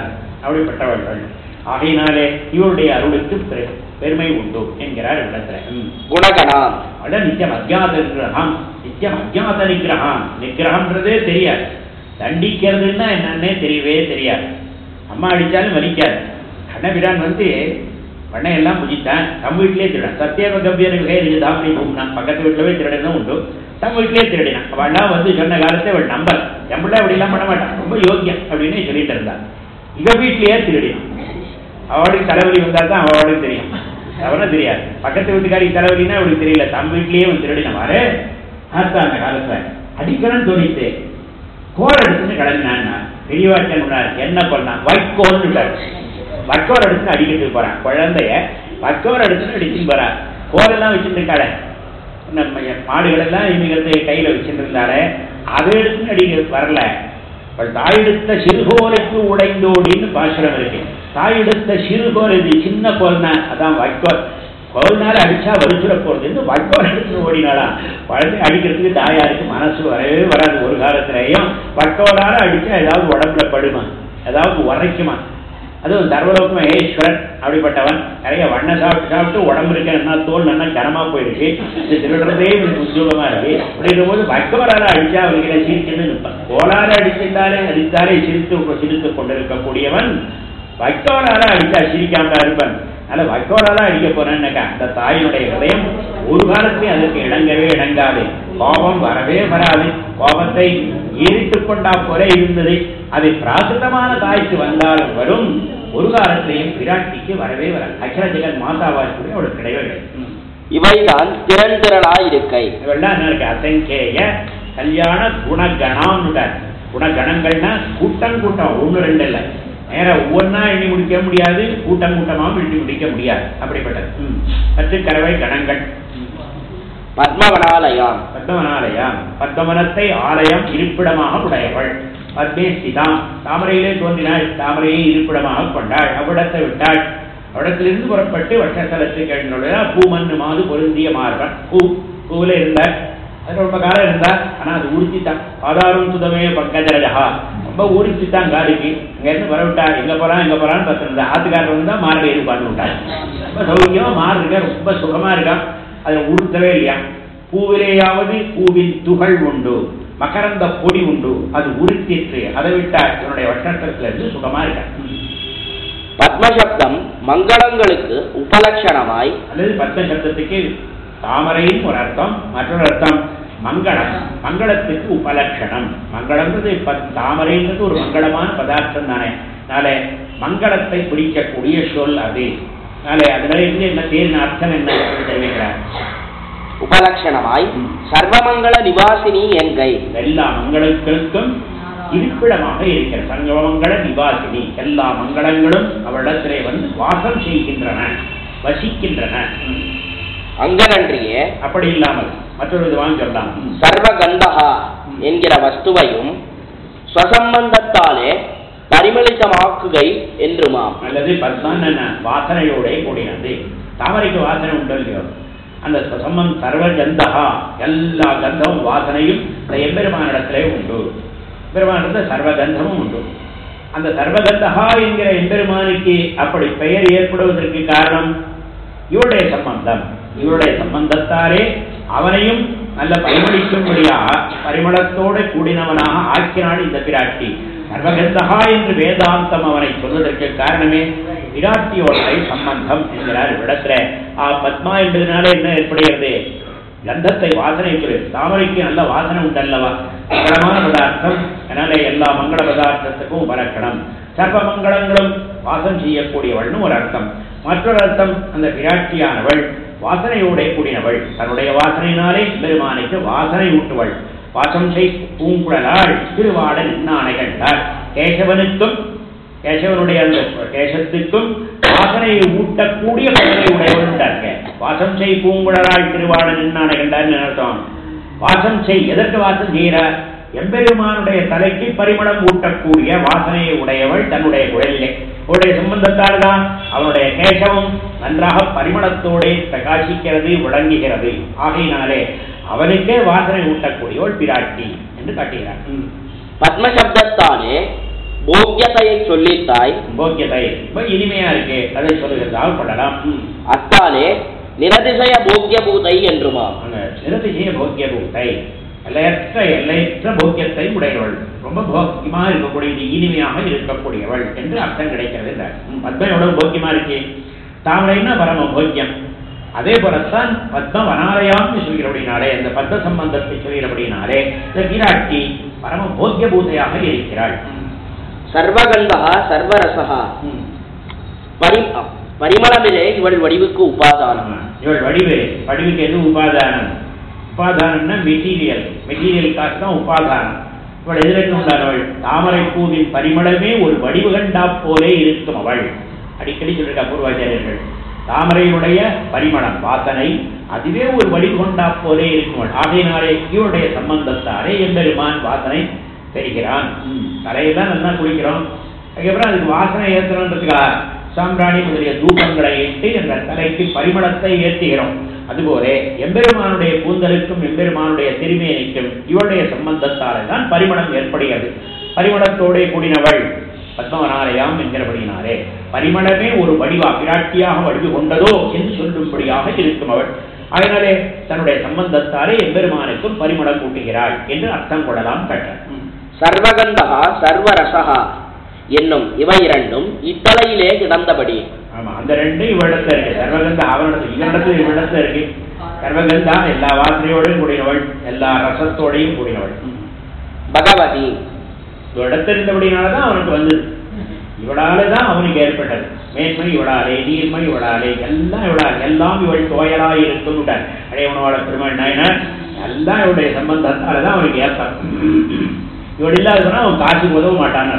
அப்படிப்பட்டவர்கள் ஆகையினாலே இவருடைய அருளுக்கு பெ- பெருமை உண்டு என்கிறார் இடத்துல ம். குணகணாம் அதான் நித்தியம் அஜாத நிகிரகம் நித்தியம் அஜாத நிகிரகம் நிகிரகம்ன்றதே தெரியாது தண்டிக்கிறதுன்னா என்னன்னே தெரியவே தெரியாது அம்மா அடிச்சாலும் வலிக்காது கண்ணபிரான் வந்து பண்ணையெல்லாம் புதித்தான் தம் வீட்டிலே திருடன் சத்தியம கம்பீர விகை இருக்குதான் அப்படி போனான் பக்கத்து வீட்டில் போய் திருடனும் உண்டு தம் வீட்டிலே திருடினான் அவள்லாம் வந்து சொன்ன காலத்தை அவள் நம்பர் எம்பிள்ள அப்படிலாம் பண்ண மாட்டான் ரொம்ப யோக்கியம் அப்படின்னு சொல்லிட்டு இருந்தான் இவ வீட்லயே திருடினான் அவளுக்கு தலைவலி வந்தால் தான் அவளுக்கு தெரியும் அவனும் தெரியாது பக்கத்து வீட்டுக்காரிக்கு தலைவலின்னா அவளுக்கு தெரியல தம் வீட்லயே வந்து திருடினவாரு ஆத்தா அந்த காலத்துல அடிக்கணும்னு தோணிட்டு கோல் எடுத்துன்னு கிளம்பினான்னா பெரியவாச்சன் சொன்னார் என்ன பண்ணான் வைக்கோல்னு விட்டார் வைக்கோல் எடுத்துன்னு அடிக்கிறதுக்கு போறான் குழந்தைய வைக்கோல் எடுத்துன்னு அடிச்சுன்னு போறான் கோலெல்லாம் வச்சுட்டு இருக்காளே நம்ம மாடுகள் எல்லாம் இவங்களுக்கு கையில வச்சுட்டு இருந்தாலே அதை எடுத்துன்னு அடிக்க வரல அவள் தாயெடுத்த சிறுகோலுக்கு உடைந்தோடின்னு பாசுரம் இருக்கு தாயெடுத்த சிறுகோல் இது சின்ன கோல்னா அதான் வைக்கோல் கோல்னால அடிச்சா வலிச்சுட போறது வைக்கோல் எடுத்து ஓடினாளா குழந்தை அடிக்கிறதுக்கு தாயாருக்கு மனசு வரவே வராது ஒரு காலத்திலேயும் வைக்கோலால அடிச்சா ஏதாவது உடம்புல படுமா ஏதாவது உரைக்குமா அதுவும் சர்வலோக மகேஸ்வரன் அப்படிப்பட்டவன் நிறைய வண்ண சாப்பிட்டு சாப்பிட்டு உடம்பு இருக்க என்ன தோல் நல்லா கனமா போயிடுச்சு இது திருடுறதே இவனுக்கு உத்தியோகமா இருக்கு அப்படிங்கிற போது வைக்கவரால அடிச்சா அவனுக்கு சிரிச்சுன்னு நிற்பான் கோலால அடிச்சிருந்தாலே அடித்தாலே சிரித்து சிரித்து கொண்டிருக்கக்கூடியவன் வைக்கோலால அடிச்சா சிரிக்காம இருப்பான் அதனால வைக்கோலால அடிக்க போறேன்னாக்கா அந்த தாயினுடைய ஹதயம் ஒரு காலத்திலே அதற்கு இணங்கவே இணங்காது கோபம் வரவே வராது கோபத்தை ஈரிட்டுக் கொண்டா போல இருந்தது அது பிராகிருதமான தாய்க்கு வந்தாலும் வரும் ஒரு காலத்திலேயும் பிராட்டிக்கு வரவே வராது அகில ஜெகன் மாதாவாய் கூட அவளுக்கு கிடையவே கிடையாது ம். இவைதான் திரள் திரளாயிருக்கை இவெல்லாம் என்ன இருக்கு அசங்கேய கல்யாண குணகணான்னு குணகணங்கள்னா கூட்டம் கூட்டம் ஒண்ணு ரெண்டு இல்லை நேரா ஒவ்வொன்றா எண்ணி முடிக்க முடியாது கூட்டம் கூட்டமாகவும் எண்ணி முடிக்க முடியாது அப்படிப்பட்டது ம். பத்து கறவை கணங்கள் பத்மவனாலயாம் பத்மவனாலயம் பத்மவனத்தை ஆலயம் இருப்பிடமாக உடையவள் பத்மே ஸ்திதாம் தாமரையிலே தோன்றினாள் தாமரையை இருப்பிடமாக கொண்டாள் அவ்விடத்தை விட்டாள் அவ்விடத்திலிருந்து புறப்பட்டு வட்டத்தலத்துக்கு எழுந்துள்ள பூமன்னு மாது பொருந்திய மார்பன் பூ பூவில் இருந்தார் அது ரொம்ப காலம் இருந்தார் ஆனா அது உறுத்தித்தான் பாதாரும் சுதமே பங்கஜரஜா ரொம்ப உறுத்தித்தான் காலிக்கு இங்க இருந்து வரவிட்டா எங்க போறான் எங்க போறான்னு பார்த்துருந்தா ஆத்துக்காரர் வந்து மார்பை இருப்பான்னு விட்டார் ரொம்ப சௌக்கியமா மாறு இருக்க ரொம்ப சுகமா இருக்கான் அதை உறுத்தவே இல்லையா பூவிலேயாவது பூவின் துகள் உண்டு மகரந்த பொடி உண்டு அது உறுத்திற்று அதை விட்டா என்னுடைய வட்டத்தில இருந்து சுகமா இருக்கான் பத்மசப்தம் மங்களங்களுக்கு உபலட்சணமாய் அல்லது பத்ம சப்தத்துக்கு தாமரையின் ஒரு அர்த்தம் மற்றொரு அர்த்தம் மங்களம் மங்களத்துக்கு உபலட்சணம் மங்களம்ன்றது இப்ப தாமரைன்றது ஒரு மங்களமான பதார்த்தம் தானே அதனால மங்களத்தை பிடிக்கக்கூடிய சொல் அது அதனால அதுல இருந்து என்ன தேர்ந்த அர்த்தம் என்ன என்று தெரிவிக்கிறார் உபலட்சணமாய் சர்வமங்கள நிவாசினி என்கை எல்லா மங்களங்களுக்கும் இருப்பிடமாக இருக்கிற சங்கமங்கள நிவாசினி எல்லா மங்களங்களும் அவளிடத்திலே வந்து வாசம் செய்கின்றன வசிக்கின்றன அங்கனன்றியே அப்படி இல்லாமல் மற்றொரு விதமாக சொல்லலாம் சர்வகந்தகா என்கிற வஸ்துவையும் ஸ்வசம்பந்தத்தாலே பரிமளிதமாக்குகை என்றுமாம் அல்லது பத்தான் என்ன வாசனையோட கூடினது தாமரைக்கு வாசனை உண்டு இல்லையோ அந்த சமம் சர்வ கந்தகா எல்லா கந்தமும் வாசனையும் இந்த எம்பெருமானிடத்திலே உண்டு பெருமானிடத்தில் சர்வ கந்தமும் உண்டு அந்த சர்வகந்தகா என்கிற எம்பெருமானுக்கு அப்படி பெயர் ஏற்படுவதற்கு காரணம் இவருடைய சம்பந்தம் இவருடைய சம்பந்தத்தாலே அவனையும் நல்ல பரிமளிக்கும்படியாக பரிமளத்தோடு கூடினவனாக ஆக்கினாள் இந்த பிராட்டி சர்வகந்தகா என்று வேதாந்தம் அவனை சொல்வதற்கு காரணமே பிராட்டியோட சம்பந்தம் என்கிறார் இடத்துல ஆ பத்மா என்பதனால என்ன ஏற்படுகிறது கந்தத்தை வாசனை குறி- தாமரைக்கு நல்ல வாசனை உண்டல்லவா மங்களமான பதார்த்தம் அதனால எல்லா மங்கள பதார்த்தத்துக்கும் உபலக்கணம் சர்வ மங்களங்களும் வாசம் செய்யக்கூடியவள்னு ஒரு அர்த்தம் மற்றொரு அர்த்தம் அந்த பிராட்டியானவள் வாசனையோட கூடினவள் தன்னுடைய வாசனையினாலே பெருமானுக்கு வாசனை ஊட்டுவள் வாசம் செய் பூங்குழலாள் திருவாடல் இன்னானை கண்டாள் கேசவனுக்கும் கேசவனுடைய அந்த கேசத்துக்கும் வாசனையை ஊட்டக்கூடிய குழந்தை உடையவள் உண்டாங்க வாசம் செய் பூங்குழலாள் திருவாடல் இன்னானை கண்டார்னு அர்த்தம் வாசம் செய் எதற்கு வாசம் செய்கிறார் எம்பெருமானுடைய தலைக்கு பரிமளம் ஊட்டக்கூடிய வாசனையை உடையவள் தன்னுடைய குழலிலே அவருடைய சம்பந்தத்தால் தான் அவனுடைய கேசவம் நன்றாக பரிமளத்தோடே பிரகாசிக்கிறது விளங்குகிறது ஆகையினாலே அவனுக்கே வாசனை ஊட்டக்கூடியவள் பிராட்டி என்று காட்டுகிறார் ம். பத்மசப்தத்தாலே போக்கியத்தையை சொல்லித்தாய் போக்கியத்தை ரொம்ப இனிமையா இருக்கு அதை சொல்லுகிறதாக கொள்ளலாம் ம். அத்தாலே நிரதிசய போக்கிய பூதை என்றுமா அந்த நிரதிசய போக்கிய பூத்தை எல்லையற்ற எல்லையற்ற போக்கியத்தை உடையவள் ரொம்ப போக்கியமா இருக்கக்கூடியது இனிமையாக இருக்கக்கூடியவள் என்று அர்த்தம் கிடைக்கிறது இந்த ம், பத்மம் எவ்வளவு போக்கியமா இருக்கு தாமரைன்னா பரம போக்கியம் அதே போலத்தான் பத்ம வனாலயாம்னு சொல்கிறபடினாலே அந்த பத்ம சம்பந்தத்தை சொல்கிறபடினாலே இந்த விராட்டி பரம போக்கிய பூதையாக இருக்கிறாள் சர்வகந்தா சர்வரசகா ம். பரி பரிமளமிலே இவள் வடிவுக்கு உபாதானம் ஆமா. இவள் வடிவு வடிவுக்கு எது உபாதானம் உபாதானம்னா மெட்டீரியல் மெட்டீரியல் காசு தான் உபாதானம் இவள் எதிர்க்கு உண்டானவள் தாமரை பூவின் பரிமளமே ஒரு வடிவு கண்டா போலே இருக்கும் அவள் அடிக்கடி சொல்லிருக்கா பூர்வாச்சாரியர்கள் தாமரையுடைய பரிமளம் வாசனை அதுவே ஒரு வடிவு கொண்டா போலே இருக்குமள் ஆகையினாலே இவருடைய சம்பந்தத்தாரே எம்பெருமான் வாசனை பெறுகிறான் தலையெல்லாம் நல்லா குளிக்கிறோம் அதுக்கப்புறம் அதுக்கு வாசனை ஏற்றணுன்றதுக்காக சாம்பிராணி முதலிய தூபங்களை இட்டு அந்த தலைக்கு பரிமளத்தை ஏற்றுகிறோம் அதுபோல எம்பெருமானுடைய கூந்தலுக்கும் எம்பெருமானுடைய திருமேனிக்கும் இவருடைய சம்பந்தத்தாலே தான் பரிமளம் ஏற்படுகிறது பரிமளத்தோடே கூடினவள் பத்மவனாலயாம் என்கிறபடியினாலே பரிமளமே ஒரு வடிவா பிராட்டியாக வடிவு கொண்டதோ என்று சொல்லும்படியாக இருக்கும் அவள் அதனாலே தன்னுடைய சம்பந்தத்தாலே எம்பெருமானுக்கும் பரிமளம் கூட்டுகிறாள் என்று அர்த்தம் கொள்ளலாம் கட்டார் சர்வகந்தா சர்வரசகா என்னும் இவை இரண்டும் இத்தலையிலே கிடந்தபடி ஆமா அந்த ரெண்டும் இவ்விடத்துல இருக்கு சர்வகந்தா அவனிடத்துல இவனிடத்துல இவ்விடத்துல இருக்கு சர்வகந்தா எல்லா வாசனையோடையும் கூடினவள் எல்லா ரசத்தோடையும் கூடினவள் பகவதி இவ்விடத்துல இருந்தபடினாலதான் அவனுக்கு வந்தது இவளால தான் அவனுக்கு ஏற்பட்டது மேன்மை இவளாலே நீர்மை இவளாலே எல்லாம் இவளால் எல்லாம் இவள் தோயலாய் இருக்கும் அடையவனோட பெருமாள் நாயனார் எல்லாம் இவளுடைய சம்பந்தத்தால தான் அவனுக்கு ஏற்படும் இவள் இல்லாததுனா அவன் காசுக்கு உதவ மாட்டான்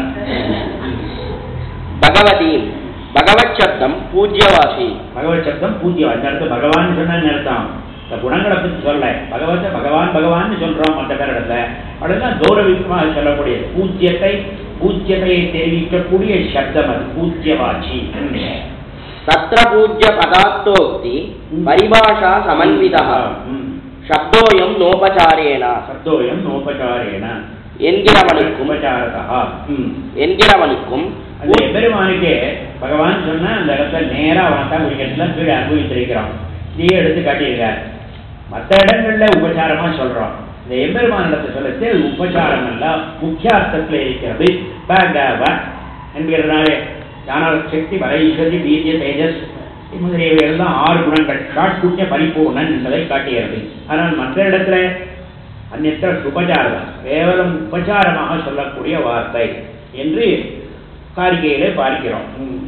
பகவதி பகவத் சப்தம் பூஜ்யவாசி பகவத் சப்தம் பூஜ்யம் அந்த இடத்துல பகவான் சொன்ன அர்த்தம் இந்த குணங்களை பற்றி சொல்ல பகவத பகவான் பகவான் சொல்றோம் மற்ற பேர் இடத்துல அதெல்லாம் கௌரவிக்கமாக சொல்லக்கூடியது பூஜ்யத்தை பூஜ்யத்தையை தெரிவிக்கக்கூடிய சப்தம் அது பூஜ்யவாச்சி தத்ர பூஜ்ய பதார்த்தோக்தி பரிபாஷா சமன்விதா ம். சப்தோயம் நோபசாரேன சப்தோயம் நோபச்சாரேன என்கிறவனுக்கும் உபச்சாரதா ம். என்கிறவனுக்கும் அந்த எம்பெருமானுக்கே பகவான் சொன்னா அந்த இடத்துல நேரா வாத்தா குடிக்கிறதுல கீழே அனுபவிச்சிருக்கிறோம் இதையே எடுத்து காட்டியிருக்கார் மற்ற இடங்கள்ல உபச்சாரமா சொல்றோம் இந்த எம்பெருமான் இடத்தை சொல்லச்சு அது உபச்சாரம் அல்ல முக்கியார்த்தத்துல இருக்கிறது பகவ என்கிறதுனாலே ஞான சக்தி பரைஸ்வரி வீரிய தேஜஸ் முதலியவைகள் தான் ஆறு குணங்கள் ஷாட்குண்ய பரிபூர்ணன் என்பதை காட்டுகிறது ஆனால் மற்ற இடத்துல அந்நியற்ற உபச்சாரம் கேவலம் உபச்சாரமாக சொல்லக்கூடிய வார்த்தை என்று காரிகையிலே பார்க்கிறோம் ம்.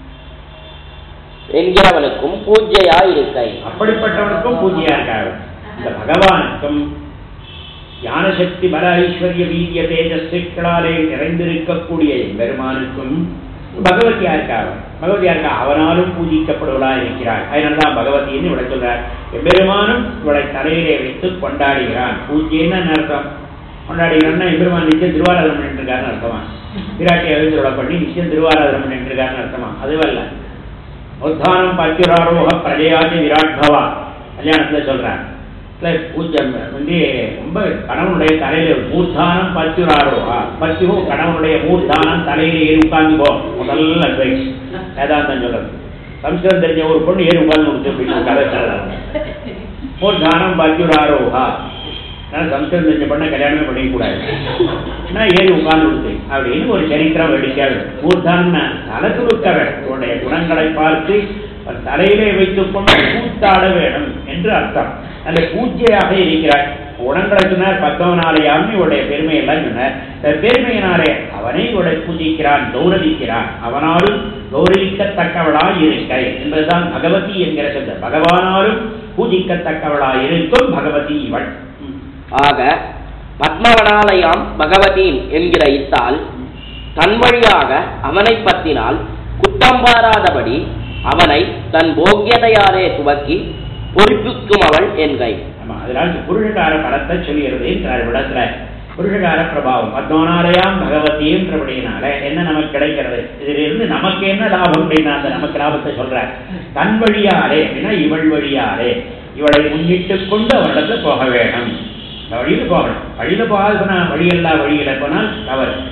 என்கிறவனுக்கும் பூஜ்யா இருக்கை அப்படிப்பட்டவனுக்கும் பூஜையா இருக்காரு இந்த பகவானுக்கும் ஞானசக்தி பல ஐஸ்வர்ய வீரிய தேஜஸ்களாலே நிறைந்திருக்கக்கூடிய பெருமானுக்கும் பகவதியா இருக்காரு பகவதியா இருக்கா அவனாலும் பூஜிக்கப்படுவதா இருக்கிறாள் அதனால்தான் பகவதின்னு இவளை சொல்றார் எம்பெருமானும் இவளை தலையிலே வைத்து கொண்டாடுகிறான் பூஜைன்னு என்ன அர்த்தம் கொண்டாடுகிறான்னா எம்பெருமான் நிச்சயம் திருவாராதனம் பண்ணிட்டு இருக்காருன்னு அர்த்தமா பிராட்டி எழுந்துருளை பண்ணி நிச்சயம் திருவாராதனம் பண்ணிட்டு இருக்காருன்னு அர்த்தமா அதுவல்ல உத்தானம் பத்யுராரோக பிரஜயாதி விராட் பவா கல்யாணத்துல சொல்றேன் இல்ல பூஜ்யம் வந்து ரொம்ப கணவனுடைய தலையில மூர்த்தானம் பத்யுராரோகா பத்யு கணவனுடைய மூர்த்தானம் தலையில ஏறி உட்கார்ந்துக்கோ முதல் அட்வைஸ் வேதாந்தம் சொல்றது சம்ஸ்கிருதம் தெரிஞ்ச ஒரு பொண்ணு ஏறி உட்கார்ந்து கொடுத்து அப்படின்னு கதை சொல்றாங்க மூர்த்தானம் பத்யுராரோகா அதனால சம்ஸ்கிருதம் தெரிஞ்ச பொண்ணை கல்யாணமே பண்ணிக்கூடாது நான் ஏறி உட்கார்ந்து கொடுத்து அப்படின்னு ஒரு சரித்திரம் வெடிக்காது மூர்த்தான தலை துடுக்க வேண்டும் உன்னுடைய குணங்களை பார்த்து அவன் தலையிலே வைத்துக் கொண்டு கூத்தாட வேணும் என்று அர்த்தம் அந்த பூஜ்யாக இருக்கிறார் குணங்களை சொன்னார் பத்தவனாலேயாலும் இவருடைய பெருமையெல்லாம் சொன்னார் இந்த பெருமையினாலே அவனை இவளை பூஜிக்கிறான் கௌரவிக்கிறான் அவனாலும் கௌரவிக்கத்தக்கவளாய் இருக்கை என்பதுதான் பகவதி என்கிற சொல்ல பகவானாலும் பூஜிக்கத்தக்கவளாய் இருக்கும் பகவதி இவள் ம். ஆக பத்மவனாலயாம் பகவதீன் என்கிற இத்தால் தன் வழியாக அவனை பற்றினால் குற்றம் பாராதபடி அவனை தன் போக்கியதையாலே துவக்கி பொறுப்பிக்கும் அவள் என்கை ஆமா அதனால் இந்த புருஷகார பலத்தை சொல்லுகிறது என்றார் விடத்துல புருஷகார பிரபாவம் பத்மனாலயாம் பகவதின்றபடியினால என்ன நமக்கு கிடைக்கிறது இதிலிருந்து நமக்கு என்ன லாபம் அப்படின்னா அந்த நமக்கு லாபத்தை சொல்றார் தன் வழியாலே அப்படின்னா இவள் வழியாலே இவளை முன்னிட்டு கொண்டு அவரிடத்துல போக வேணும் இந்த வழியில போகணும் வழியில போகாது போனா வழியெல்லாம் வழியில போனால் தவறு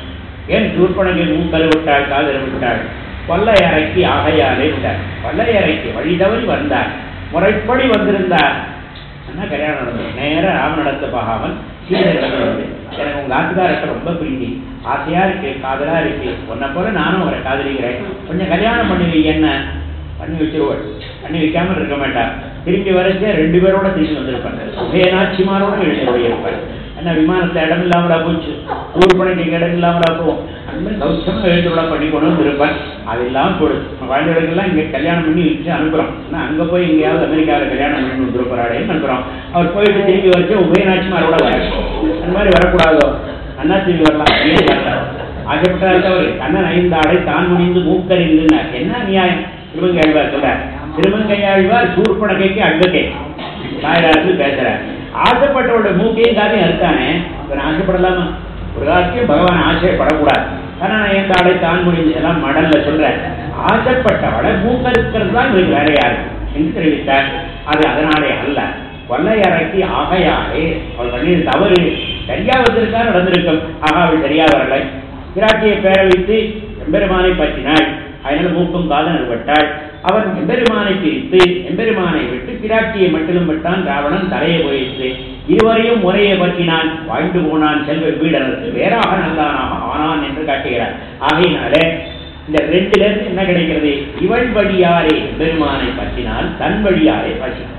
ஏன் சூர்பனகை மூக்கல் விட்டாள் காதல் விட்டாள் கொல்லை அறைக்கு ஆகையாலே விட்டார் கொல்லை அறைக்கு வழி தவறி வந்தார் முறைப்படி வந்திருந்தார் என்ன கல்யாணம் நடந்தது நேரா ராமனிடத்தை போகாமல் சீதையிடத்துல வந்து எனக்கு உங்க ஆத்துக்காரத்தை ரொம்ப பிரீதி ஆசையா இருக்கு காதலா இருக்கு உன்னை போல நானும் அவரை காதலிக்கிறேன் கொஞ்சம் கல்யாணம் பண்ணி வை என்ன பண்ணி வச்சிருவாள் பண்ணி வைக்காமல் இருக்க மாட்டார் திரும்பி வரைச்சே ரெண்டு பேரோட திரும்பி வந்திருப்பாங்க உபயநாச்சிமாரோட எழுதி இருப்பார் என்ன விமானத்தை இடம் இல்லாமலா போச்சு ஊர் பணிக்கு இடம் இல்லாமலா போகும் அந்த மாதிரி கௌசமா எழுத்துள்ள பண்ணி கொண்டு வந்திருப்பார் அது இல்லாமல் போடு குழந்தைகளுக்கெல்லாம் இங்கே கல்யாணம் பண்ணி வச்சு அனுப்புகிறோம் ஆனால் அங்கே போய் எங்கேயாவது அமெரிக்காவில் கல்யாணம் பண்ணி வந்துருப்பாடேன்னு அனுப்புகிறோம் அவர் போயிட்டு திரும்பி வரைச்சே உபயநாச்சிமாரோட வர அந்த மாதிரி வரக்கூடாதோ அண்ணா திரும்பி வரலாம் ஏன் வரலாம் ஆசைப்பட்டாரு தவறு கண்ணன் ஐந்தாடை தான் முடிந்து மூக்கறிந்துன்னார் என்ன நியாயம் திருமங்கையாழ்வார் சொல்றார் திருமங்கையாழ்வார் சூர்பனகைக்கு அட்வகே தாயராசு பேசுறார் ஆசைப்பட்டவரோட மூக்கையும் காதையும் அறுத்தானே இவன் ஆசைப்படலாமா ஒரு காலத்தையும் பகவான் ஆசைப்படக்கூடாது கண்ணன் ஐந்தாடை தான் முடிந்து எல்லாம் மடல்ல சொல்ற ஆசைப்பட்டவளை மூக்கறுக்கிறது தான் இவருக்கு வேலையாரு என்று தெரிவித்தார் அது அதனாலே அல்ல கொள்ளையறைக்கு ஆகையாலே அவள் பண்ணியது தவறு சரியா வந்திருக்கா நடந்திருக்கும் ஆகா அவள் சரியா வரலை பிராட்டியை பேர வைத்து எம்பெருமானை பற்றினாள் அதனால மூக்கும் காதல் அறுபட்டாள் அவன் எம்பெருமானை பிரித்து எம்பெருமானை விட்டு பிராட்டியை மட்டும் விட்டான் ராவணன் தலையை போயிற்று இருவரையும் முறையை பற்றினான் வாழ்ந்து போனான் செல்வ வீடனுக்கு வேறாக நல்லானாக ஆனான் என்று காட்டுகிறார் ஆகையினாலே இந்த ரெண்டுல இருந்து என்ன கிடைக்கிறது இவள் வழியாரே பெருமானை பற்றினால் தன் வழியாரே பற்றினான்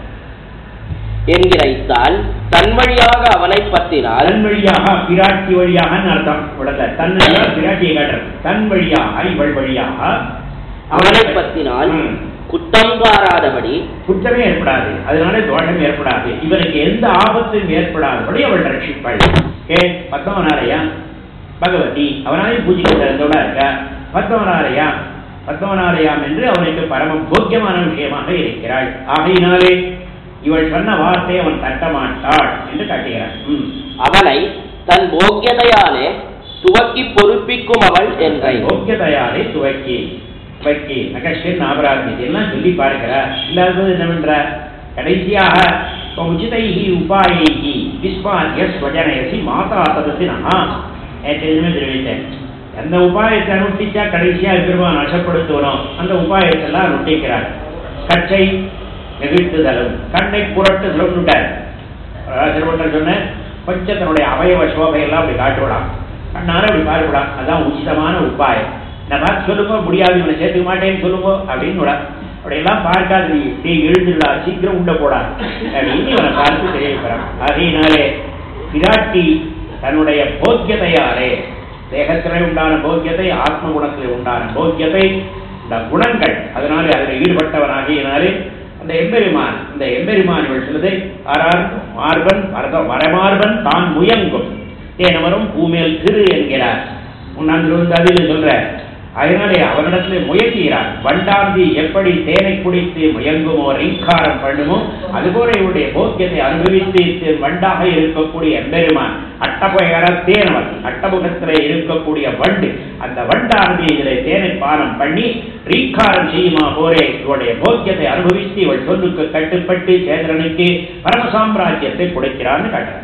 என்கிறைத்தால் தன் வழியாக அவனை பற்றினால் தன் வழியாக பிராட்டி வழியாக அர்த்தம் உடல தன் வழியாக பிராட்டியை காட்டுறது தன் வழியாக இவள் வழியாக அவனை பற்றினால் ம். குற்றம் காராதபடி குற்றமே ஏற்படாது அதனால தோஷம் ஏற்படாது இவனுக்கு எந்த ஆபத்தும் ஏற்படாதபடி அவள் ரட்சிப்பாள் ஏ பத்தவனாரையா பகவதி அவனாலே பூஜிக்க திறந்தோட இருக்க பத்தவனாரையா பத்தவனாரையாம் என்று அவனுக்கு பரம போக்கியமான விஷயமாக இருக்கிறாள் ஆகையினாலே இவள் சொன்ன வார்த்தை அவன் தட்ட மாட்டாள் என்று காட்டுகிறான் ம். அவனை தன் போக்கியதையாலே துவக்கி பொறுப்பிக்கும் அவள் என்றை போக்கியதையாலே துவக்கி துவக்கி நகஷ்டன் நாபராஜி எல்லாம் சொல்லி பார்க்கிறார் இல்லாதது என்னவென்றார் கடைசியாக உச்சிதைஹி உபாயைஹி விஸ்வாத்திய ஸ்வஜனயசி மாதா ததசி நகா நேற்று தெரிவித்தேன் எந்த உபாயத்தை அனுஷ்டிச்சா கடைசியா பெருமான் வசப்படுத்துவனோ அந்த உபாயத்தெல்லாம் அனுஷ்டிக்கிறார் கச்சை நெகிழ்த்துதலும் கண்ணை புரட்டுதலும் விட்டார் திருவண்ணர் சொன்ன கொஞ்சம் தன்னுடைய அவயவ சோபையெல்லாம் அப்படி காட்டுவிடாம் கண்ணார அப்படி பார்க்கக்கூடாது அதான் உச்சிதமான உபாயம் நான் பார்த்து சொல்லுங்க முடியாது இவனை சேர்த்துக்க மாட்டேன்னு சொல்லுங்க அப்படின்னு விட அப்படியெல்லாம் பார்க்காது நீ நீ எழுந்துடா சீக்கிரம் உண்ட போடா அப்படின்னு இவனை பார்த்து தெரிவிக்கிறான் ஆகையினாலே பிராட்டி தன்னுடைய போக்கியதையாலே தேகத்திலே உண்டான போக்கியத்தை ஆத்ம குணத்திலே உண்டான போக்கியத்தை இந்த குணங்கள் அதனாலே அதில் ஈடுபட்டவனாகியனாலே அந்த எம்பெருமான் இந்த எம்பெருமான் இவள் சொல்லுது ஆறார் மார்பன் வரத வரமார்பன் தான் முயங்கும் தேனவரும் பூமேல் திரு என்கிறார் முன்னாந்து வந்து அதில் சொல்ற அதனாலே அவனிடத்திலே முயங்குகிறார் வண்டாந்தி எப்படி தேனை குடித்து முயங்குமோ ரீங்காரம் பண்ணுமோ அதுபோல இவருடைய போக்கியத்தை அனுபவித்து தி- வண்டாக இருக்கக்கூடிய எம்பெருமான் அட்டபயர தேனவன் அட்டமுகத்திலே இருக்கக்கூடிய வண்டு அந்த வண்டானது இதிலே தேனை பானம் பண்ணி ரீங்காரம் செய்யுமா போரே இவருடைய போக்கியத்தை அனுபவித்து இவள் சொல்லுக்கு கட்டுப்பட்டு சேந்திரனுக்கு பரமசாம்ராஜ்யத்தை கொடுக்கிறான்னு காட்டுறார்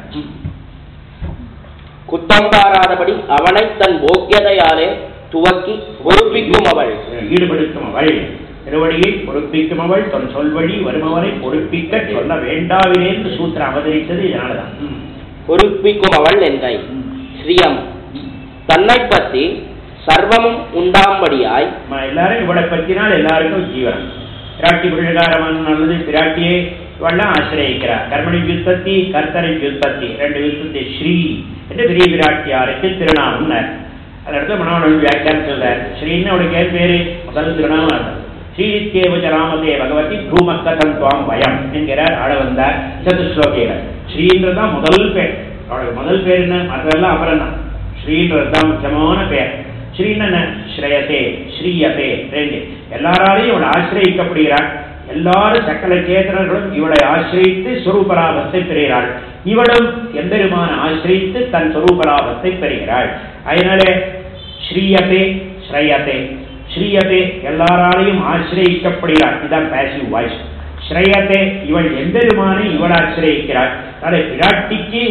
குற்றம் காராதபடி அவனை தன் போக்கியதையாலே துவக்கி பொறுப்பிக்கும் அவள் ஈடுபடுத்தும் அவள் திருவடியை பொறுப்பிக்கும் அவள் தன் சொல்வழி வருபவரை பொறுப்பிக்க சொல்ல வேண்டாவினே என்று சூத்திரம் அவதரித்தது இதனாலதான் ம். பொறுப்பிக்கும் அவள் என்றை ஸ்ரீயம் தன்னை பற்றி சர்வமும் உண்டாம்படியாய் நம்ம எல்லாரும் இவளை பற்றினால் எல்லாருக்கும் ஜீவனம் பிராட்டி புருஷகாரமான நல்லது பிராட்டியை இவெல்லாம் ஆசிரியக்கிறார் கர்மணி வியுற்பத்தி கர்த்தரை வியுற்பத்தி ரெண்டு வியுற்பத்தி ஸ்ரீ என்று பெரிய பிராட்டியாருக்கு திருநாமம்னார் அந்த இடத்துல மனோகரன் வியாக்கியானம் சொல்றார் ஸ்ரீன்னு அவளுக்கு ஏன் பேரு முதல் திருநாமம் அர்த்தம் ஸ்ரீநித்யேவச்ச ராமதே பகவதி பூமக்கதம் துவாம் பயம் என்கிறார் ஆள வந்தார் சதுஸ்லோகையில ஸ்ரீன்றதுதான் முதல் பேர் அவளுக்கு முதல் பேர் என்ன மற்றதெல்லாம் அப்புறம் தான் ஸ்ரீன்றது தான் முக்கியமான பேர் ஸ்ரீன்னு ஸ்ரேயசே ஸ்ரீயசே ரெண்டு எல்லாராலையும் இவளை ஆசிரியக்கப்படுகிறாள் எல்லாரும் சக்கல சேதனர்களும் இவளை ஆசிரியித்து சுரூபராபத்தை பெறுகிறாள் இவளும் எம்பெருமான ஆசிரியித்து தன் சுரூபராபத்தை பெறுகிறாள் அதனாலே ஸ்ரீயதே ஸ்ரேயதே ஸ்ரீயதே எல்லாராலையும் ஆசிரியக்கப்படுகிறாள் இதான் பேசிவ் வாய்ஸ் ஸ்ரேயதே இவள் எம்பெருமானை இவள் ஆசிரியக்கிறாள் அதனால பிராட்டிக்கு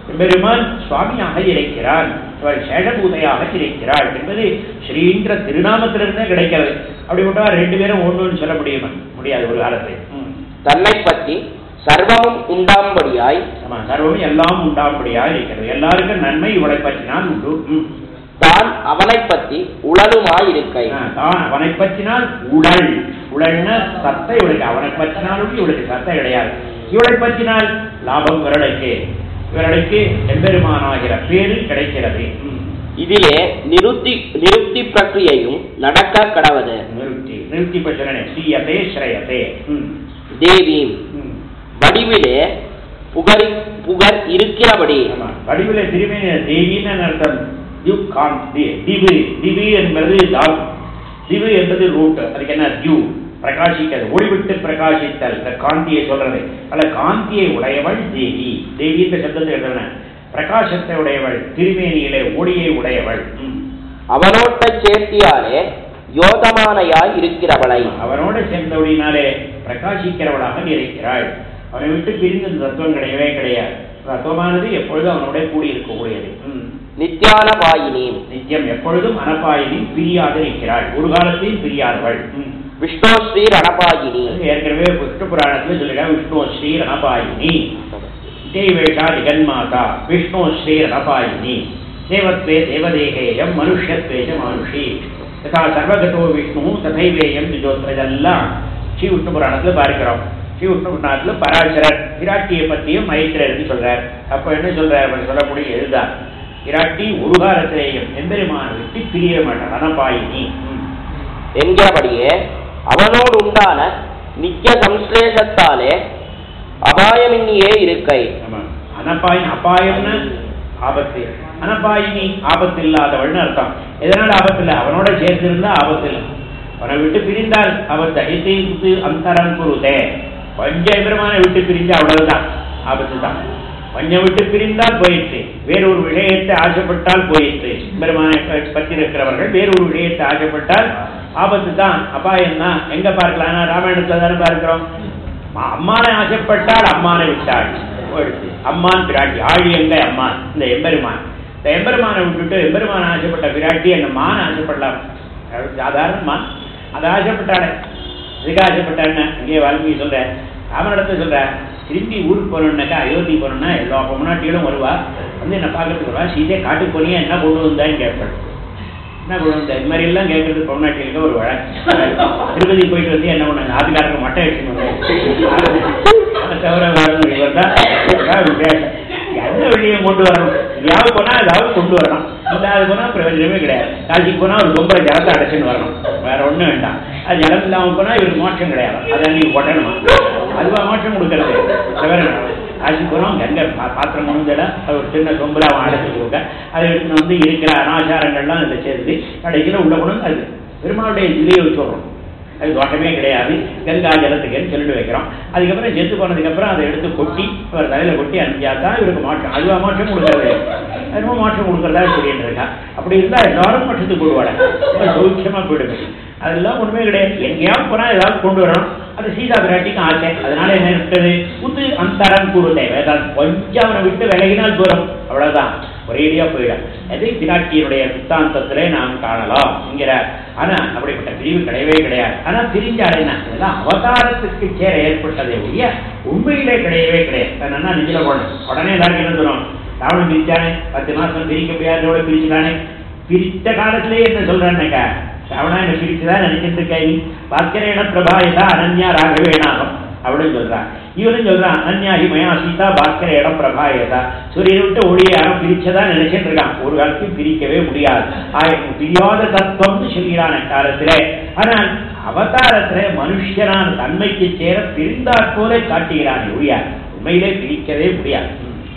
பெருமான் சுவாமியாக இருக்கிறான் அவள் சேஷபூதையாக இருக்கிறாள் என்பது ஸ்ரீன்ற திருநாமத்திலிருந்தே கிடைக்கிறது அப்படிப்பட்ட ரெண்டு பேரும் ஒண்ணுன்னு சொல்ல முடியுமா முடியாது ஒரு காலத்தில் ம். தன்னை பற்றி சர்வமும் உண்டாம்படியாய் ஆமா சர்வம் எல்லாம் உண்டாம்படியாக இருக்கிறது எல்லாருக்கும் நன்மை இவளை பற்றினால் உண்டு ம். தான் அவனை பற்றி உளலுமாயிருக்கை ஆ, தான் அவனை பற்றினால் உடல் உடல்னா சத்தை இவளுக்கு அவனை பற்றினாலும் இவளுக்கு சத்தை கிடையாது இவளை பற்றினால் லாபம் இவர்களுக்கு இவர்களுக்கு எம்பெருமானாகிற பேரு கிடைக்கிறது ம். இதிலே நிருத்தி நிருப்தி பிரக்ரியையும் நடக்க கடவது நிறுத்தி நிறுத்தி பற்றனே ஸ்ரீயதே ஸ்ரேயதே ம். தேவீம் ம். வடிவிலே புகரி புகர் இருக்கிறபடி ஆமா வடிவில திருமணி தேவின்னு அர்த்தம் திவ் காந்தி திவு திவு என்பது தாவு திவு என்பது ரூட் அதுக்கு என்ன தியூ பிரகாசிக்கிறது ஒளிவிட்டு பிரகாசித்தல் இந்த காந்தியை சொல்றது அல்ல காந்தியை உடையவள் தேவி தேவி இந்த சப்தத்தை எழுதுன பிரகாசத்தை உடையவள் திருமேனியிலே ஒளியை உடையவள் ம். அவனோட்ட சேர்த்தியாலே யோகமானையாய் இருக்கிறவளை அவனோட சேர்ந்தபடினாலே பிரகாசிக்கிறவளாக இருக்கிறாள் அவனை விட்டு பிரிந்து இந்த தத்துவம் கிடையவே கிடையாது தத்துவமானது எப்பொழுதும் அவனோட கூடி இருக்கக்கூடியது ம். நித்யான வாயினீம் நித்தியம் எப்பொழுதும் அனபாயினில் பிரியாது இருக்கிறாள் ஒரு காலத்தையும் பிரியாதவள் ம். விஷ்ணு ஸ்ரீ ரணபாயினி ஏற்கனவே விஷ்ணு புராணத்தில் சொல்லிட விஷ்ணு ஸ்ரீ ரணபாயினி தேவேஷா ஜெகன்மாதா விஷ்ணு ஸ்ரீ ரணபாயினி தேவத்வே தேவதேகேயம் மனுஷ்யத்வே ச மனுஷி ததா சர்வகதோ விஷ்ணு ததைவேயம் திஜோத்ர இதெல்லாம் ஸ்ரீ விஷ்ணு புராணத்தில் பார்க்கிறோம் ஸ்ரீ விஷ்ணு புராணத்தில் பராசரர் பிராட்டியை பற்றியும் மைத்திரர்னு சொல்றார் அப்போ என்ன சொல்றார் அவர் சொல்லக்கூடிய எழுதார் பிராட்டி ஒரு காலத்திலேயும் எம்பெருமான விட்டு பிரிய மாட்டார் ரணபாயினி ம். என்கிறபடியே அவனோடு உண்டான நித்திய சம்ஸ்லேஷத்தாலே அபாயமின்னியே இருக்கை ஆமா. அனபாயின் அபாயம்னு ஆபத்து அனபாயினி ஆபத்து இல்லாதவள்னு அர்த்தம் எதனால ஆபத்து இல்லை அவனோட சேர்ந்து இருந்தா ஆபத்து இல்லை அவனை விட்டு பிரிந்தால் ஆபத்து ஐந்து அந்தரம் குருதே பஞ்ச பெருமானை விட்டு பிரிஞ்சு அவ்வளவுதான் ஆபத்து தான் பஞ்சம் விட்டு பிரிந்தால் போயிற்று வேறொரு விஷயத்தை ஆசைப்பட்டால் போயிற்று பெருமானை ப- பற்றி இருக்கிறவர்கள் வேறொரு விஷயத்தை ஆசைப்பட்டால் ஆபத்து தான் அபாயம் தான் எங்க பார்க்கலாம்னா ராமாயணத்துல தானே பார்க்கிறோம் அம்மா- அம்மானை ஆசைப்பட்டால் அம்மானை விட்டாள் போயிடுச்சு அம்மான் பிராட்டி ஆழி எங்க அம்மான் இந்த எம்பெருமான் இந்த எம்பெருமானை விட்டுட்டு எம்பெருமான் ஆசைப்பட்ட பிராட்டி அந்த மான் ஆசைப்படலாம் அது சாதாரண மான் அதை ஆசைப்பட்டாளே இதுக்கு ஆசைப்பட்டான்னு இங்கே வால்மீகி சொல்ற ராமனிடத்தை சொல்ற திரும்பி ஊருக்கு போகணுன்னாக்கா அயோத்தி போகணும்னா எல்லா பொம்னாட்டிகளும் வருவா வந்து என்ன பார்க்கறதுக்கு வருவா சீதையை காட்டுக்கு போனியா என்ன கொண்டு வந்தான்னு கேட்பாள் என்ன கொண்டு வந்த இது மாதிரி எல்லாம் கேட்கறது பொம்னாட்டிகளுக்கு ஒரு வழக்கு திருப்பதி போயிட்டு வந்து என்ன பண்ணாங்க ஆதிகாரங்க மட்டை எடுத்துன்னு வந்தாங்க தவிர வரணும் இவர் தான் விசேஷம் எந்த வெளியும் கொண்டு வரணும் எதாவது போனா ஏதாவது கொண்டு வரணும் இல்லாத போனா பிரயோஜனமே கிடையாது காசிக்கு போனா ஒரு ரொம்ப ஜலத்தை அடைச்சுன்னு வரணும் வேற ஒண்ணும் வேண்டாம் அது ஜலம் இல்லாம போனா இவருக்கு மோட்சம் கிடையாது அதை நீங்க கொட்டணுமா அதுவா மோட்சம் கொடுக்கறது தவிர காசிக்கு போனோம் கங்கை பா- பாத்திரம் முடிஞ்சல அது ஒரு சின்ன சொம்புல அவன் அடைச்சு கொடுக்க அதை எடுத்துன்னு வந்து இருக்கிற அனாச்சாரங்கள்லாம் அதில் சேர்த்து கடைசியில் உள்ள கொண்டு வந்து அது பெருமாளுடைய இதுலேயே வச்சுடுறோம் அது தோட்டமே கிடையாது கங்கா ஜலத்துக்குன்னு சொல்லிட்டு வைக்கிறோம் அதுக்கப்புறம் செத்து போனதுக்கப்புறம் அதை எடுத்து கொட்டி அவர் தலையில கொட்டி அனுப்பிச்சா தான் இவருக்கு மோட்சம் அதுவா மோட்சம் கொடுக்கறது அதுவா மோட்சம் கொடுக்கறதா சொல்லிட்டு இருக்கா அப்படி இருந்தா எல்லாரும் மோட்சத்துக்கு போடுவாங்க ரொம்ப சௌக்கியமா போயிடுது அதெல்லாம் ஒண்ணுமே கிடையாது எங்கேயாவது போனா ஏதாவது கொண்டு வரணும் அது சீதா பிராட்டிக்கும் ஆசை அதனால என்ன இருக்குது புது அந்தரம் கூறுதே வேதால் கொஞ்சம் அவனை விட்டு விலகினால் தூரம் அவ்வளவுதான் ஒரேடியா போயிடும் அது பிராட்டியினுடைய சித்தாந்தத்திலே நாம் காணலாம் என்கிறார் ஆனா அப்படிப்பட்ட பிரிவு கிடையவே கிடையாது ஆனா பிரிஞ்சால் என்ன இதெல்லாம் அவதாரத்துக்கு சேர ஏற்பட்டதே ஒழிய உண்மையிலே கிடையவே கிடையாது இப்ப நல்லா நெஞ்சில போடணும் உடனே எல்லாரும் என்ன சொல்லணும் ராவணன் பிரிச்சானே பத்து மாசம் பிரிக்க முடியாதோட பிரிச்சுட்டானே பிரித்த காலத்திலேயே என்ன சொல்றான்னாக்கா ராவணா என்ன பிரிச்சுதான் நினைச்சிட்டு இருக்கா நீ பாக்கிரேண பிரபாயதா அனன்யா ராகவேணாகம் அப்படின்னு சொல்றான் இவனும் சொல்றான் அனன்யாஹி மயா சீதா பாக்கிரேண பிரபாயதா சூரியனை விட்டு ஒளியை யாரும் பிரிச்சதா நினைச்சிட்டு இருக்கான் ஒரு காலத்தையும் பிரிக்கவே முடியாது ஆயிரம் பிரியாத தத்துவம்னு சொல்கிறான் காலத்திலே ஆனால் அவதாரத்திலே மனுஷனான தன்மைக்கு சேர பிரிந்தாற் போல காட்டுகிறான் ஒழியா உண்மையிலே பிரிக்கவே முடியாது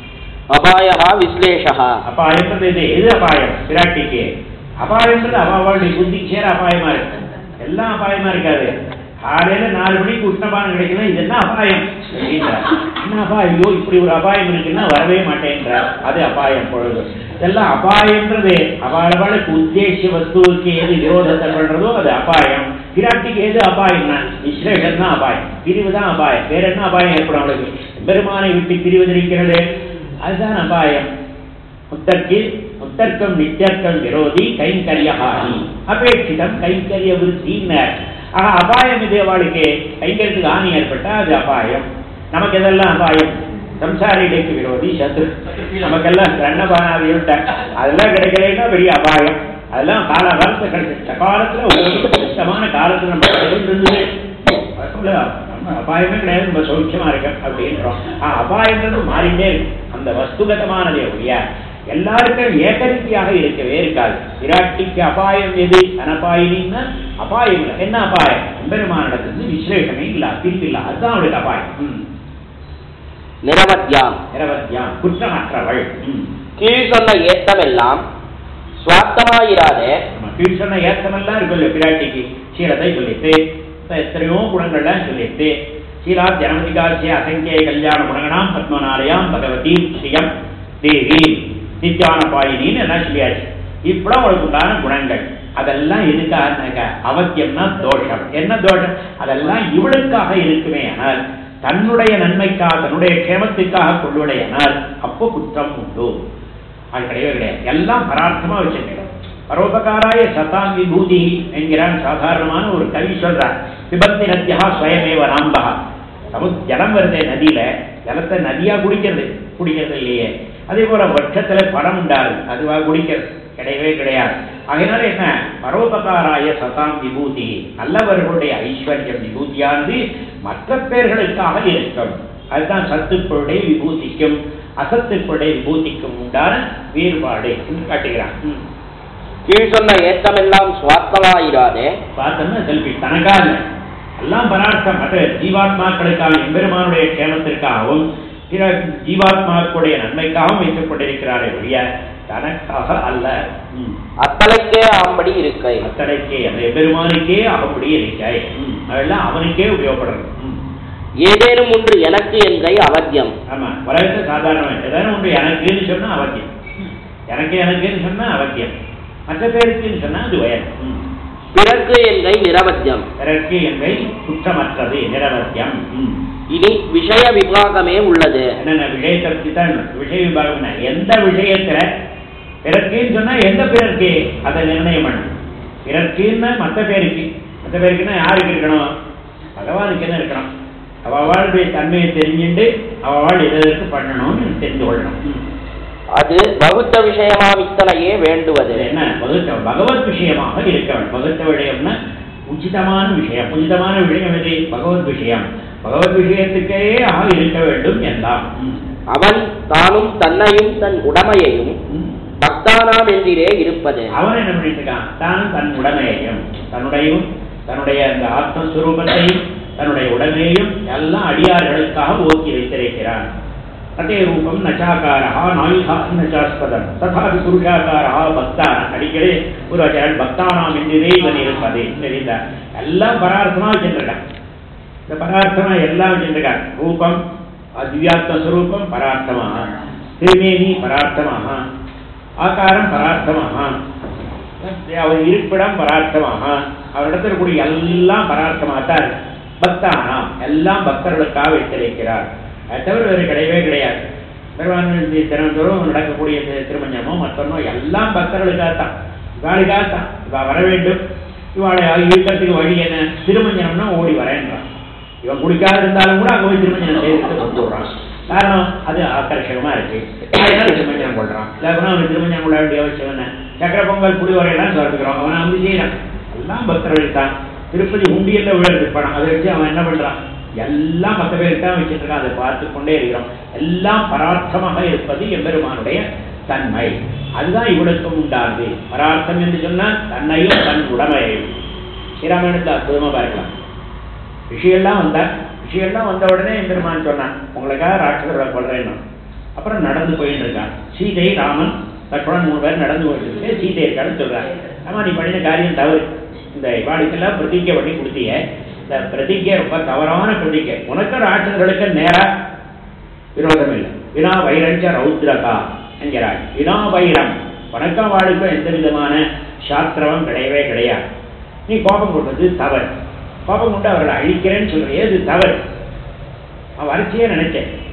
அபாயா விஸ்லேஷா அபாயம்ன்றது இது எது அபாயம் பிராட்டிக்கு அபாயம்ன்றது அவளுடைய புத்திக்கு சேர அபாயமா இருக்கு எல்லாம் அபாயமா இருக்காது காலையில நாலு மணிக்கு உஷ்ணபானம் கிடைக்கணும் இது என்ன அபாயம் அப்படின்றார். என்ன அபாயம் ஐயோ இப்படி ஒரு அபாயம் இருக்குன்னா வரவே மாட்டேன்ற அது அபாயம் பொழுது இதெல்லாம் அபாயம்ன்றது அவளுக்கு உத்தேச வஸ்துவுக்கு எது விரோதத்தை பண்றதோ அது அபாயம் பிராட்டிக்கு எது அபாயம்னா விஸ்லேஷம் தான் அபாயம் பிரிவு தான் அபாயம் வேற என்ன அபாயம் ஏற்படும் அவளுக்கு பெருமானை விட்டு பிரிவதிருக்கிறது அதுதான் அபாயம் முத்தர்க்கு முத்தர்க்கம் நித்தியர்க்கம் விரோதி கைங்கரியஹானி அபேட்சிதம் கைங்கரிய விருத்தினர் ஆக அபாயம் இது அவளுக்கு கைங்கரியத்துக்கு ஹானி ஏற்பட்டா அது அபாயம் நமக்கு எதெல்லாம் அபாயம் சம்சாரிகளுக்கு விரோதி சத்ரு நமக்கெல்லாம் கண்ணபானாதி அதெல்லாம் கிடைக்கலைன்னா பெரிய அபாயம் அதெல்லாம் கால காலத்துல கிடைச்ச காலத்துல உங்களுக்கு இஷ்டமான காலத்துல நம்ம இருந்தது அதுக்குள்ள நம்ம அபாயமே கிடையாது நம்ம சௌக்கியமா இருக்க அப்படின்றோம் ஆஹ் அபாயம்ன்றது மாறிட்டே இருக்கு அந்த வஸ்துகதமானதே ஒழிய எல்லாருக்கும் ஏகரித்தியாக இருக்கவே இருக்காது விராட்டிக்கு அபாயம் எது அனபாயினின்னா அபாயம் இல்லை என்ன அபாயம் பெருமானிடத்துக்கு விசேஷமே இல்ல பிரிவு இல்ல அதுதான் அவளுக்கு அபாயம் ம். நிரவத்யாம் நிரவத்தியாம் குற்றமற்றவள் ம். கீழ் சொன்ன ஏத்தமெல்லாம் சுவார்த்தமாயிராதே நம்ம கீழ் சொன்ன ஏத்தமெல்லாம் இருக்குல்ல பிராட்டிக்கு சீலத்தை சொல்லிட்டு இப்ப எத்தனையோ குணங்கள்லாம் சொல்லிட்டு சீலா ஜனமதிகாசிய அசங்கிய கல்யாண குணங்களாம் பத்மநாலயாம் பகவதி ஸ்ரீயம் தேவி நித்யான பாயினின்னு எல்லாம் சொல்லியாச்சு இப்படம் அவளுக்கு உண்டான குணங்கள் அதெல்லாம் எதுக்காக அவத்தியம்னா தோஷம் என்ன தோஷம் அதெல்லாம் இவளுக்காக இருக்குமே ஆனால் தன்னுடைய நன்மைக்காக தன்னுடைய க்ஷேமத்துக்காக கொள்வடையானால் அப்போ குற்றம் உண்டு அது கிடையவே கிடையாது எல்லாம் பரார்த்தமா வச்சிருக்கணும் பரோபகாராய சதாம் விபூதி என்கிறான் சாதாரணமான ஒரு கவி சொல்றார் விபத்தி நத்தியா ஸ்வயமேவ ராம்பா சமு ஜலம் வருதே நதியில ஜலத்தை நதியா குடிக்கிறது குடிக்கிறது இல்லையே அதே போல வருஷத்துல படம் உண்டாரு அதுவா குடிக்கிறது கிடையவே கிடையாது அதனால என்ன பரோபகாராய சதாம் விபூதி நல்லவர்களுடைய ஐஸ்வர்யம் விபூதியானது மற்ற பேர்களுக்காக இருக்கும் அதுதான் சத்துக்களுடைய விபூதிக்கும் அசத்துக்களுடைய விபூதிக்கும் உண்டான வேறுபாடு என்று காட்டுகிறான் ம். கீழ் சொன்ன ஏத்தமெல்லாம் சுவார்த்தமாயிராதே பார்த்தோம்னா செல்ஃபி தனக்காக இல்லை. எல்லாம் பரார்த்தம் மற்ற ஜீவாத்மாக்களுக்காக எம்பெருமானுடைய க்ஷேமத்திற்காகவும் பிற ஜீவாத்மாக்களுடைய நன்மைக்காகவும் வைத்துக் கொண்டிருக்கிறாரே ஒழிய தனக்காக அல்ல ம். அத்தலைக்கே ஆம்படி இருக்கை அத்தனைக்கே அந்த எம்பெருமானுக்கே அப்படி இருக்காய் ம். அதெல்லாம் அவனுக்கே உபயோகப்படுறது ம். ஏதேனும் ஒன்று எனக்கு என்றை அவத்தியம் ஆமா உலகத்தை சாதாரணமா ஏதாவது ஒன்று எனக்குன்னு சொன்னா அவசியம் எனக்கு எனக்குன்னு சொன்னா அவசியம் மற்ற பேருக்குன்னு சொன்னா அது உயர் ம். பிறர்க்கு என்கை நிரவத்தியம் பிறர்க்கு என்பதை குற்றமற்றது நிரவத்தியம் ம். இனி விஷய விபாகமே உள்ளது என்னென்ன விஷயத்தை பத்தி தான் விஷய விபாகம்னா எந்த விஷயத்துல பிறர்க்குன்னு சொன்னா எந்த பிறர்க்கு அதை நிர்ணயம் பண்ணணும் பிறர்க்குன்னா மற்ற பேருக்கு மற்ற பேருக்குன்னா யாருக்கு இருக்கணும் பகவானுக்கு என்ன இருக்கணும் அவளுடைய தன்மையை தெரிஞ்சுட்டு அவள் எதற்கு பண்ணணும்னு தெரிந்து கொள்ளணும் ம். அது வகுத்த விஷயமாம் இத்தனையே வேண்டுவது அது என்ன வகுத்த பகவத் விஷயமாக இருக்க வேண்டும் வகுத்த விஷயம்னா உச்சிதமான விஷயம் உச்சிதமான விஷயம் எது பகவத் விஷயம் பகவத் விஷயத்துக்கே ஆக இருக்க வேண்டும் எல்லாம் ம். அவன் தானும் தன்னையும் தன் உடமையையும் ம். பக்தானாம் என்றிலே இருப்பது அவன் என்ன பண்ணிட்டு இருக்கான் தான் தன் உடமையையும் தன்னுடையும் தன்னுடைய அந்த ஆத்மஸ்வரூபத்தையும் தன்னுடைய உடமையையும் எல்லாம் அடியார்களுக்காக ஓக்கி வைத்திருக்கிறான் அதே ரூபம் நச்சாக்காரா நாயுகா நச்சாஸ்பதம் ததாபி புருஷாக்காரா பக்தான அடிக்கடி ஒரு வச்சரன் பக்தானாம் என்றே இவன் இருப்பது தெரியுதா எல்லாம் பரார்த்தமா வச்சிருக்கான் இந்த பரார்த்தமா எல்லாம் வச்சிருக்கான் ரூபம் திவ்யாத்ம ஸ்வரூபம் பரார்த்தமாக திருமேனி பரார்த்தமாக ஆகாரம் பரார்த்தமாக அவர் இருப்பிடம் பரார்த்தமாக அவரிடத்தில் கூடிய எல்லாம் பரார்த்தமாக தான் இருக்கு. பக்தானாம் எல்லாம் பக்தர்களுக்காக வைத்திருக்கிறார் அது தவிர வேறு கிடையவே கிடையாது பெருமாள் தினந்தோறும் நடக்கக்கூடிய தி- திருமஞ்சனமோ மற்றொன்னோ எல்லாம் பக்தர்களுக்காகத்தான் இவாளுக்காகத்தான் இவா வர வேண்டும் இவாளை இருக்கிறதுக்கு வழி என்ன திருமஞ்சனம்னா ஓடி வரேன்றான் இவன் குடிக்காது இருந்தாலும் கூட அங்க போய் திருமஞ்சனம் செய்து கொண்டு விடுறான் காரணம் அது ஆக்கர்ஷகமா இருக்கு அதனால திருமஞ்சனம் கொள்றான் இல்லைன்னா அவன் திருமஞ்சனம் கொள்ள வேண்டிய அவசியம் என்ன சக்கர பொங்கல் புடி வரையெல்லாம் சொல்லிக்கிறோம் அவன் வந்து செய்யறான் எல்லாம் பக்தர்கள் தான் திருப்பதி உண்டியல்ல விழுறது பணம் அதை வச்சு அவன் என்ன பண்றான் எல்லாம் மற்ற பேருக்கு தான் வச்சுட்டு இருக்கான் அதை பார்த்து கொண்டே இருக்கிறோம் எல்லாம் பரார்த்தமாக இருப்பது எம்பெருமானுடைய தன்மை அதுதான் இவளுக்கும் உண்டானது பரார்த்தம் என்று சொன்னால் தன்னையும் தன் உடமையையும் ஸ்ரீராமாயணத்தில் அற்புதமா பார்க்கலாம் விஷயம்லாம் வந்தார் விஷயம்லாம் வந்த உடனே எம்பெருமான் சொன்னான் உங்களுக்காக ராட்சசரை கொள்றேன்னு அப்புறம் நடந்து போயிட்டு இருக்கான் சீதை ராமன் லக்ஷ்மணன் மூணு பேர் நடந்து போயிட்டு இருக்கு சீதை இருக்கான்னு சொல்றாங்க ஆமா நீ பண்ணின காரியம் தவறு இந்த இவாளுக்கெல்லாம் பிரதிஜை பண்ணி கொடுத்தீங்க இந்த பிரதிஜை ரொம்ப தவறான பிரதிஜை உனக்கு ராட்சசர்களுக்கு நேரா விரோதம் இல்லை வினா வைரஞ்ச ரௌத்ரகா என்கிறார் வினா வைரம் வணக்கம் வாழுக்கும் எந்த விதமான சாஸ்திரமும் கிடையவே கிடையாது நீ கோபம் கொண்டது தவறு கோபம் கொண்டு அவர்களை அழிக்கிறேன்னு சொல்றியே இது தவறு அவன் வரிசையே நினைச்சேன்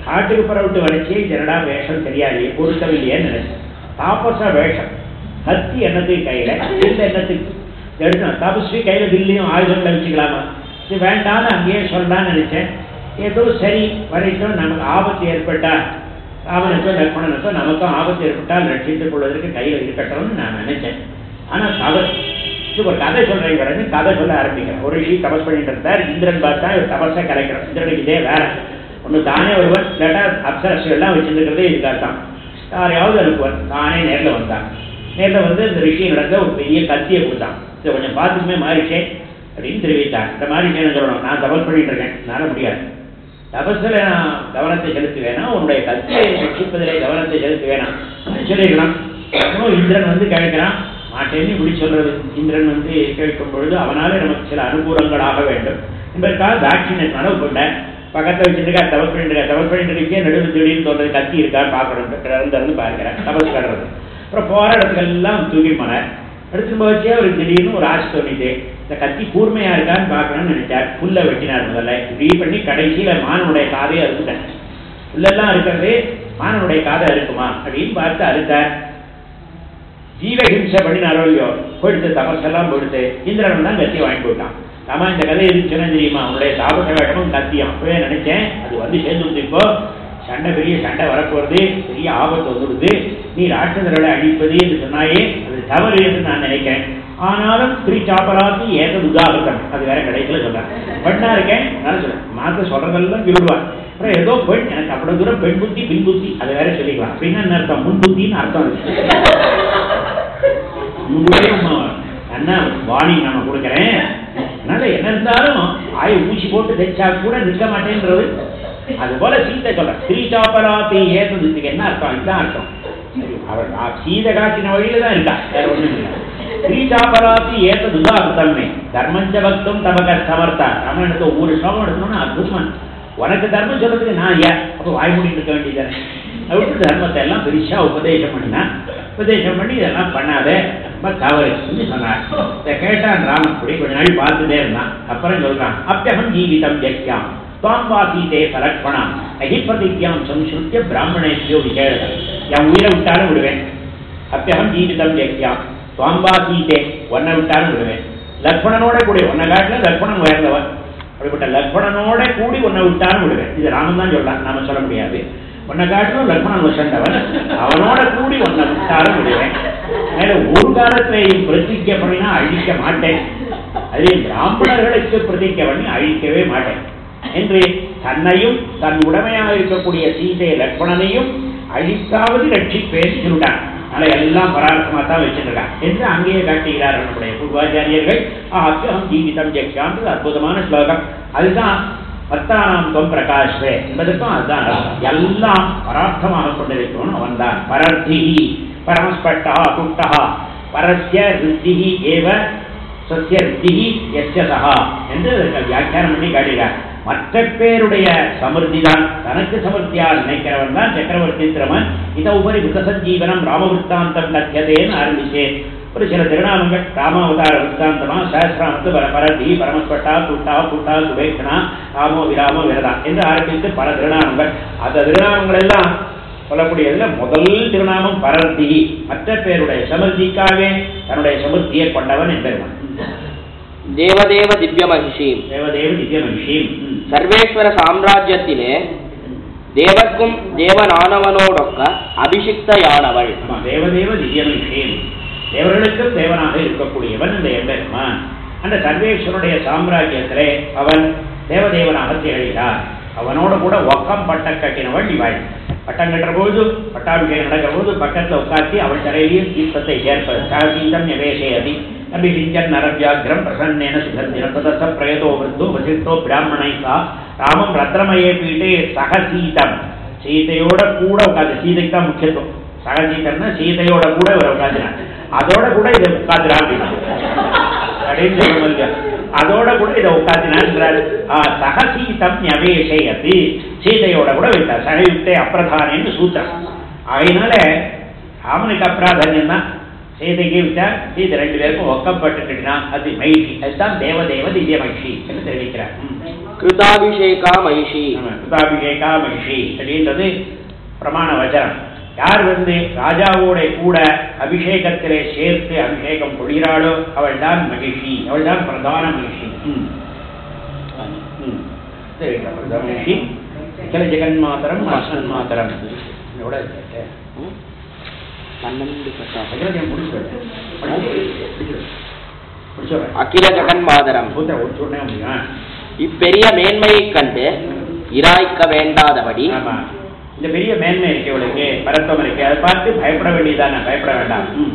காட்டுக்கு புறவிட்டு வரைச்சி ஜனடா வேஷம் தெரியாது பொருத்தவில்லையேன்னு நினைச்சேன் தாபச வேஷம் கத்தி என்னத்துக்கு கையில வில்லு என்னத்துக்கு எடுக்கணும் தபஸ்வி கையில வில்லையும் ஆயுதங்களை வச்சுக்கலாமா இது வேண்டாம்னு அங்கேயே சொல்லலாம்னு நினைச்சேன் ஏதோ சரி வரைக்கும் நமக்கு ஆபத்து ஏற்பட்டா ராமனுக்கோ லக்ஷ்மணனுக்கோ நமக்கும் ஆபத்து ஏற்பட்டால் ரட்சித்துக் கொள்வதற்கு கையில் இருக்கட்டும்னு நான் நினைச்சேன் ஆனா தபஸ் இது ஒரு கதை சொல்றேன் பிறகு கதை சொல்ல ஆரம்பிக்கிறேன் ஒரு ரிஷி தபஸ் பண்ணிட்டு இருந்தார் இந்திரன் பார்த்தா இவர் தபஸை கலைக்கிறோம் இந்திரனுக்கு இதே வேற ஒன்று தானே ஒருவன் இல்லாட்டா அப்சரசு எல்லாம் வச்சிருக்கிறதே இதுக்காக தான் யாரையாவது அனுப்புவன் தானே நேரில் வந்தான் நேரில் வந்து இந்த ரிஷி நடந்த ஒரு பெரிய கத்தியை கொடுத்தான் இதை கொஞ்சம் பார்த்துக்குமே மாறிச்சே அப்படின்னு தெரிவித்தான் இந்த மாதிரி என்ன சொல்லணும் நான் தபஸ் பண்ணிட்டு இருக்கேன் என்னால் முடியாது தபஸில் நான் கவனத்தை செலுத்துவேனா உன்னுடைய கத்தியை ரட்சிப்பதிலே கவனத்தை செலுத்துவேனா சொல்லிக்கலாம் அப்புறம் இந்திரன் வந்து கேட்கிறான் மாட்டேன்னு இப்படி சொல்றது இந்திரன் வந்து கேட்கும் பொழுது அவனாலே நமக்கு சில அனுகூலங்களாக வேண்டும் என்பதற்காக தாட்சிணத்தினால கொண்டேன் பக்கத்தில் வச்சுருக்கா தபஸ் பண்ணிட்டு இருக்கா தபஸ் பண்ணிட்டு இருக்கே நடுவில் திடீர்னு தோன்றது கத்தி இருக்கா பார்க்கணும் திறந்து பார்க்கிறேன் தபஸ் கடுறது அப்புறம் போகிற இடத்துக்கெல்லாம் தூக்கி போனேன் எடுத்துட்டு போச்சே அவருக்கு திடீர்னு ஒரு ஆசை தோணிட்டு இந்த கத்தி கூர்மையா இருக்கான்னு பார்க்கணும்னு நினைச்சார் புல்லை வெட்டினார் முதல்ல இப்படி பண்ணி கடைசியில மானனுடைய காதையை அறுத்துட்டேன் புல்லெல்லாம் இருக்கிறது மானனுடைய காதை அறுக்குமா அப்படின்னு பார்த்து அறுத்தார் ஜீவஹிம்சை பண்ணினாரோ இல்லையோ போயிடுத்து தபஸெல்லாம் போயிடுத்து இந்திரன் தான் கத்தி வாங்கி போயிட்டான் ஆமா இந்த கதை இருந்துச்சுன்னா தெரியுமா அவனுடைய தாபச வேடமும் கத்தியும் அப்பவே நினைச்சேன் அது வந்து சேர்ந்து இப்போ சண்டை பெரிய சண்டை வரப்போறது பெரிய ஆபத்து வந்துடுது நீ ராட்சதர்களை அழிப்பது என்று சொன்னாயே அது தவறு என்று நான் நினைக்கிறேன் ஆனாலும் ஸ்ரீ சாப்பராத்தி ஏத உதாகத்தம் அது வேற கடைசியில் சொல்றேன் பெண்ணா இருக்கேன் நான் சொல்றேன் மாத்த சொல்றதெல்லாம் விரும்புவார் அப்புறம் ஏதோ பெண் எனக்கு அவ்வளவு தூரம் பெண் புத்தி பின் புத்தி அது வேற சொல்லிக்கலாம் அப்படின்னா என்ன அர்த்தம் முன் புத்தின்னு அர்த்தம் இருக்கு உங்களுடைய அண்ணா வாணி நான் கொடுக்குறேன் அதனால என்ன இருந்தாலும் ஆய ஊசி போட்டு தைச்சா கூட நிற்க மாட்டேன்றது அது போல சீதை சொல்ற ஸ்ரீ சாப்பராத்தி ஏற்றதுக்கு என்ன அர்த்தம் இதுதான் அர்த்தம் அவர் சீதை காட்டின வழியில தான் இருக்கா வேற ஒண்ணும் இல்லை ஸ்ரீ சாப்பராத்தி ஏற்றதுதான் அர்த்தமே தர்மஞ்ச பக்தம் தமக சமர்த்தா ராமாயணத்தை ஒவ்வொரு ஸ்லோகம் எடுக்கணும்னா அற்புதம் உனக்கு தர்மம் சொல்றதுக்கு நான் ஏன் அப்போ வாய் மூடிட்டு இருக்க வேண்டியது அவருக்கு தர்மத்தை எல்லாம் பெருசா உபதேசம் பண்ணினா உபதேசம் பண்ணி இதெல்லாம் பண்ணாத ரொம்ப தவறு சொன்னார் இதை கேட்டான் ராமன் அப்படி கொஞ்ச நாள் பார்த்துட்டே இருந்தான் அப்புறம் சொல்றான் அப்பியகம் ஜீவிதம் ஜெக்யாம் துவாம் வாசீதே சலக்ஷணாம் அகிப்பதித்யாம் சம்ஸ்ருத்திய பிராமணேபியோ விஜேதம் என் உயிரை விட்டாலும் விடுவேன் அப்பியகம் ஜீவிதம் ஜெக்யாம் துவாம் வாசீதே ஒன்னை விட்டாலும் விடுவேன் லக்ஷ்மணனோட கூடிய ஒன்னை காட்டில லக்ஷ்மணன் உயர்ந்தவன் அப்படிப்பட்ட லக்ஷ்மணனோட கூடி உன்னை விட்டாலும் விடுவேன் இது ராமன் தான் சொல்லலாம் நாம சொல்ல முடியாது உன்னை காட்டிலும் லக்ஷ்மணன் வசந்தவன் அவனோட கூடி உன்னை விட்டாலும் விடுவேன் மேல ஒரு காலத்திலேயும் பிரதிஜை பண்ணினா அழிக்க மாட்டேன் அதில் பிராமணர்களுக்கு பிரதிஜை பண்ணி அழிக்கவே மாட்டேன் என்று தன்னையும் தன் உடமையாக இருக்கக்கூடிய சீதை லக்ஷ்மணனையும் அழித்தாவது ரட்சிப்பேன் சொல்லிட்டான் அதனால எல்லாம் பராமரமா தான் வச்சிருக்கான் என்று அங்கேயே காட்டுகிறார் நம்முடைய பூர்வாச்சாரியர்கள் அத்தியம் ஜீவிதம் ஜெக்ஷான்றது அற்புதமான ஸ்லோகம் அதுதான் பத்தானாம் தொம் பிரகாஷ்வே என்பதற்கும் அதுதான் அர்த்தம். எல்லாம் பரார்த்தமாக கொண்டிருக்கணும் அவன் தான் பரர்த்திஹி பரமஸ்பட்டா குட்டா பரஸ்ய ருத்திஹி ஏவ சத்திய ருத்திஹி எஸ்ய சஹா என்று அதற்கு வியாக்கியானம் பண்ணி காட்டுகிறார் மற்ற பேருடைய சமிருத்தி தான் தனக்கு சமிருத்தியா நினைக்கிறவன் தான் சக்கரவர்த்தி திரமன் இத உபரி விகசஞ்சீவனம் ராமவிருத்தாந்தம் கத்தியதேன்னு ஆரம்பிச்சேன் ஒரு சில திருநாமங்கள் ராமாவதார விருத்தாந்தமா சஹசிராமத்து பர பரதி பரமஸ்பட்டா துட்டா புட்டா சுபேஷனா ராமோ விராமோ விரதா என்று ஆரம்பித்து பல திருநாமங்கள் அந்த திருநாமங்கள் எல்லாம் சொல்லக்கூடியதுல முதல் திருநாமம் பரதி மற்ற பேருடைய சமிருத்திக்காகவே தன்னுடைய சமிருத்தியை கொண்டவன் என்பவன் தேவதேவ திவ்ய மகிஷீம் தேவதேவ நித்திய மகிஷியும் சர்வேஸ்வர சாம்ராஜ்யத்திலே தேவர்க்கும் தேவனானவனோடொக்க அபிஷிக்தயானவள் ஆமா தேவதேவ திவ்யமகிஷியும் தேவர்களுக்கும் தேவனாக இருக்கக்கூடியவன் இந்த எம்பெருமான் அந்த சர்வேஸ்வருடைய சாம்ராஜ்யத்திலே அவன் தேவதேவனாக திகழ்கிறார் அவனோட கூட ஒக்கம் பட்டம் கட்டினவள் இவள் பட்டம் கட்டுற போது பட்டாபிஷேகம் நடக்கிற போது பக்கத்துல உட்காத்தி அவள் தரையிலேயும் தீர்த்தத்தை சேர்ப்பது சகசீதம் நிவேசயதி அபிஷிஞ்சன் நரவியாகிரம் பிரசன்னேன சுகந்திரம் ததச பிரயதோ விருத்தோ வசிஷ்டோ பிராமணை சா ராமம் ரத்னமயே பீட்டே சகசீதம் சீதையோட கூட உட்காந்து சீதைக்கு தான் முக்கியத்துவம் சகசீதம்னா சீதையோட கூட இவர் உட்காந்துனார் அதோட கூட இதை உட்காந்துரா அப்படின்னா அப்படின்னு சொல்ல முடியும் அதோட கூட இதை உட்காத்தினார் சகசீதம் ஞவேஷயத்து சீதையோட கூட வைத்தார் சகயுக்தே அப்பிரதானேன்னு சூத்திரம் அதனால ராமனுக்கு அப்பிராதானியம் தான் சீதைக்கு விட்டார் சீதை ரெண்டு பேருக்கும் ஒக்கப்பட்டுக்கிட்டான் அது மகிழ்ச்சி அதுதான் தேவதேவ திவ்ய மகிழ்ச்சி என்று தெரிவிக்கிறார் ம். கிருதாபிஷேகா மகிஷி ஆமா, கிருதாபிஷேகா மகிஷி அப்படின்றது பிரமாண வச்சனம் யார் வந்து ராஜாவோட கூட அபிஷேகத்திலே சேர்த்து அபிஷேகம் பொழிகிறாளோ அவள் தான் மகிஷி அவள் தான் பிரதான மகிஷி ம். ம். சரி, பிரதான மகிஷி அகில ஜெகன் மாதரம் அஸ்மன் மாதரம் இதோட இருக்கு. ம்? பன்னெண்டு பத்தாம் அகில ஜெகன் முடிச்சு முடிச்சு அகில ஜெகன் மாதரம் சூத்திரம் ஒரு சொன்னே முடியும் இப்பெரிய மேன்மையைக் கண்டு இராய்க்க வேண்டாதபடி ஆமா இந்த பெரிய மேன்மை இருக்கு இவளுக்கு பரத்துவம் இருக்கு அதை பார்த்து பயப்பட வேண்டியதானே பயப்பட வேண்டாம் ம்.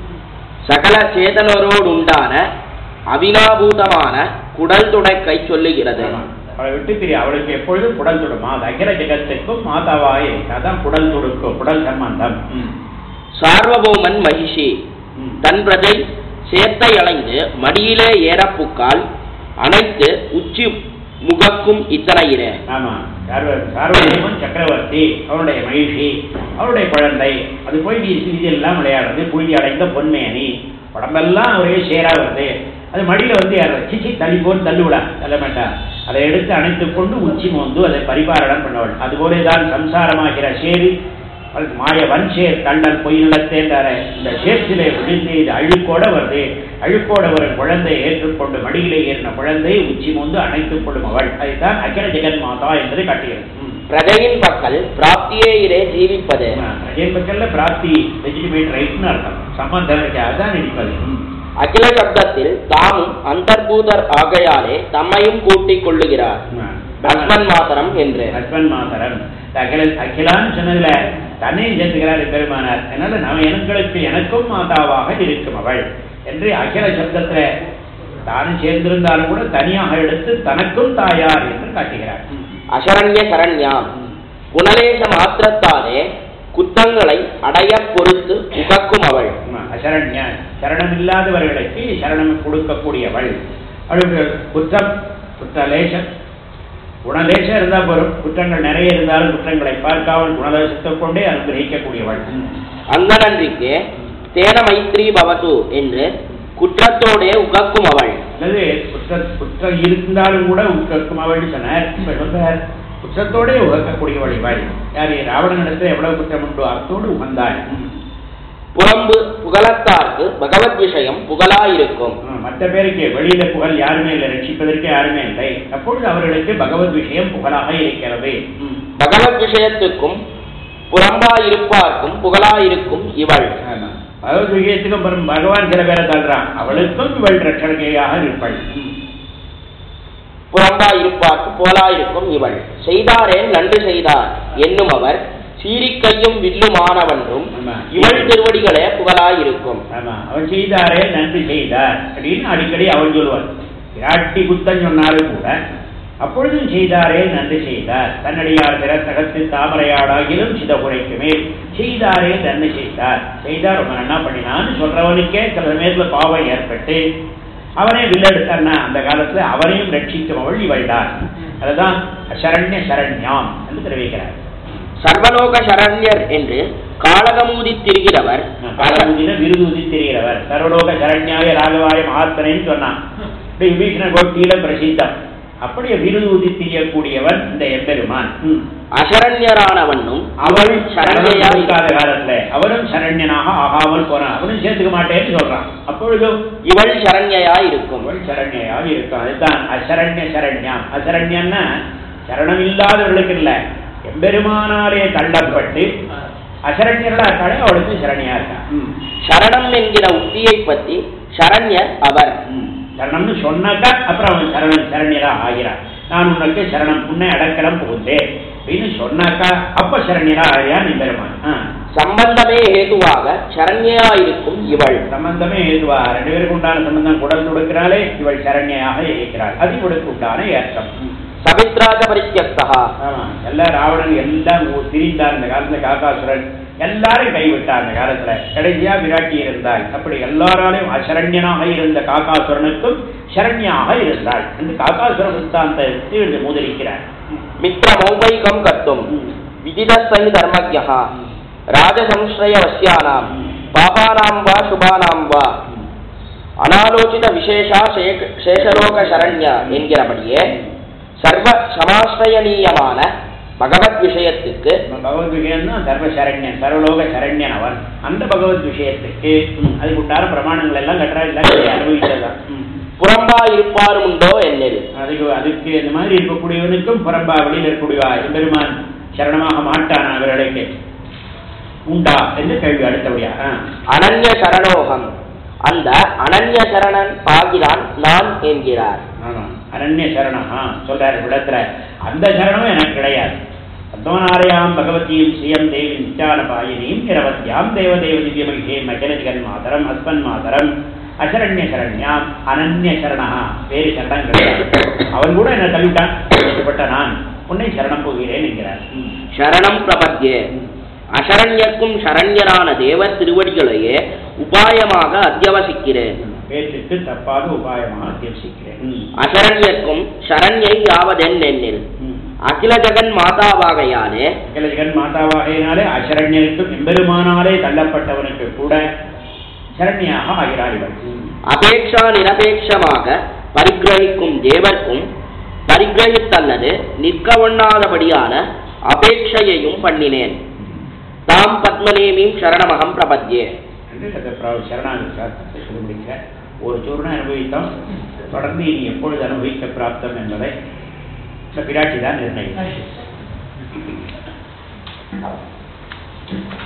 சகல சேதனரோடு உண்டான அவினாபூதமான குடல் துடைக்கை சொல்லுகிறது ஆமா. அவளை விட்டு பிரிய அவளுக்கு எப்பொழுதும் குடல் தொடுமா அது அகில ஜெகத்துக்கும் மாதாவாக இருக்கு அதான் குடல் தொடுக்கும் குடல் சம்பந்தம் ம். சார்வபௌமன் மகிஷி ம். தன் பிரஜை சேத்தை அலைந்து மடியிலே ஏறப்புக்கால் அனைத்து உச்சி முகக்கும் இத்தனையிலே ஆமா சார்வ சார்வதேவன் சக்கரவர்த்தி அவனுடைய மகிழ்ச்சி அவருடைய குழந்தை அது போய் வீசி வீதி எல்லாம் விளையாடுறது புழுதி அடைந்த பொன்மேனி உடம்பெல்லாம் ஒரே சேரா வருது அது மடியில வந்து ஏறுறது சிச்சி தள்ளி போல் தள்ளுவிடா தள்ள மாட்டா அதை எடுத்து அணைத்துக் கொண்டு உச்சி மோந்து அதை பரிபாலனம் பண்ணவள் அதுபோலே தான் சம்சாரமாகிற சேரி அது மாய வன்சேர் கண்ணன் பொய் நிலத்தேன்றார இந்த சேற்றிலே விழுந்து இது அழுக்கோட வருது அழுக்கோட வரும் குழந்தை ஏற்றுக்கொண்டு மடியிலே ஏறின குழந்தை உச்சி மோந்து அணைத்துக் கொள்ளும் அவள் அதைத்தான் அகில ஜெகன் மாதா என்பதை காட்டுகிறது ம். பிரஜையின் பக்கல் பிராப்தியே இரே ஜீவிப்பது அஜய் பக்கல்ல பிராப்தி லெஜிட்டிமேட் ரைட்னு அர்த்தம் சம்பந்தம் இருக்கு அதான் நடிப்பது அகில சப்தத்தில் தாமும் அந்தர்பூதர் ஆகையாலே தம்மையும் கூட்டிக் கொள்ளுகிறார் அஸ்மன் மாதரம் என்று ஹஸ்பண்ட் மாதரம் அகில அகிலான்னு சொன்னதுல தன்னையும் சேர்த்துக்கிறார் பெருமானார் அதனால நம்ம எனங்களுக்கு எனக்கும் மாதாவாக இருக்கும் அவள் என்று அகில சப்தத்துல தானும் சேர்ந்திருந்தாலும் கூட தனியாக எடுத்து தனக்கும் தாயார் என்று காட்டுகிறார் அசரண்ய சரண்யாம் குணலேச மாத்திரத்தாலே குத்தங்களை அடைய பொறுத்து உகக்கும் அவள் ஆமா, அசரண்யா சரணம் இல்லாதவர்களுக்கு சரணம் கொடுக்கக்கூடியவள் அவளுக்கு குற்றம் குற்றலேசம் குணலேசம் இருந்தா போதும் குற்றங்கள் நிறைய இருந்தாலும் குற்றங்களை பார்க்காமல் குணலேசத்தை கொண்டே அனுகிரகிக்கக்கூடியவள் அங்கனன்றிக்கு தேன மைத்ரி பவது என்று குற்றத்தோடே உகக்கும் அவள் அல்லது குற்ற குற்றம் இருந்தாலும் கூட உகக்கும் அவள் சொன்னார் இப்ப சொல்றார் குற்றத்தோடே உகக்கக்கூடியவள் இவள் யார் ராவணனிடத்தில் எவ்வளவு குற்றம் உண்டோ அத்தோடு உகந்தாள் புறம்பு புகழத்தார்க்கு பகவத் விஷயம் புகழாயிருக்கும் மற்ற பேருக்கு வெளியில புகழ் யாருமே இல்லை ரட்சிப்பதற்கு யாருமே இல்லை அப்பொழுது அவர்களுக்கு பகவத் விஷயம் புகழாக இருக்கிறது பகவத் விஷயத்துக்கும் புறம்பாயிருப்பார்க்கும் புகழாயிருக்கும் இவள் ஆமா. பகவத் விஷயத்துக்கு அப்புறம் பகவான் சில பேரை தள்ளுறான் அவளுக்கும் இவள் ரட்சணையாக இருப்பாள் புறம்பாயிருப்பார்க்கு புகழாயிருக்கும் இவள் செய்தாரேன் நன்று செய்தார் என்னும் அவர் சீரிக்கையும் வில்லுமானவன்றும் ஆமா. இவள் திருவடிகளே புகழாயிருக்கும் ஆமா அவன் செய்தாரே நன்றி செய்தார் அப்படின்னு அடிக்கடி அவன் சொல்லுவார் விராட்டி குத்தம் சொன்னாலும் கூட அப்பொழுதும் செய்தாரே நன்றி செய்தார் தன்னடியார் பிற தகத்து தாமரையாடாகிலும் சித குறைக்கு மேல் செய்தாரே நன்றி செய்தார் செய்தார் ரொம்ப நன்னா பண்ணினான்னு சொல்றவனுக்கே சில சமயத்துல பாவம் ஏற்பட்டு அவனே வில்லெடுத்தான்னா அந்த காலத்துல அவனையும் ரட்சிக்கும் இவள்தான் அதுதான் சரண்ய சரண்யாம் என்று தெரிவிக்கிறார் சர்வலோக சரண்யர் என்று காளகமூதி திரிகிறவர் காலமுதின விருதுதி தெரிகிறவர் சர்வலோக சரண்யாய ராகவாய மகாத்மனைன்னு சொன்னான் இப்படி விபீஷண கோஷ்டியில பிரசித்தம் அப்படியே விருதுதி திரியக்கூடியவன் இந்த எம்பெருமான் ம். அசரண்யரானவனும் அவள் சரண்யாய் சரண்யாய் இருக்காத காலத்துல அவனும் சரண்யனாக ஆகாமல் போனான் அவனும் சேர்த்துக்க மாட்டேன்னு சொல்றான் அப்பொழுதும் இவள் சரண்யாய் இருக்கும் அவள் சரண்யாக இருக்கும் அதுதான் அசரண்ய சரண்யாம் அசரண்யன்னா சரணம் இல்லாதவர்களுக்கு இல்ல எம்பெருமானாலே தள்ளப்பட்டு அசரண்யர்களா இருக்காளே அவளுக்கு சரண்யா இருக்கான் ம். சரணம் என்கிற உக்தியை பற்றி சரண்யர் அவர் ம். சரணம்னு சொன்னாக்கா அப்புறம் அவன் சரணன் சரண்யரா ஆகிறான் நான் உனக்கு சரணம் உன்னை அடக்கலம் புகுந்தேன் அப்படின்னு சொன்னாக்கா அப்ப சரண்யரா ஆகிறான் பெருமான் ஆ. சம்பந்தமே ஹேதுவாக சரண்யாயிருக்கும் இவள் சம்பந்தமே ஏதுவா ரெண்டு பேருக்கு உண்டான சம்பந்தம் குடல் கொடுக்கிறாளே இவள் சரண்யாக இருக்கிறாள் அது இவளுக்கு உண்டான ஏற்றம் ம். சபித்ராஜ பரித்தியக்தா ஆமா எல்லாம் ராவணன் எல்லாம் ஊ- திரிந்தார் இந்த காலத்துல காக்காசுரன் எல்லாரும் கைவிட்டார் அந்த காலத்துல கடைசியா விராட்டி இருந்தாள் அப்படி எல்லாராலையும் அசரண்யனாக இருந்த காக்காசுரனுக்கும் சரண்யாக இருந்தாள் என்று காக்காசுர புத்தாந்தத்தை எழுதி முதலிக்கிறார் மித்ர மௌபைகம் கர்த்தும் விதிதஸ்தை தர்மஜா ராஜசம்ஸ்ரய வசியானாம் பாபானாம் வா சுபானாம் வா அனாலோசித விசேஷா சேக- சேஷலோக சரண்யா என்கிறபடியே சர்வ சமாசிரயணீயமான பகவத் விஷயத்துக்கு பகவத் விஷயம்னா சர்வ சரண்யன் சர்வலோக சரண்யன் அவன் அந்த பகவத் விஷயத்துக்கு ம், அதுக்கு உண்டான பிரமாணங்கள் எல்லாம் கட்டுறா எல்லாம் அனுபவிச்சதான் ம். புறம்பா இருப்பாரும் உண்டோ என்னில் அதுக்கு அதுக்கு இந்த மாதிரி இருக்கக்கூடியவனுக்கும் புறம்பா வெளியில் இருக்கக்கூடியவா எம்பெருமான் சரணமாக மாட்டான் அவர்களுக்கு உண்டா என்று கேள்வி அடுத்தபடியா ஆ. அனன்ய சரணோகம் அந்த அனன்ய சரணன் ஆகிறான் நான் என்கிறார் ஆமா அனன்ய சரணா சொல்றாரு விடத்துல அந்த சரணமும் எனக்கு கிடையாது பத்மநாரையாம் பகவதியும் ஸ்ரீயம் தேவி நித்யான பாயினியும் இரவத்யாம் தேவதேவ திவ்யமகிஷே மச்சனஜிகன் மாதரம் அஸ்மன் மாதரம் அசரண்ய சரண்யாம் அனன்ய சரணா வேறு சரணம் கிடையாது அவன் கூட என்ன தள்ளிவிட்டான் இப்படிப்பட்ட நான் உன்னை சரணம் போகிறேன் என்கிறார் ம். சரணம் பிரபத்யே அசரண்யக்கும் சரண்யரான தேவர் திருவடிகளையே உபாயமாக அத்தியவசிக்கிறேன் பேச்சுக்கு தப்பாத உபாயமாக அத்தியசிக்கிறேன் ம். அசரண்யக்கும் சரண்யை யாவதென் எண்ணில் ம். அகில ஜெகன் மாதாவாகையாலே அகில ஜெகன் மாதாவாகையினாலே அசரண்யருக்கும் எம்பெருமானாலே தள்ளப்பட்டவனுக்கு கூட சரண்யாக ஆகிறார் இவர் அபேக்ஷா நிரபேட்சமாக பரிகிரகிக்கும் தேவர்க்கும் பரிகிரகித்தல்லது நிற்க ஒண்ணாதபடியான அபேட்சையையும் பண்ணினேன் தாம் பத்மநேமியும் சரணமகம் பிரபத்யே என்று அந்த பிர- சரணாகதி சாஸ்திரத்தை சொல்லி முடிக்க ஒரு சூர்ணம் அனுபவித்தோம் தொடர்ந்து இனி எப்பொழுது அனுபவிக்க பிராப்தம் என்பதை இந்த பிராட்சி தான் நிர்ணயித்தார்